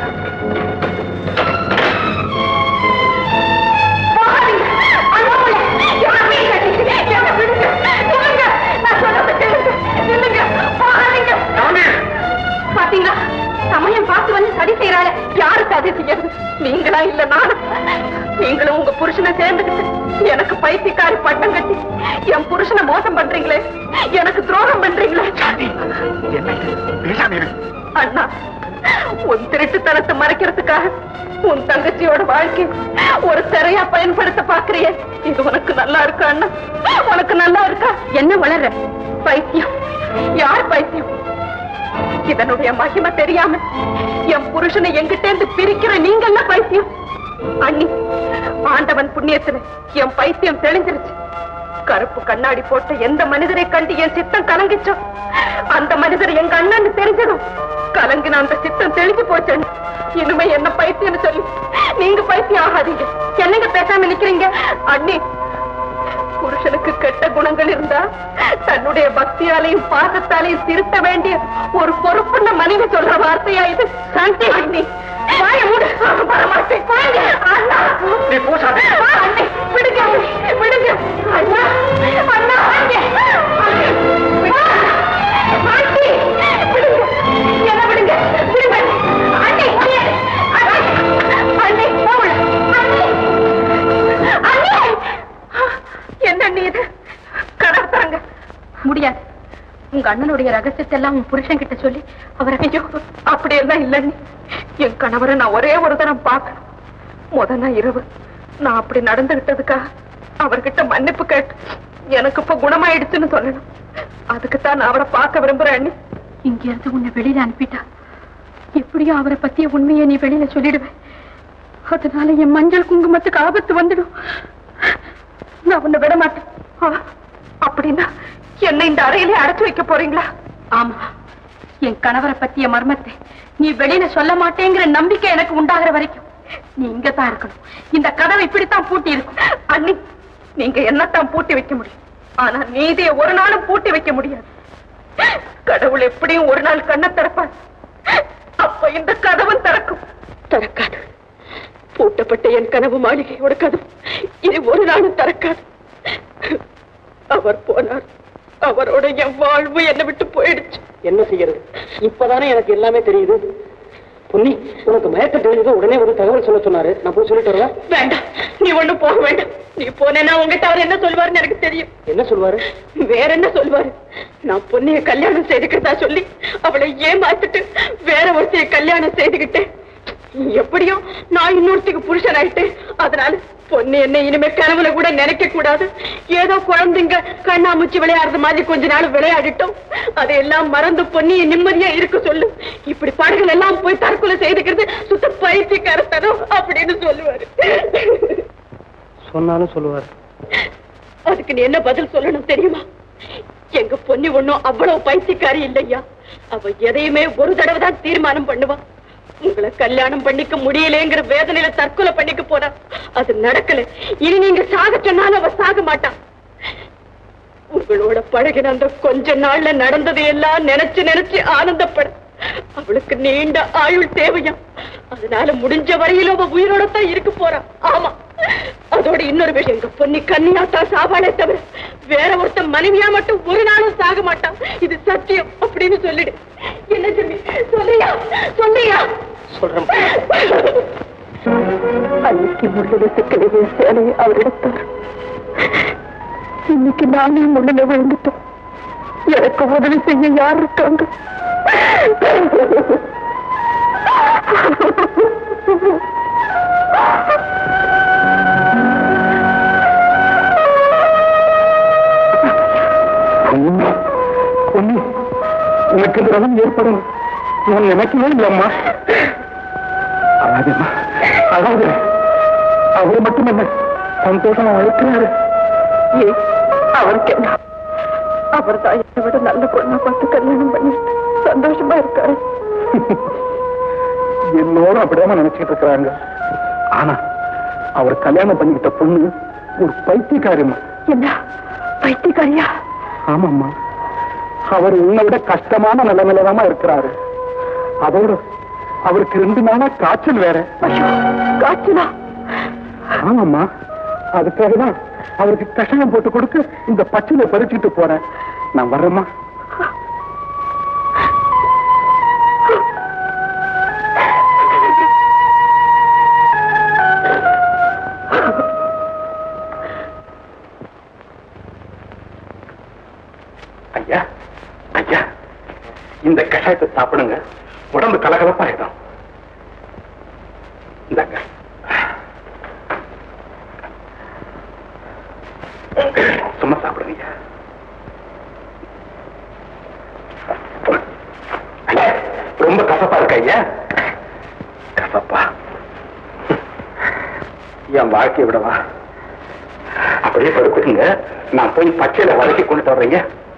போகாதீங்க. அங்க போய் என்ன மீன் கட்டிட்டு, என்ன விடுங்க. நில்லுங்க. நான் சொல்றதை கேளுங்க. நில்லுங்க. போகாதீங்க. பாத்தீங்களா சமயம் பார்த்து வந்து சரி செய்யறாள யாருக்கு அது செய்யறது நீங்களா இல்ல நானும் நீங்களும் உங்க புருஷனை சேர்ந்துக்கிட்டு எனக்கு பைத்தியக்காரி பட்டம் கட்டி என் புருஷனை மோசம் பண்றீங்களே எனக்கு துரோகம் பண்றீங்களே சாந்தி, என்ன இது? பேசாம இரு. அண்ணா உன் திருட்டுத்தனத்தை மறைக்கிறதுக்காக உன் தங்கச்சியோட வாழ்க்கை ஒரு சிறையா பயன்படுத்த பாக்குறியே இது உனக்கு நல்லா இருக்கா அண்ணா உனக்கு நல்லா இருக்கா என்ன வளர பைத்தியம் யார் பைத்தியம் இதனுடைய மகிமை தெரியாம என் புருஷனை எங்கிட்ட இருந்து பிரிக்கிற நீங்கள்ல பைத்தியம் அண்ணி ஆண்டவன் புண்ணியத்துல என் பைத்தியம் தெளிஞ்சிருச்சு கருப்பு கண்ணாடி போட்ட எந்த மனிதரை கண்டு என் சித்தம் கலங்கிச்சோ அந்த மனிதர் எங்க அண்ணன் தெரிஞ்சதும் கலங்கின அந்த சித்தம் தெளிஞ்சு போச்சு அண்ணி. இனிமே என்ன பைத்தியம்னு சொல்லி நீங்க பைத்தியம் ஆகாதீங்க என்னங்க பேசாம நிக்கிறீங்க அண்ணி புருஷனுக்கு கெட்ட குணங்கள் இருந்தா தன்னுடைய பக்தியாலையும் பாசத்தாலையும் திருத்த வேண்டிய ஒரு பொறுப்புள்ள மனைவி சொல்ற வார்த்தையா இது சாந்தி அண்ணி வாய மூடு வரமாட்டேன் வாங்க. அண்ணா நீ பூசாதே. வா, அண்ணி விடுங்க விடுங்க அண்ணா அண்ணா அண்ணி அண்ணி, விடுங்க. ஆண்டி, விடுங்க என்ன விடுங்க விடுங்க அண்ணி அண்ணி அண்ணி போகல அண்ணி அண்ணி என்ன நீ இது கடத்தாங்க முடியாது உங்க அண்ணனுடைய ரகசியத்தை எல்லாம் உன் புருஷன் கிட்ட சொல்லி அவரை ஐயோ அப்படியெல்லாம் இல்லைன்னு என் கணவரை நான் ஒரே ஒரு தரம் பார்க்கணும் முத நாள் இரவு நான் அப்படி நடந்துகிட்டதுக்காக அவர்கிட்ட மன்னிப்பு கேட்டு எனக்கு இப்ப குணமாயிடுச்சுன்னு சொல்லணும் அதுக்குத்தான் நான் அவரை பார்க்க விரும்புறேன் அண்ணி இங்க இருந்து உன்னை வெளியில அனுப்பிட்டா எப்படியும் அவரை பத்திய உண்மையை நீ வெளியில சொல்லிடுவேன் அதனால என் மஞ்சள் குங்குமத்துக்கு ஆபத்து வந்துடும் நான் உன்னை விட மாட்டேன் ஆ, அப்படின்னா என்ன இந்த அறையிலே அடைச்சு வைக்க போறீங்களா ஆமா என் கணவரை பத்திய மர்மத்தை நீ வெளியில சொல்ல மாட்டேங்கிற நம்பிக்கை எனக்கு உண்டாகிற வரைக்கும் நீ இங்கதான் இருக்கணும் இந்த கதவை இப்படித்தான் பூட்டி இருக்கும் அண்ணி நீங்க என்னத்தான் பூட்டி வைக்க முடியும் ஆனா நீதியை ஒரு நாளும் பூட்டி வைக்க முடியாது கடவுள் எப்படியும் ஒரு நாள் கண்ணை திறப்பார் அப்ப இந்த கதவும் திறக்கும் திறக்காது பூட்டப்பட்ட என் கனவு மாளிகையோட கதவு இது ஒரு நாளும் திறக்காது அவர் போனார் அவரோட என் வாழ்வு என்னை விட்டு போயிடுச்சு என்ன செய்யறது இப்பதானே எனக்கு எல்லாமே தெரியுது பொன்னி உனக்கு மயக்கம் தெரிஞ்சது உடனே ஒரு தகவல் சொல்ல சொன்னாரு நான் போய் சொல்லிட்டு வரவா வேண்டாம் நீ ஒண்ணும் போக வேண்டாம் நீ போனேன்னா உங்ககிட்ட அவர் என்ன சொல்வாருன்னு எனக்கு தெரியும் என்ன சொல்வாரு வேற என்ன சொல்வாரு நான் பொண்ணைய கல்யாணம் செய்துக்கிறதா சொல்லி அவளை ஏமாத்திட்டு வேற ஒருத்தைய கல்யாணம் செய்துக்கிட்டேன் எப்படியும் நான் இன்னொருத்திக்கு புருஷன் ஆயிட்டேன் அதனால பொண்ணு என்ன இனிமே கனவுல கூட நினைக்க கூடாது ஏதோ குழந்தைங்க கண்ணாமூச்சி விளையாடுறது மாதிரி கொஞ்ச நாள் விளையாடிட்டோம் அதையெல்லாம் மறந்து பொண்ணி நிம்மதியா இருக்க சொல்லு இப்படி படகுல எல்லாம் போய் தற்கொலை செய்துக்கிறது சுத்த பைத்தியக்காரத்தனம் அப்படின்னு சொல்லுவாரு சொன்னாலும் சொல்லுவாரு அதுக்கு நீ என்ன பதில் சொல்லணும் தெரியுமா எங்க பொண்ணு ஒண்ணும் அவ்வளவு பைத்தியக்காரி இல்லையா அவ எதையுமே ஒரு தடவை தான் தீர்மானம் பண்ணுவா உங்களை கல்யாணம் பண்ணிக்க முடியலங்கிற வேதனையில தற்கொலை பண்ணிக்க போறா அது நடக்கல இனி நீங்க சாக சொன்னாலும் அவ சாக மாட்டா உங்களோட பழகின அந்த கொஞ்ச நாள்ல நடந்ததை எல்லாம் நினைச்சு நினைச்சு ஆனந்தப்பட அவளுக்கு நீண்ட ஆயுள் தேவையா அதனால முடிஞ்ச வரையிலும் அவ உயிரோட தான் இருக்க போறா ஆமா அதோட இன்னொரு விஷயம் எங்க பொண்ணி கன்னியாத்தான் சாவாளே தவிர வேற ஒருத்தன் மனைவியா மட்டும் ஒரு நாளும் சாக மாட்டான் இது சத்தியம் அப்படின்னு சொல்லிடு என்ன சொல்லி சொல்லியா சொல்லியா சொல்றேன் அன்னைக்கு முள்ளில சிக்கலையே சேலையை அவரிடத்தார் இன்னைக்கு நானே முள்ளில விழுந்துட்டேன் எனக்கு உதவி செய்ய யார் இருக்காங்க பொன்னி உனக்கு திரவம் ஏற்படும் நான் நினைக்கவே இல்லம்மா அழாதம்மா அழாத அவர் மட்டும் என்ன சந்தோஷமா இருக்கிறாரு ஏன் அவருக்கு என்ன அவர் தான் என்னை விட நல்ல பொண்ணா பார்த்து கல்யாணம் பண்ணிட்டு சந்தோஷமா இருக்காரு எல்லோரும் அப்படிதான் நினைச்சிட்டு இருக்கிறாங்க ஆனா அவர் கல்யாணம் பண்ணிக்கிட்ட பொண்ணு ஒரு பைத்தியக்காரிம்மா என்ன பைத்தியக்காரியா ஆமாம்மா அவர் உன்னை விட கஷ்டமான நிலைமையிலதாம்மா இருக்கிறாரு அதோட அவருக்கு ரெண்டு நாளா காய்ச்சல் வேற ஐயோ காய்ச்சலா ஆமாம்மா அதுக்காக தான் அவருக்கு கஷாயம் போட்டு கொடுக்க இந்த பச்சிலை பறிச்சுட்டு போறேன் நான் வர்றேம்மா ஐயா ஐயா இந்த கஷாயத்தை சாப்பிடுங்க உடம்பு கலகலப்பாயிடும் இந்தாங்க சும்மா சாப்பிடுங்க ஐயா ரொம்ப கசப்பா இருக்கா ஐயா கசப்பா என் வாழ்க்கையை விடவா அப்படியே படுத்துக்குங்க நான் போய் பச்சையில வதக்கி கொண்டு வர்றீங்க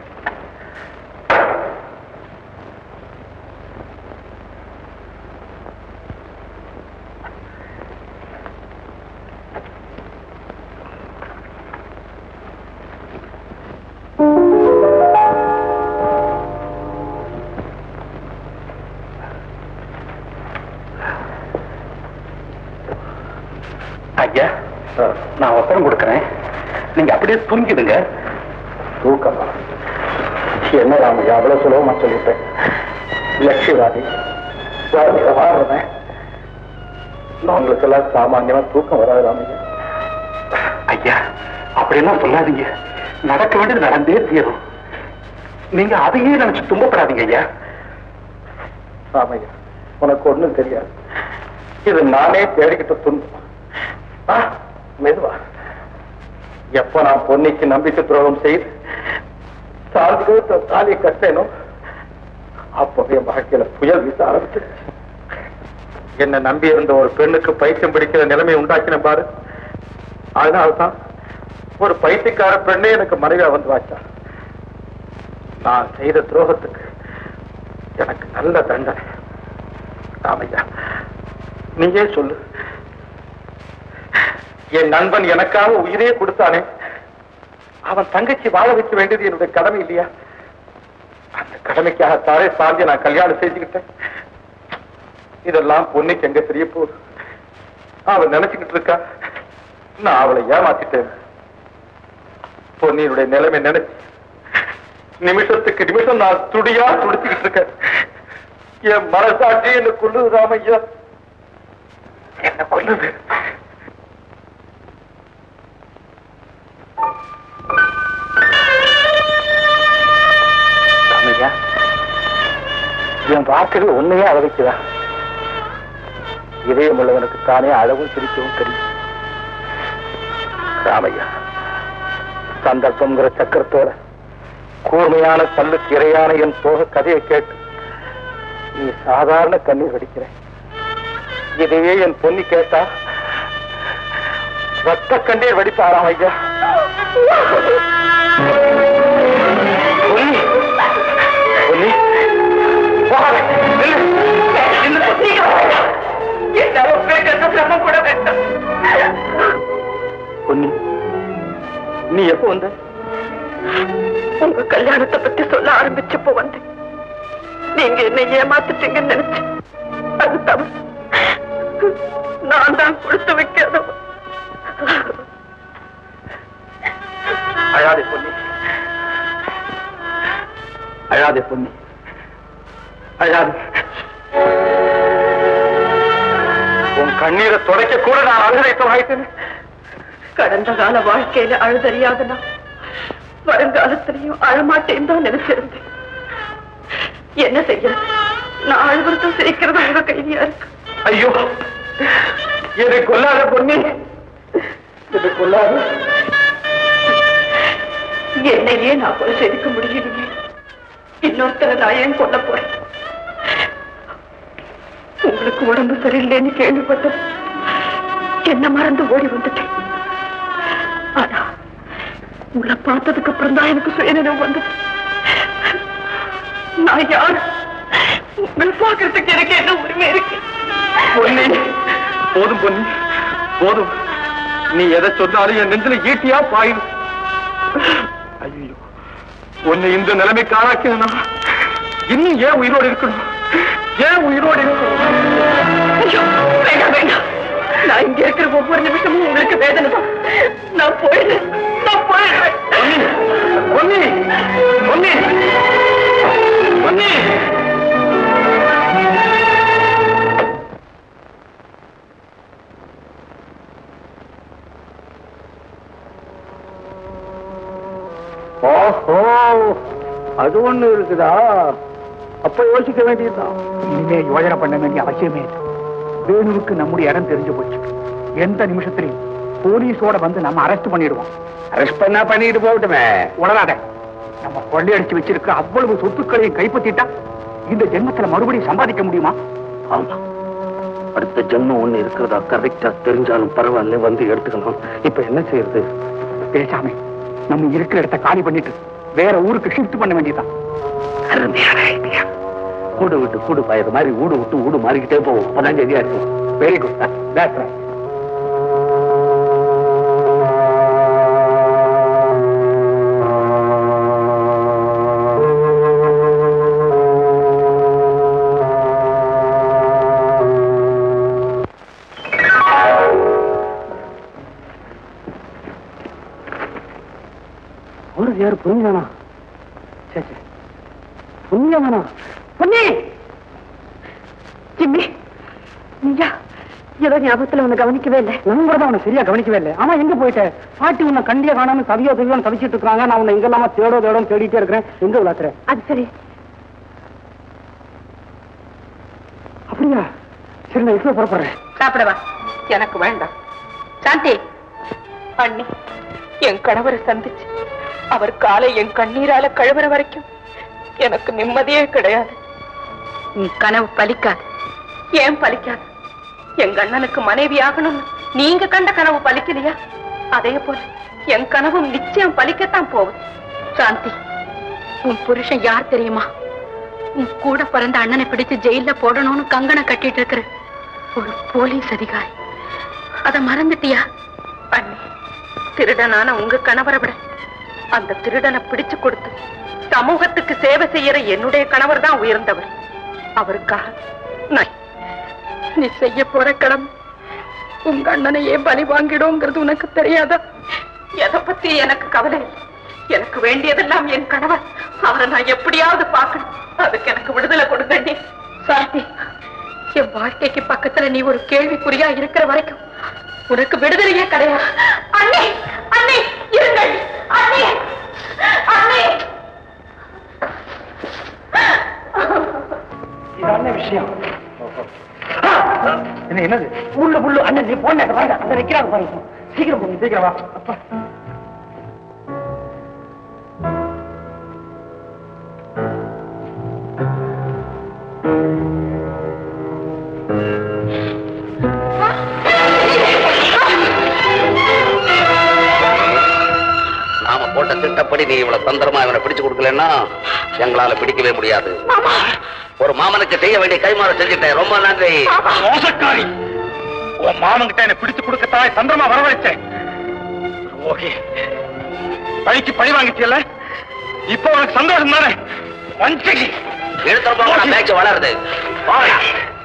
ஐயா நான் ஒத்தரம் கொடுக்கறேன் நீங்க அப்படியே தூங்கிடுங்க தூக்கமா என்ன ராமையா அவ்வளவு சுலபமா சொல்லிட்டேன் லட்சியவாதி வாழ்றேன் உங்களுக்கு எல்லாம் சாமானியமா தூக்கம் வராது ராமையா ஐயா அப்படியெல்லாம் சொல்லாதீங்க நடக்க வேண்டியது நடந்தே தீரும் நீங்க அதையே நினைச்சு துன்பப்படாதீங்க ஐயா ஆமையா உனக்கு ஒண்ணும் தெரியாது இது நானே தேடிக்கிட்ட துன்பம் ஆ, மெதுவா எப்ப நான் பொன்னிக்கு நம்பிக்கை துரோகம் செய்து சாந்திக்கு தாலியை கட்டேனோ அப்பவே என் வாழ்க்கையில புயல் வீச ஆரம்பிச்சிருச்சு என்ன நம்பி இருந்த ஒரு பெண்ணுக்கு பைத்தியம் பிடிக்கிற நிலைமை உண்டாக்கின பாரு அதனால்தான் ஒரு பைத்தியக்கார பெண்ணே எனக்கு மனைவியா வந்து வாச்சா நான் செய்த துரோகத்துக்கு எனக்கு நல்ல தண்டனை ராமையா நீயே சொல்லு என் நண்பன் எனக்காக உயிரே கொடுத்தானே அவன் தங்கச்சி வாழ வைக்க வேண்டியது என்னுடைய கடமை இல்லையா அந்த கடமைக்காகத்தானே சாந்தி நான் கல்யாணம் செஞ்சுக்கிட்டேன் இதெல்லாம் பொண்ணுக்கு எங்க தெரிய போகுது அவள் நினைச்சுக்கிட்டு இருக்கா நான் அவளை ஏமாத்திட்டேன் பொன்னியினுடைய நிலைமை நினைச்சு நிமிஷத்துக்கு நிமிஷம் நான் துடியா துடிச்சுக்கிட்டு இருக்கேன் என் மனசாட்சி என்ன கொல்லுது ராமையா என்ன கொல்லுது ராமையா என் வாக்குகள் உன்னையே அளவைக்குதா இதயம் உள்ளவனுக்கு தானே அளவும் சிரிக்கவும் தெரியும் ராமையா சந்தர்ப்பங்கிற சக்கரத்தோட கூர்மையான பல்லுக்கு இரையான என் போக கதையை கேட்டு நீ சாதாரண கண்ணீர் வடிக்கிற இதையே என் பொண்ணு கேட்டா ரத்த கண்ணீர் வடிப்பாராம் ஐயா பொன்னி, பொன்னி, போகாத, நில்லு, நில்லு, சீக்கிரம். என்னால பேசுறது சிரமம் கூட வேண்டாம். பொன்னி நீ எப்போ வந்த உங்க கல்யாணத்தை பத்தி சொல்ல ஆரம்பிச்சப்போ வந்து நீங்க என்ன ஏமாத்துட்டீங்கன்னு நினைச்சேன் அது தவறு நான் தான் கொடுத்து வைக்காதவ அழாதே பொன்னி அழாதே பொன்னி அழாதே உன் கண்ணீரை துடைக்க கூட நான் அழுதை தொகைத்தேன் கடந்த கால வாழ்க்கையில அழுதறியாத நான் வருங்காலத்திலையும் அழமாட்டேன்னு தான் நினைச்சிருந்தேன் என்ன செய்யறது நான் அழுவதும் சிரிக்கிறதும் உங்க கையிலயா இருக்கு ஐயோ என்னை கொல்லாத பொன்னி என்னை கொல்லாத என்னையே நான் கொலை செய்திக்க முடியலையே இன்னொருத்தரை நான் ஏன் கொல்ல போறேன் உங்களுக்கு உடம்பு சரியில்லைன்னு கேள்விப்பட்டது என்ன மறந்து ஓடி வந்துட்டேன் ஆனா உங்களை பார்த்ததுக்கு அப்புறம் தான் எனக்கு சுயநினைவு வந்தது நான் யார் உங்களை பார்க்கறதுக்கு எனக்கு என்ன உரிமை இருக்கு பொன்னி போதும் பொன்னி போதும் நீ எதை சொன்னாலும் என் நெஞ்சில ஈட்டியா பாயும் ஐயோ உன்னை இந்த நிலைமைக்கு ஆளாக்கினா இன்னும் ஏன் உயிரோடு இருக்கணும் ஏன் உயிரோடு இருக்கணும் ஐயோ, வேண்டாம் வேண்டாம் நான் இங்க இருக்கிற ஒவ்வொரு நிமிஷமும் உங்களுக்கு வேதனை தான் நான் போயிடுறேன் நான் போயிடுறேன் பொன்னி பொன்னி பொன்னி ஓஹோ அது ஒண்ணு இருக்குதா அப்ப யோசிக்க வேண்டியதுதான் இனிமே யோஜனை பண்ண வேண்டிய அவசியமே இல்லை வேணுவுக்கு நம்முடைய இடம் தெரிஞ்சு போச்சு எந்த நிமிஷத்திலையும் போலீஸோட வந்து நம்ம அரெஸ்ட் பண்ணிடுவோம் அரெஸ்ட் பண்ணா பண்ணிட்டு போகட்டுமே உடலாத நம்ம கொள்ளையடிச்சு வச்சிருக்க அவ்வளவு சொத்துக்களையும் கைப்பற்றிட்டா இந்த ஜென்மத்துல மறுபடியும் சம்பாதிக்க முடியுமா ஆமா அடுத்த ஜென்மம் ஒண்ணு இருக்கிறதா கரெக்டா தெரிஞ்சாலும் பரவாயில்ல வந்து எடுத்துக்கலாம் இப்ப என்ன செய்யறது பேசாம நம்ம இருக்கிற இடத்த காலி பண்ணிட்டு வேற ஊருக்கு ஷிஃப்ட் பண்ண வேண்டியதுதான் அருமையான ஐடியா கூடு விட்டு கூடு பாயது மாதிரி ஊடு விட்டு ஊடு மாறிக்கிட்டே போவோம் அப்பதான் சரியா இருக்கும் வெரி குட் தட்ஸ் ரைட் ஒரு யாரு புரிஞ்சானா சரி புண்ணியவனா பொன்னி ஜிம்மி நீயா ஏதோ ஞாபகத்துல உன்னை கவனிக்கவே இல்லை நான் கூட தான் உன்னை சரியா கவனிக்கவே இல்லை ஆமா எங்க போயிட்ட பாட்டி உன்னை கண்டியா காணாம தவியோ தவியோன்னு தவிச்சிட்டு இருக்காங்க நான் உன்னை எங்கெல்லாம தேடோ தேடோன்னு தேடிட்டே இருக்கிறேன் எங்க விளாத்துற அது சரி அப்படியா சரி நான் இப்ப புறப்படுறேன் சாப்பிடவா எனக்கு வேண்டாம் சாந்தி அண்ணி என் கணவரை சந்திச்சு அவர் காலை என் கண்ணீரால கழுவுற வரைக்கும் எனக்கு நிம்மதியே கிடையாது உன் கனவு பலிக்காது ஏன் பலிக்காது எங்க அண்ணனுக்கு மனைவி ஆகணும்னு நீங்க கண்ட கனவு பலிக்கலையா அதே போல என் கனவும் நிச்சயம் பலிக்கத்தான் போகுது சாந்தி உன் புருஷன் யார் தெரியுமா உன் கூட பிறந்த அண்ணனை பிடிச்சு ஜெயில போடணும்னு கங்கணை கட்டிட்டு இருக்கிற ஒரு போலீஸ் அதிகாரி அத மறந்துட்டியா அண்ணி திருடனான உங்க கணவரை விட அந்த திருடனை பிடிச்சு கொடுத்து சமூகத்துக்கு சேவை செய்யற என்னுடைய கணவர் தான் உயர்ந்தவர் அவருக்காக நான் நீ செய்ய போற கடமை உங்க அண்ணனையே பலி வாங்கிடுங்கிறது உனக்கு தெரியாதா எதை பத்தி எனக்கு கவலை இல்லை எனக்கு வேண்டியதெல்லாம் என் கணவர் அவரை நான் எப்படியாவது பார்க்கணும் அதுக்கு எனக்கு விடுதலை கொடுங்க சாந்தி என் வாழ்க்கைக்கு பக்கத்துல நீ ஒரு கேள்விக்குறியா இருக்கிற வரைக்கும் உனக்கு விடுதலையே கிடையாது அண்ணே அண்ணே இருங்கள் அண்ணே அண்ணே இது என்ன விஷயம் என்ன என்னது உள்ள புல்லு அண்ணன் நீ போன வாங்க அந்த வைக்கிறாங்க பாருங்க சீக்கிரம் போங்க சீக்கிரம் வா அப்பா நாம போட்ட திட்டப்படி நீ இவ்வளவு தந்திரமா இவனை பிடிச்சு கொடுக்கலன்னா எங்களால பிடிக்கவே முடியாது ஒரு மாமனுக்கு செய்ய வேண்டிய கைமாற செஞ்சுட்டேன் ரொம்ப நன்றி மோசக்காரி உன் மாமன்கிட்ட என்ன பிடிச்சு கொடுக்கத்தான் சந்திரமா வரவழைச்சேன் ஓகே பழிக்கு பழி வாங்கிச்சியல்ல இப்போ உனக்கு சந்தோஷம் தானே வஞ்சகி எழுத்துறப்ப பேச்சு வளருது போடா.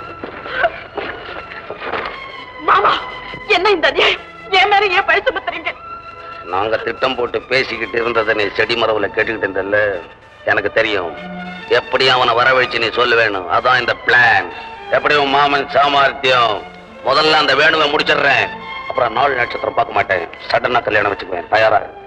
மாமா என்ன இந்த அநியாயம் என் மேல ஏன் பழி சுமத்துறீங்க நாங்க திட்டம் போட்டு பேசிக்கிட்டு இருந்ததை நீ செடி மரவுல கேட்டுக்கிட்டு இருந்தல்ல எனக்கு தெரியும் எப்படியும் அவனை வரவழைச்சு நீ சொல்ல வேணும் அதான் இந்த பிளான் எப்படியும் மாமன் சாமர்த்தியம் முதல்ல அந்த வேணுவை முடிச்சிடுறேன் அப்புறம் நாலு நட்சத்திரம் பார்க்க மாட்டேன் சடனா கல்யாணம் வச்சுக்குவேன் தயாரா இரு.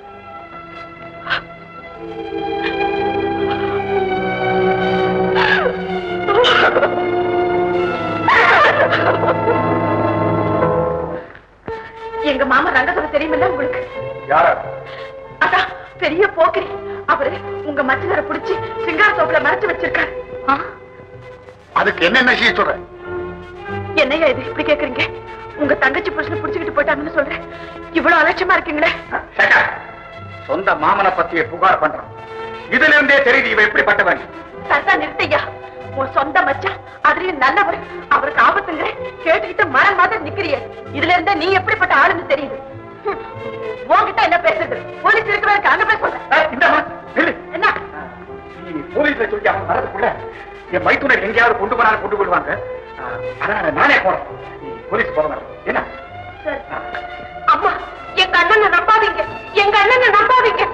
எங்க மாமா ரங்கத்துல தெரியுமில்ல உங்களுக்கு யாரா அதான் பெரிய போக்கிரி அவரு உங்க மச்சினரை புடிச்சு சிங்கார தோப்புல மறைச்சு வச்சிருக்காரு ஆ, அதுக்கு என்னென்ன செய்ய சொல்ற என்னய்யா இது இப்படி கேக்குறீங்க உங்க தங்கச்சி புருஷனை புடிச்சுக்கிட்டு போயிட்டாங்கன்னு சொல்றேன் இவ்வளவு அலட்சியமா இருக்கீங்களே சேகர், சொந்த மாமனை பத்திய புகார் பண்றான் இதுல இருந்தே தெரியுது இவ எப்படிப்பட்டவன் சத்தா நிறுத்தையா உன் சொந்த மச்சான் அதுலயும் நல்லவர் அவருக்கு ஆபத்துங்கிற கேட்டுக்கிட்டு மரம் மாதிரி நிக்கிறிய இதுல இருந்தே நீ எப்படிப்பட்ட ஆளுன்னு தெரியுது ஹம், உன்கிட்ட என்ன பேசுறது போலீஸ் இருக்கிறவருக்கு அங்க பேச சொல்றேன் ஏய், இந்தாம்மா, நில்லு. என்ன நீ போலீஸ்ல சொல்லி அவன் வரதுக்குள்ள என் மைத்துனர் எங்கேயாவது கொண்டு போனாலும் கொண்டு போடுவாங்க ஆ, அதனால நானே போறேன் நீ போலீஸ் போற மாதிரி என்ன சரி. அம்மா எங்க அண்ணனை நம்பாதீங்க எங்க அண்ணனை நம்பாதீங்க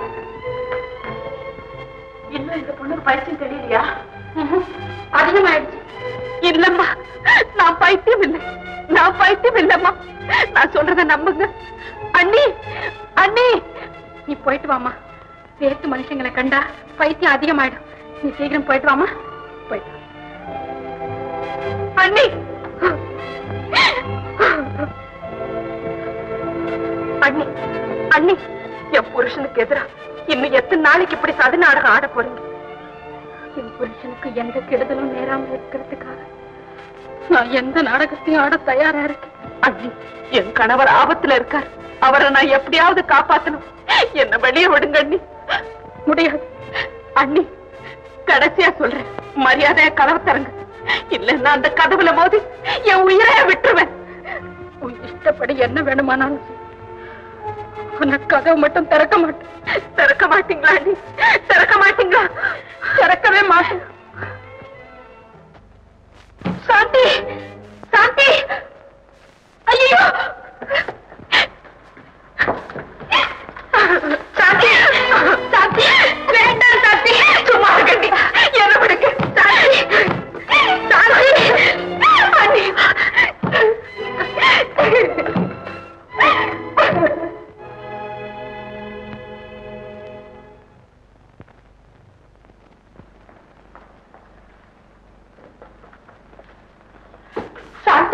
இன்னும் இந்த பொண்ணுக்கு பைத்தியம் தெரியலையா அதிகமாயிடுச்சு இல்லம்மா நான் பைத்தியம் இல்லை நான் பைத்தியம் இல்லம்மா நான் சொல்றத நம்புங்க அண்ணி அண்ணி நீ போயிட்டு வாமா வேத்து மனுஷங்களை கண்டா பைத்தியம் அதிகமாயிடும் நீ சீக்கிரம் போயிட்டு வாமா போயிட்டு வா. அண்ணி அண்ணி அண்ணி என் புருஷனுக்கு எதிரா இன்னும் எத்தனை நாளைக்கு இப்படி சதி நாடகம் ஆட போறீங்க என் புருஷனுக்கு எந்த கெடுதலும் நேராம இருக்கிறதுக்காக நான் எந்த நாடகத்தையும் ஆட தயாரா இருக்கேன் அண்ணி என் கணவர் ஆபத்துல இருக்கார் அவரை நான் எப்படியாவது காப்பாத்தணும் என்ன வெளியே விடுங்க அண்ணி முடியாது அண்ணி கடைசியா சொல்றேன் மரியாதையா கதவை தரங்க இல்லைன்னா அந்த கதவுல மோதி என் உயிரை விட்டுருவேன் உன் இஷ்டப்படி என்ன வேணுமானாலும் செய். ஆனா கதவு மட்டும் திறக்க மாட்டேன் திறக்க மாட்டீங்களா நீ திறக்க மாட்டீங்களா திறக்கவே மாட்டேன் சாந்தி சாந்தி ஐயோ சாந்தி சாந்தி வேண்டாம் சாந்தி சும்மா இருக்கண்டி என்ன விடுங்க சாந்தி சாந்தி அண்ணி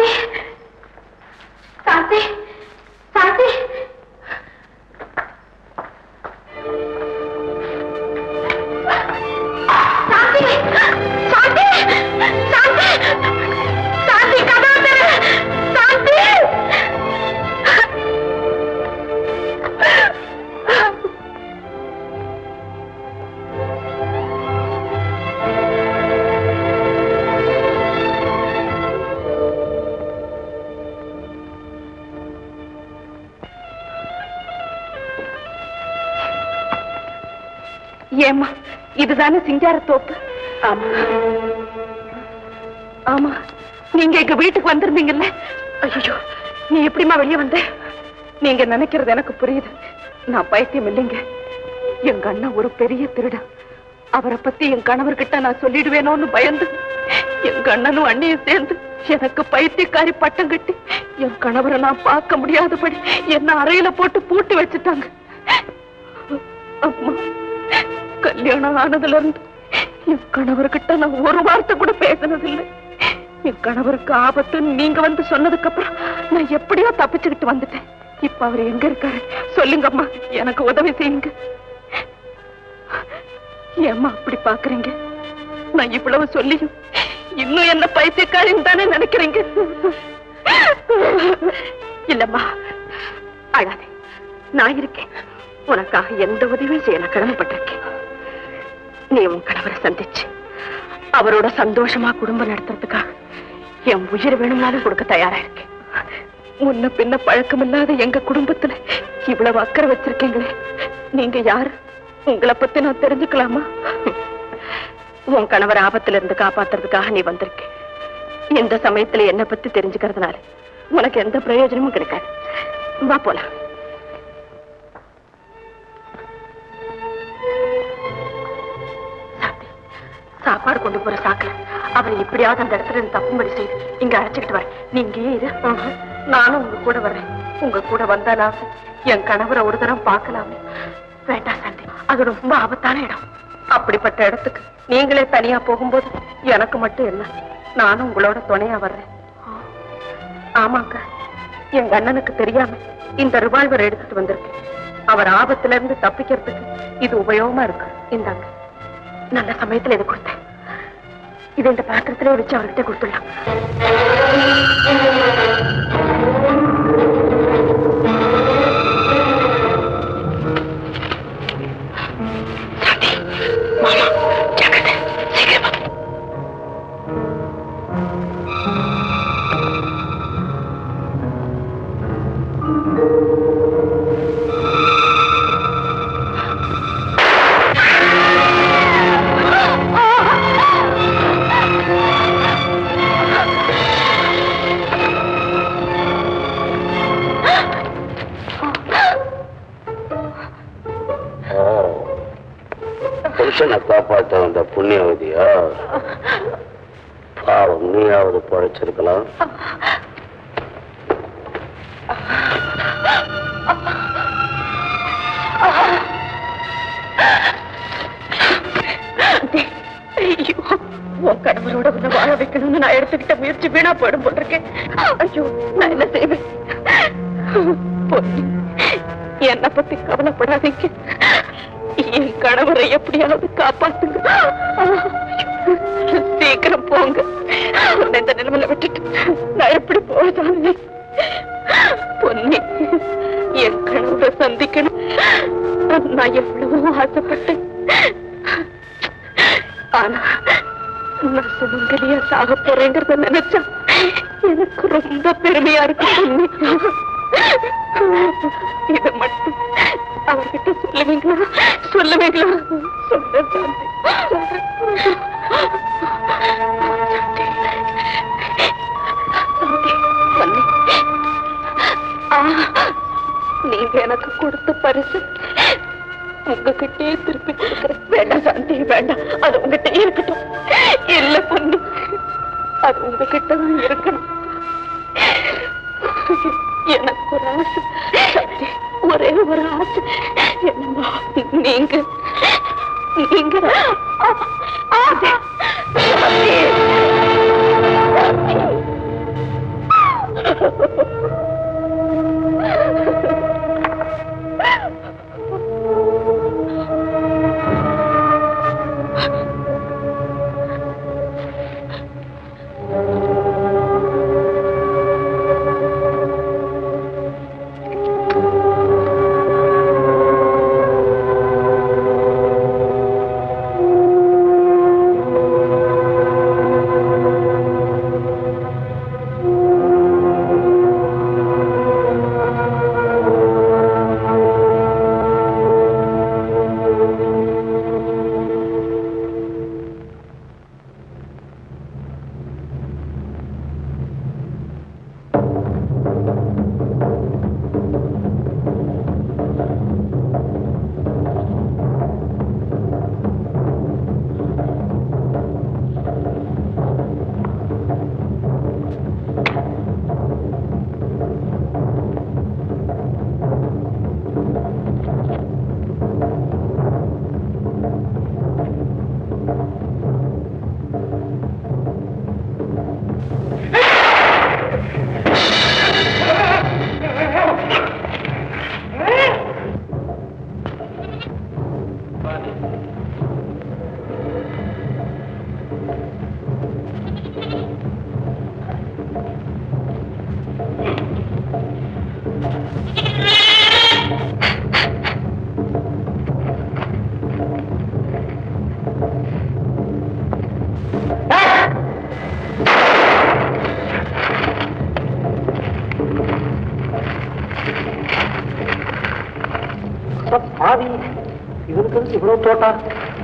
சாந்தி சாந்தி சாந்தி சாந்தி சாந்தி சாந்தி சாந்தி கதவு திற சாந்தி ஏம்மா இதுதானே சிங்கார தோப்பு ஆமா ஆமா நீங்க எங்க வீட்டுக்கு வந்திருந்தீங்கல்ல ஐயோ நீ எப்படிம்மா வெளியே வந்த நீங்க நினைக்கிறது எனக்கு புரியுது நான் பைத்தியம் இல்லைங்க எங்க அண்ணன் ஒரு பெரிய திருடன் அவரை பத்தி என் கணவர்கிட்ட நான் சொல்லிடுவேனோன்னு பயந்து எங்க அண்ணனும் அண்ணியும் சேர்ந்து எனக்கு பைத்தியக்காரி பட்டம் கட்டி என் கணவரை நான் பார்க்க முடியாதபடி என்ன அறையில போட்டு பூட்டி வச்சுட்டாங்க அம்மா கல்யாணம் ஆனதுல இருந்து என் கணவர்கிட்ட நான் ஒரு வார்த்தை கூட பேசினதில்லை என் கணவருக்கு ஆபத்துன்னு நீங்க வந்து சொன்னதுக்கு அப்புறம் நான் எப்படியோ தப்பிச்சுக்கிட்டு வந்துட்டேன் இப்ப அவர் எங்க இருக்காரு சொல்லுங்கம்மா எனக்கு உதவி செய்யுங்க ஏம்மா அப்படி பாக்குறீங்க நான் இவ்வளவு சொல்லியும் இன்னும் என்ன பைத்தியக்காரின்னு தானே நினைக்கிறீங்க இல்லம்மா அழாதே நான் இருக்கேன் உனக்காக எந்த உதவியும் செய்ய நான் கடமைப்பட்டிருக்கேன் நீ உன் கணவரை சந்திச்சு அவரோட சந்தோஷமா குடும்பம் நடத்துறதுக்காக என் உயிர் வேணும்னாலும் கொடுக்க தயாரா இருக்கேன் முன்ன பின்ன பழக்கமில்லாத எங்க குடும்பத்துல இவ்வளவு அக்கறை வச்சிருக்கீங்களே நீங்க யாரு உங்களை பத்தி நான் தெரிஞ்சுக்கலாமா உன் கணவர் ஆபத்துல இருந்து காப்பாத்துறதுக்காக நீ வந்திருக்க இந்த சமயத்துல என்ன பத்தி தெரிஞ்சுக்கிறதுனால உனக்கு எந்த பிரயோஜனமும் கிடைக்காது வா போலாம் சாந்தி, சாப்பாடு கொண்டு போற சாக்குல அவரை எப்படியாவது அந்த இடத்துல இருந்து தப்பும்படி செய்து இங்க அழைச்சுக்கிட்டு வர நீ இங்கேயே இரு நானும் உங்க கூட வர்றேன் உங்க கூட வந்தாலாவது என் கணவரை ஒரு தரம் பார்க்கலாமே வேண்டாம் சாந்தி அது ரொம்ப ஆபத்தான இடம் அப்படிப்பட்ட இடத்துக்கு நீங்களே தனியா போகும்போது எனக்கு மட்டும் என்ன நானும் உங்களோட துணையா வர்றேன் ஆமாங்க எங்க அண்ணனுக்கு தெரியாம இந்த ரிவால்வர் எடுத்துட்டு வந்திருக்கேன் அவர் ஆபத்துல இருந்து தப்பிக்கிறதுக்கு இது உபயோகமா இருக்கு இந்தாங்க நல்ல சமயத்துல இது கொடுத்தேன் இது இந்த பாத்திரத்திலே வச்சு அவர்கிட்ட கொடுத்துடலாம் சாந்தி, மாமா, ஜாக்கிரதை, சீக்கிரமா. புருஷனை காப்பாற்ற வந்த புண்ணியவதியா பாவம் நீயாவது பழைச்சிருக்கலாம் ஐயோ உன் கணவரோட உன்னை வாழ வைக்கணும்னு நான் எடுத்துக்கிட்ட முயற்சி வீணா போயிடும் போட்டிருக்கேன் ஐயோ நான் என்ன செய்வேன் பொன்னி, என்னை பத்தி கவலைப்படாதீங்க என் கணவரை எப்படியாவது காப்பாத்துங்க சீக்கிரம் போங்க உன்னை இந்த நிலைமையில விட்டுட்டு நான் எப்படி போவதானே பொன்னி என் கணவரை சந்திக்கணும் நான் எவ்வளவோ ஆசைப்பட்டேன் ஆனா நான் சுமங்கலியா சாக போறேங்கிறத நினைச்சா எனக்கு ரொம்ப பெருமையா இருக்கு பொன்னி இத மட்டும் அவர்கிட்ட சொல்லுவீங்களா சொல்லுவீங்களா சொல்ல சாந்தி சாந்தி, பொன்னி. ஆ, நீங்க எனக்கு கொடுத்த பரிசு உங்ககிட்டயே திருப்பி கொடுக்கறேன் வேண்டாம் சாந்தி வேண்டாம் அது உங்ககிட்ட இருக்கட்டும் இல்ல பொண்ணு அது உங்ககிட்ட தான் இருக்கணும் எனக்கு ஒரு ஆசை சாந்தி, ஒரே ஒரு ஆசை என்னம்மா நீங்க நீங்க சாந்தி, சாந்தி. இவ்வளவு தோட்டம்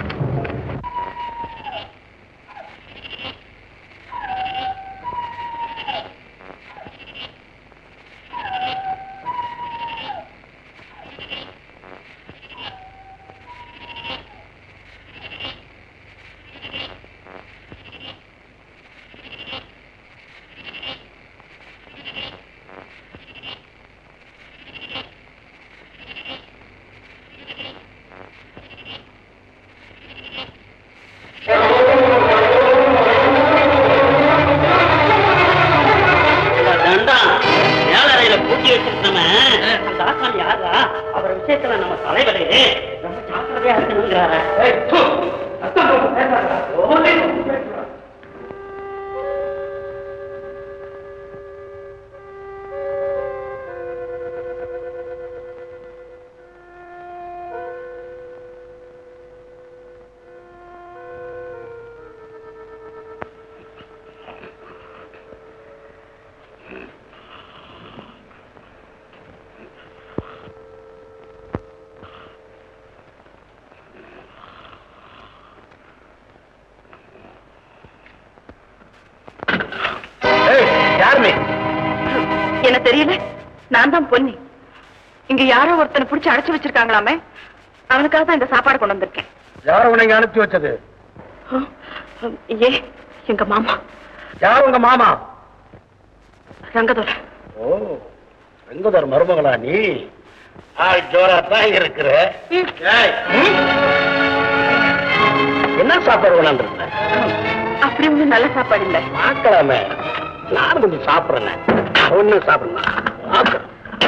தண்டம் மேலறையில பூட்டி வச்சிருக்கோமே அந்த ஆசான் யாரா அவர் விஷயத்துல நம்ம தலைவரே ரொம்ப ஜாக்கிரதையா இருக்கணுங்கிறாரு யார் நீ என்ன தெரியல நான் தான் பொன்னி இங்க யாரோ ஒருத்தனை பிடிச்சு அடைச்சு வச்சிருக்காங்களாமே அவனுக்காக தான் இந்த சாப்பாடு கொண்டு வந்திருக்கேன் யார் உனக்கு அனுப்பி வச்சது ஏ எங்க மாமா யார் உங்க மாமா ரங்கதுரை ஓ ரங்கதர் மருமகளா நீ ஆள் ஜோரா தான் இருக்கிற ஏய், ம்? என்ன சாப்பாடு கொண்டாந்துருந்த அப்படி ஒண்ணும் நல்ல சாப்பாடு இல்ல பார்க்கலாமே நானும் கொஞ்சம் சாப்பிடுறேன் ஒன்னும் சாப்பிடணும் பார்க்கறேன்.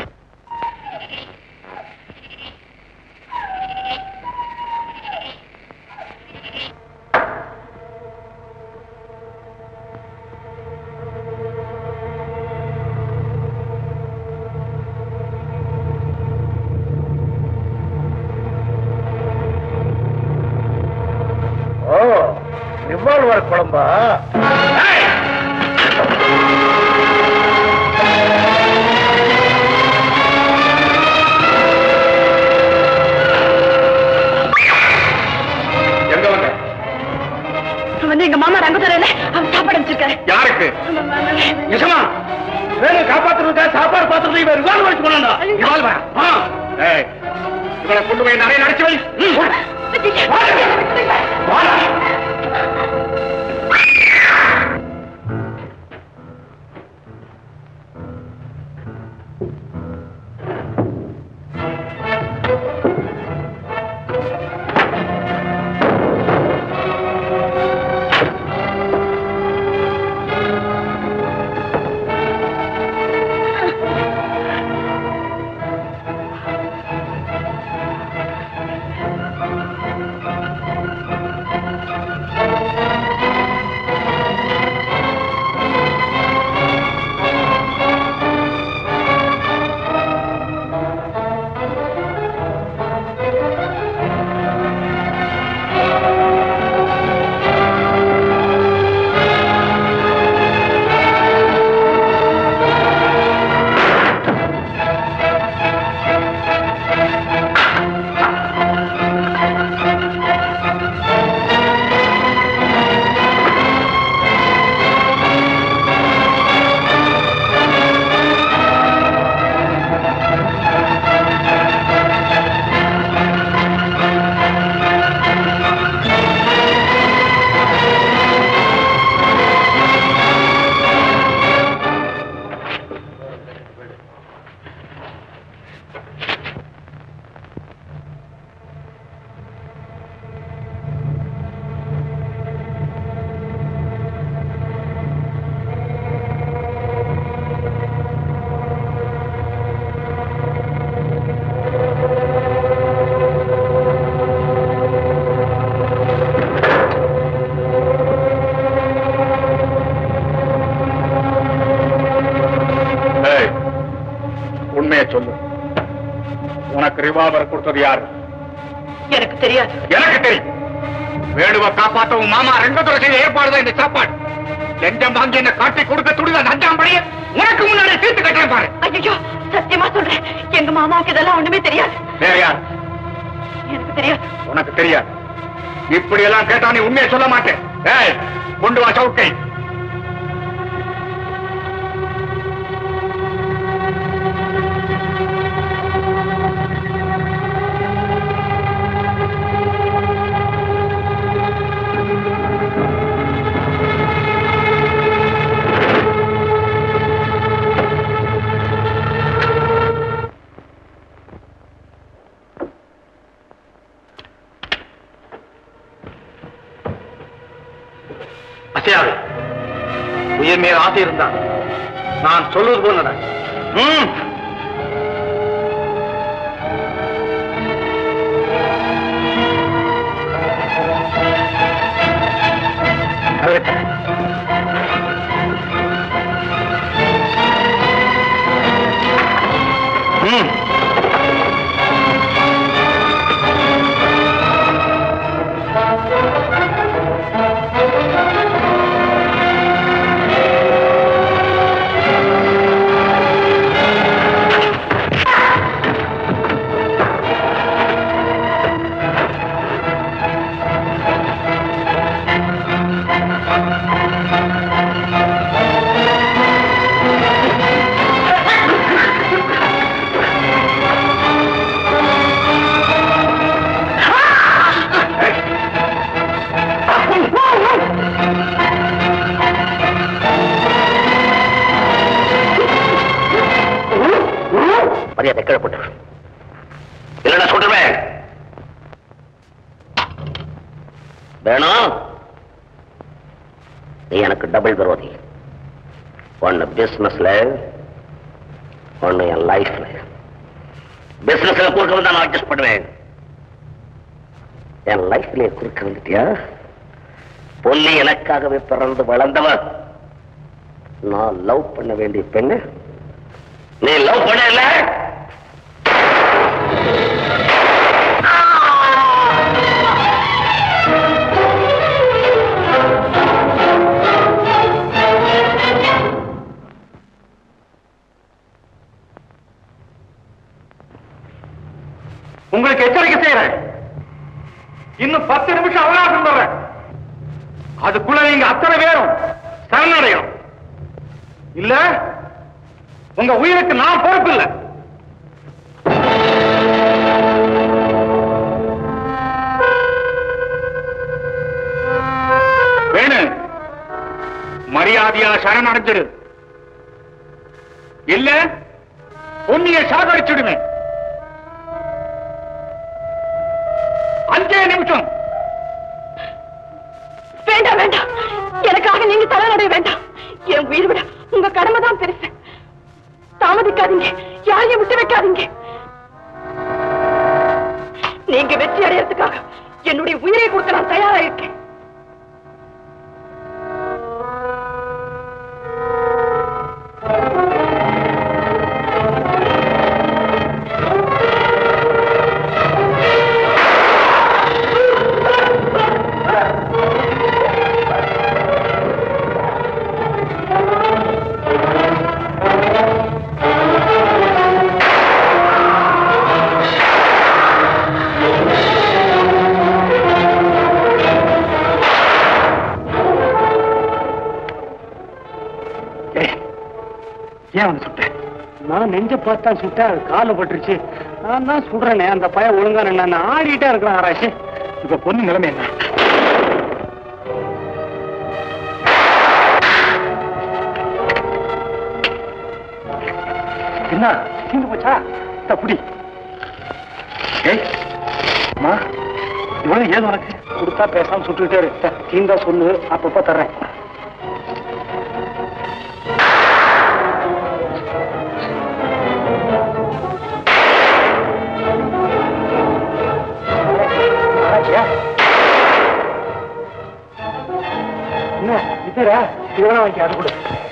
ஓ ரிவால்வர் குழம்பா ஏய்! எங்க வந்த வந்து எங்க மாமா ரங்கதுரையில அவன் சாப்பாடு வச்சிருக்காரு யாருக்கு நிஜமா வேணும் காப்பாத்துறதுக்கா சாப்பாடு பாத்துறது இவன் ரிவால்வர் வச்சு கொண்டாண்டா ரிவால்வர் ஆ ஏய் இவனை கொண்டு போய் நிறைய நடிச்சு வை ம், வா. வா. வா. ஏய், உண்மையை சொல்லு உனக்கு ரிவால்வர் கொடுத்தது யாரு எனக்கு தெரியாது எனக்கு தெரியும் வேணுவ காப்பாற்றவும் மாமா ரெங்கதுரை செய்த ஏற்பாடுதான் இந்த சாப்பாடு லஞ்சம் வாங்கி என்ன காட்டி கொடுக்க துடித நஞ்சாம்படிய உனக்கு முன்னாடி தீர்த்து கட்டுறேன் பாரு ஐயோ சத்தியமா சொல்றேன் எங்க மாமாவுக்கு இதெல்லாம் ஒண்ணுமே தெரியாது வேற யார் எனக்கு எனக்கு தெரியாது உனக்கு தெரியாது இப்படி எல்லாம் கேட்டா நீ உண்மையை சொல்ல மாட்டேன் ஏய் கொண்டு வா சவுக்கை அசையாது உயிர் மேல் ஆசை இருந்தான் நான் சொல்வது போல நட. ம் கரெக்ட். ம் மரியாதை கீழே போட்டு இல்லைன்னா சொல்றேன் வேணும் நீ எனக்கு டபுள் விரோதி ஒன்னு பிசினஸ்ல ஒன்னு என் லைஃப்ல பிசினஸ்ல குறுக்க வந்தா நான் அட்ஜஸ்ட் பண்ணுவேன் என் லைஃப்லயே குறுக்க வந்துட்டியா பொண்ணு எனக்காகவே பிறந்து வளர்ந்தவன் நான் லவ் பண்ண வேண்டிய பெண்ணு நீ லவ் பண்ணல உங்களுக்கு எச்சரிக்கை செய்யறேன் இன்னும் பத்து நிமிஷம் அவகாசம் தர்றேன் அதுக்குள்ள நீங்க அத்தனை பேரும் சரணடையும் இல்ல உங்க உயிருக்கு நான் பொறுப்பு இல்லை வேணு மரியாதையா சரணடைஞ்சிடு இல்ல பொன்னிய சாகடிச்சிடுவேன் அஞ்சே நிமிஷம் வேண்டாம் வேண்டாம் எனக்காக நீங்க தலைநடைய வேண்டாம் என் உயிர் விட உங்க கடமை தான் பெருசு தாமதிக்காதீங்க யாரையும் விட்டு வைக்காதீங்க நீங்க வெற்றி அடையறதுக்காக என்னுடைய உயிரை கொடுக்க நான் தயாரா இருக்கேன் ஏன் வந்து சுட்டேன் நான் நெஞ்ச பார்த்தா சுட்டா கால பட்டுருச்சு நான் தான் சுடுறேனே அந்த பையன் ஒழுங்கா நின்னா ஆடிட்டே இருக்கிறான் ஆராய்ச்சி இப்ப பொண்ணு நிலைமை என்ன என்ன தீந்து போச்சா இந்தா புடி ஏய் அம்மா இவ்வளவு ஏது உனக்கு கொடுத்தா பேசாம சுட்டுக்கிட்டே இரு தீந்தா சொல்லு அப்பப்ப தர்றேன் ஆராய்ச்சியா? என்ன இதுரா இதெல்லாம் வாங்கி அது கூட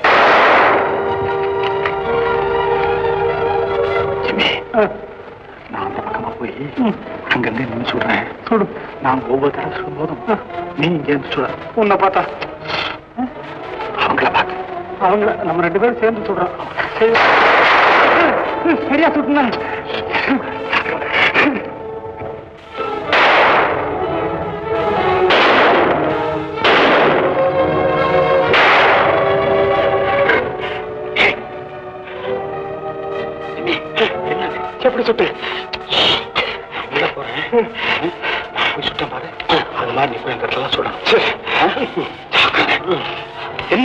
ஜிம்மி நான் அந்த பக்கமா போய் அங்கிருந்து நின்று சொல்றேன் சுடு நான் ஒவ்வொரு தடவை சொல்லும் போதும் நீ இங்க இருந்து சுட உன்னை பார்த்தா அவங்கள பார்த்து அவங்கள நம்ம ரெண்டு பேரும் சேர்ந்து சொல்றோம் சரி சரியா சுட்டுனா எப்படி சுட்டு உள்ள போறேன் நான் போய் சுட்டேன் பாரு அது மாதிரி நீ போய் அந்த இடத்துல சொல்லணும் சரி என்ன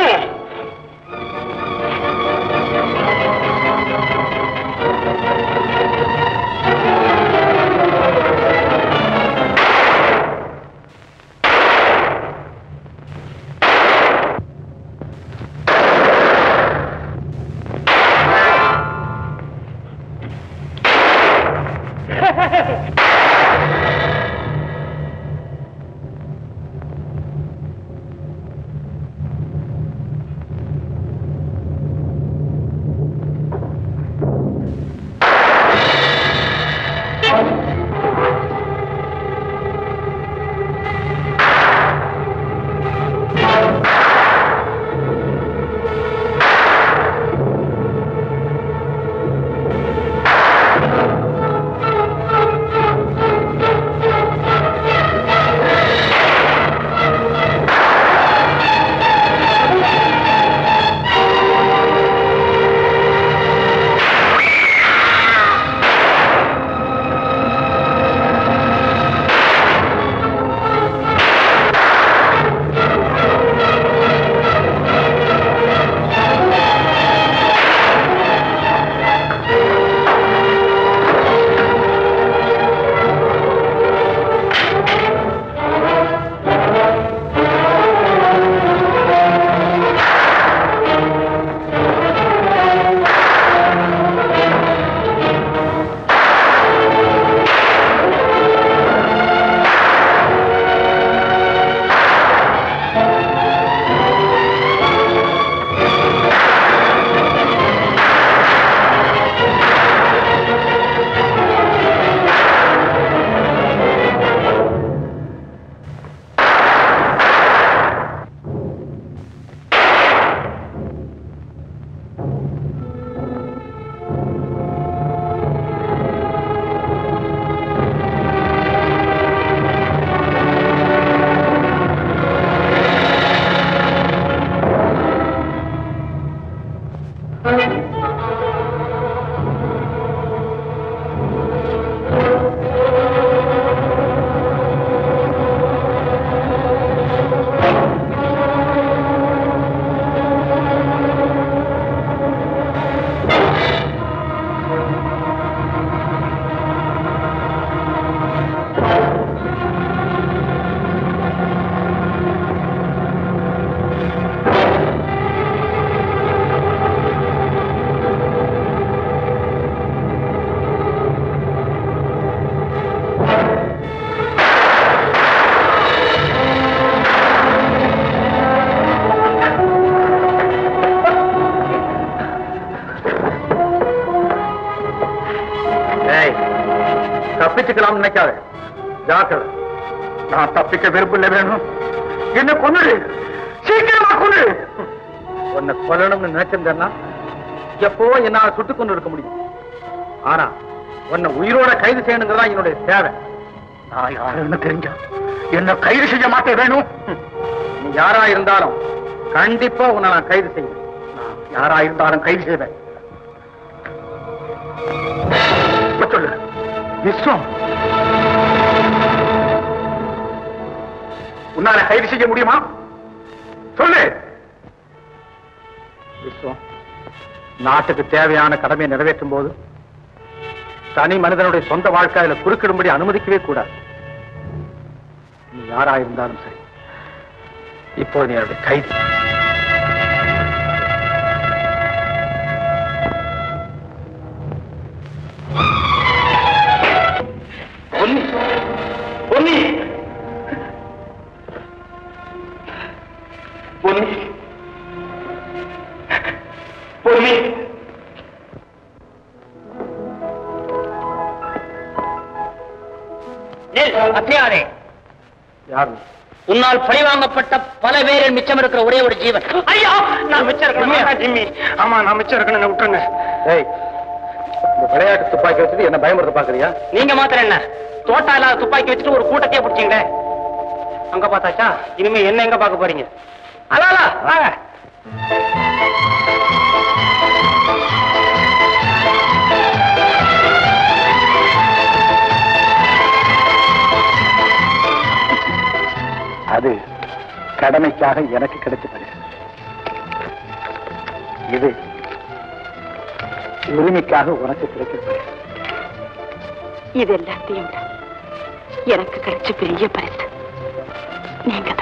ஏய் தப்பிச்சுக்கலாம் நினைக்காத ஜாக்கிரதை நான் தப்பிக்க விருப்பம் வேணும் என்ன கொன்னுடு சீக்கிரமா கொண்டு உன்னை கொல்லணும்னு நினைச்சிருந்தேன்னா எப்போ என்னால சுட்டு கொண்டு இருக்க முடியும் ஆனா உன்னை உயிரோட கைது செய்யணுங்கிறதா என்னுடைய தேவை நான் யாருன்னு தெரிஞ்சா என்ன கைது செய்ய மாட்டேன் வேணும் நீ யாரா இருந்தாலும் கண்டிப்பா உன்னை நான் கைது செய்வேன் நான் யாரா இருந்தாலும் கைது செய்வேன் இப்ப சொல்லு விஸ்வம் உன்னால கைது செய்ய முடியுமா சொல்லு விஸ்வம் நாட்டுக்கு தேவையான கடமையை நிறைவேற்றும் போது தனி மனிதனுடைய சொந்த வாழ்க்கையில குறுக்கிடும்படி அனுமதிக்கவே கூடாது நீ யாரா இருந்தாலும் சரி இப்போ நீ என்னுடைய கைது பொன்னி பொன்னி பொன்னி பொன்னி அத்தியாரே யாரு உன்னால் பழிவாங்கப்பட்ட பல பேரில் மிச்சம் இருக்கிற ஒரே ஒரு ஜீவன் ஐயா நான் மிச்சம் இருக்கணும் ஜிம்மி ஆமா நான் மிச்சம் இருக்கணும் என்ன விட்டுருங்க ஏய் இந்த விளையாட்டு துப்பாக்கி வச்சுட்டு என்ன பயமுறுத்த பாக்குறியா நீங்க மாத்திரம் என்ன தோட்டா இல்லாத துப்பாக்கி வச்சுட்டு ஒரு கூட்டத்தையே பிடிச்சீங்களே அங்க பார்த்தாச்சா இனிமே என்ன எங்க பார்க்க போறீங்க அலாலா வாங்க கடமைக்காக எனக்கு கிடைச்ச பரிசு இது உரிமைக்காக உனக்கு கிடைக்கிற பரிசு இது எல்லாத்தையும் விட எனக்கு கிடைச்ச பெரிய பரிசு நீங்க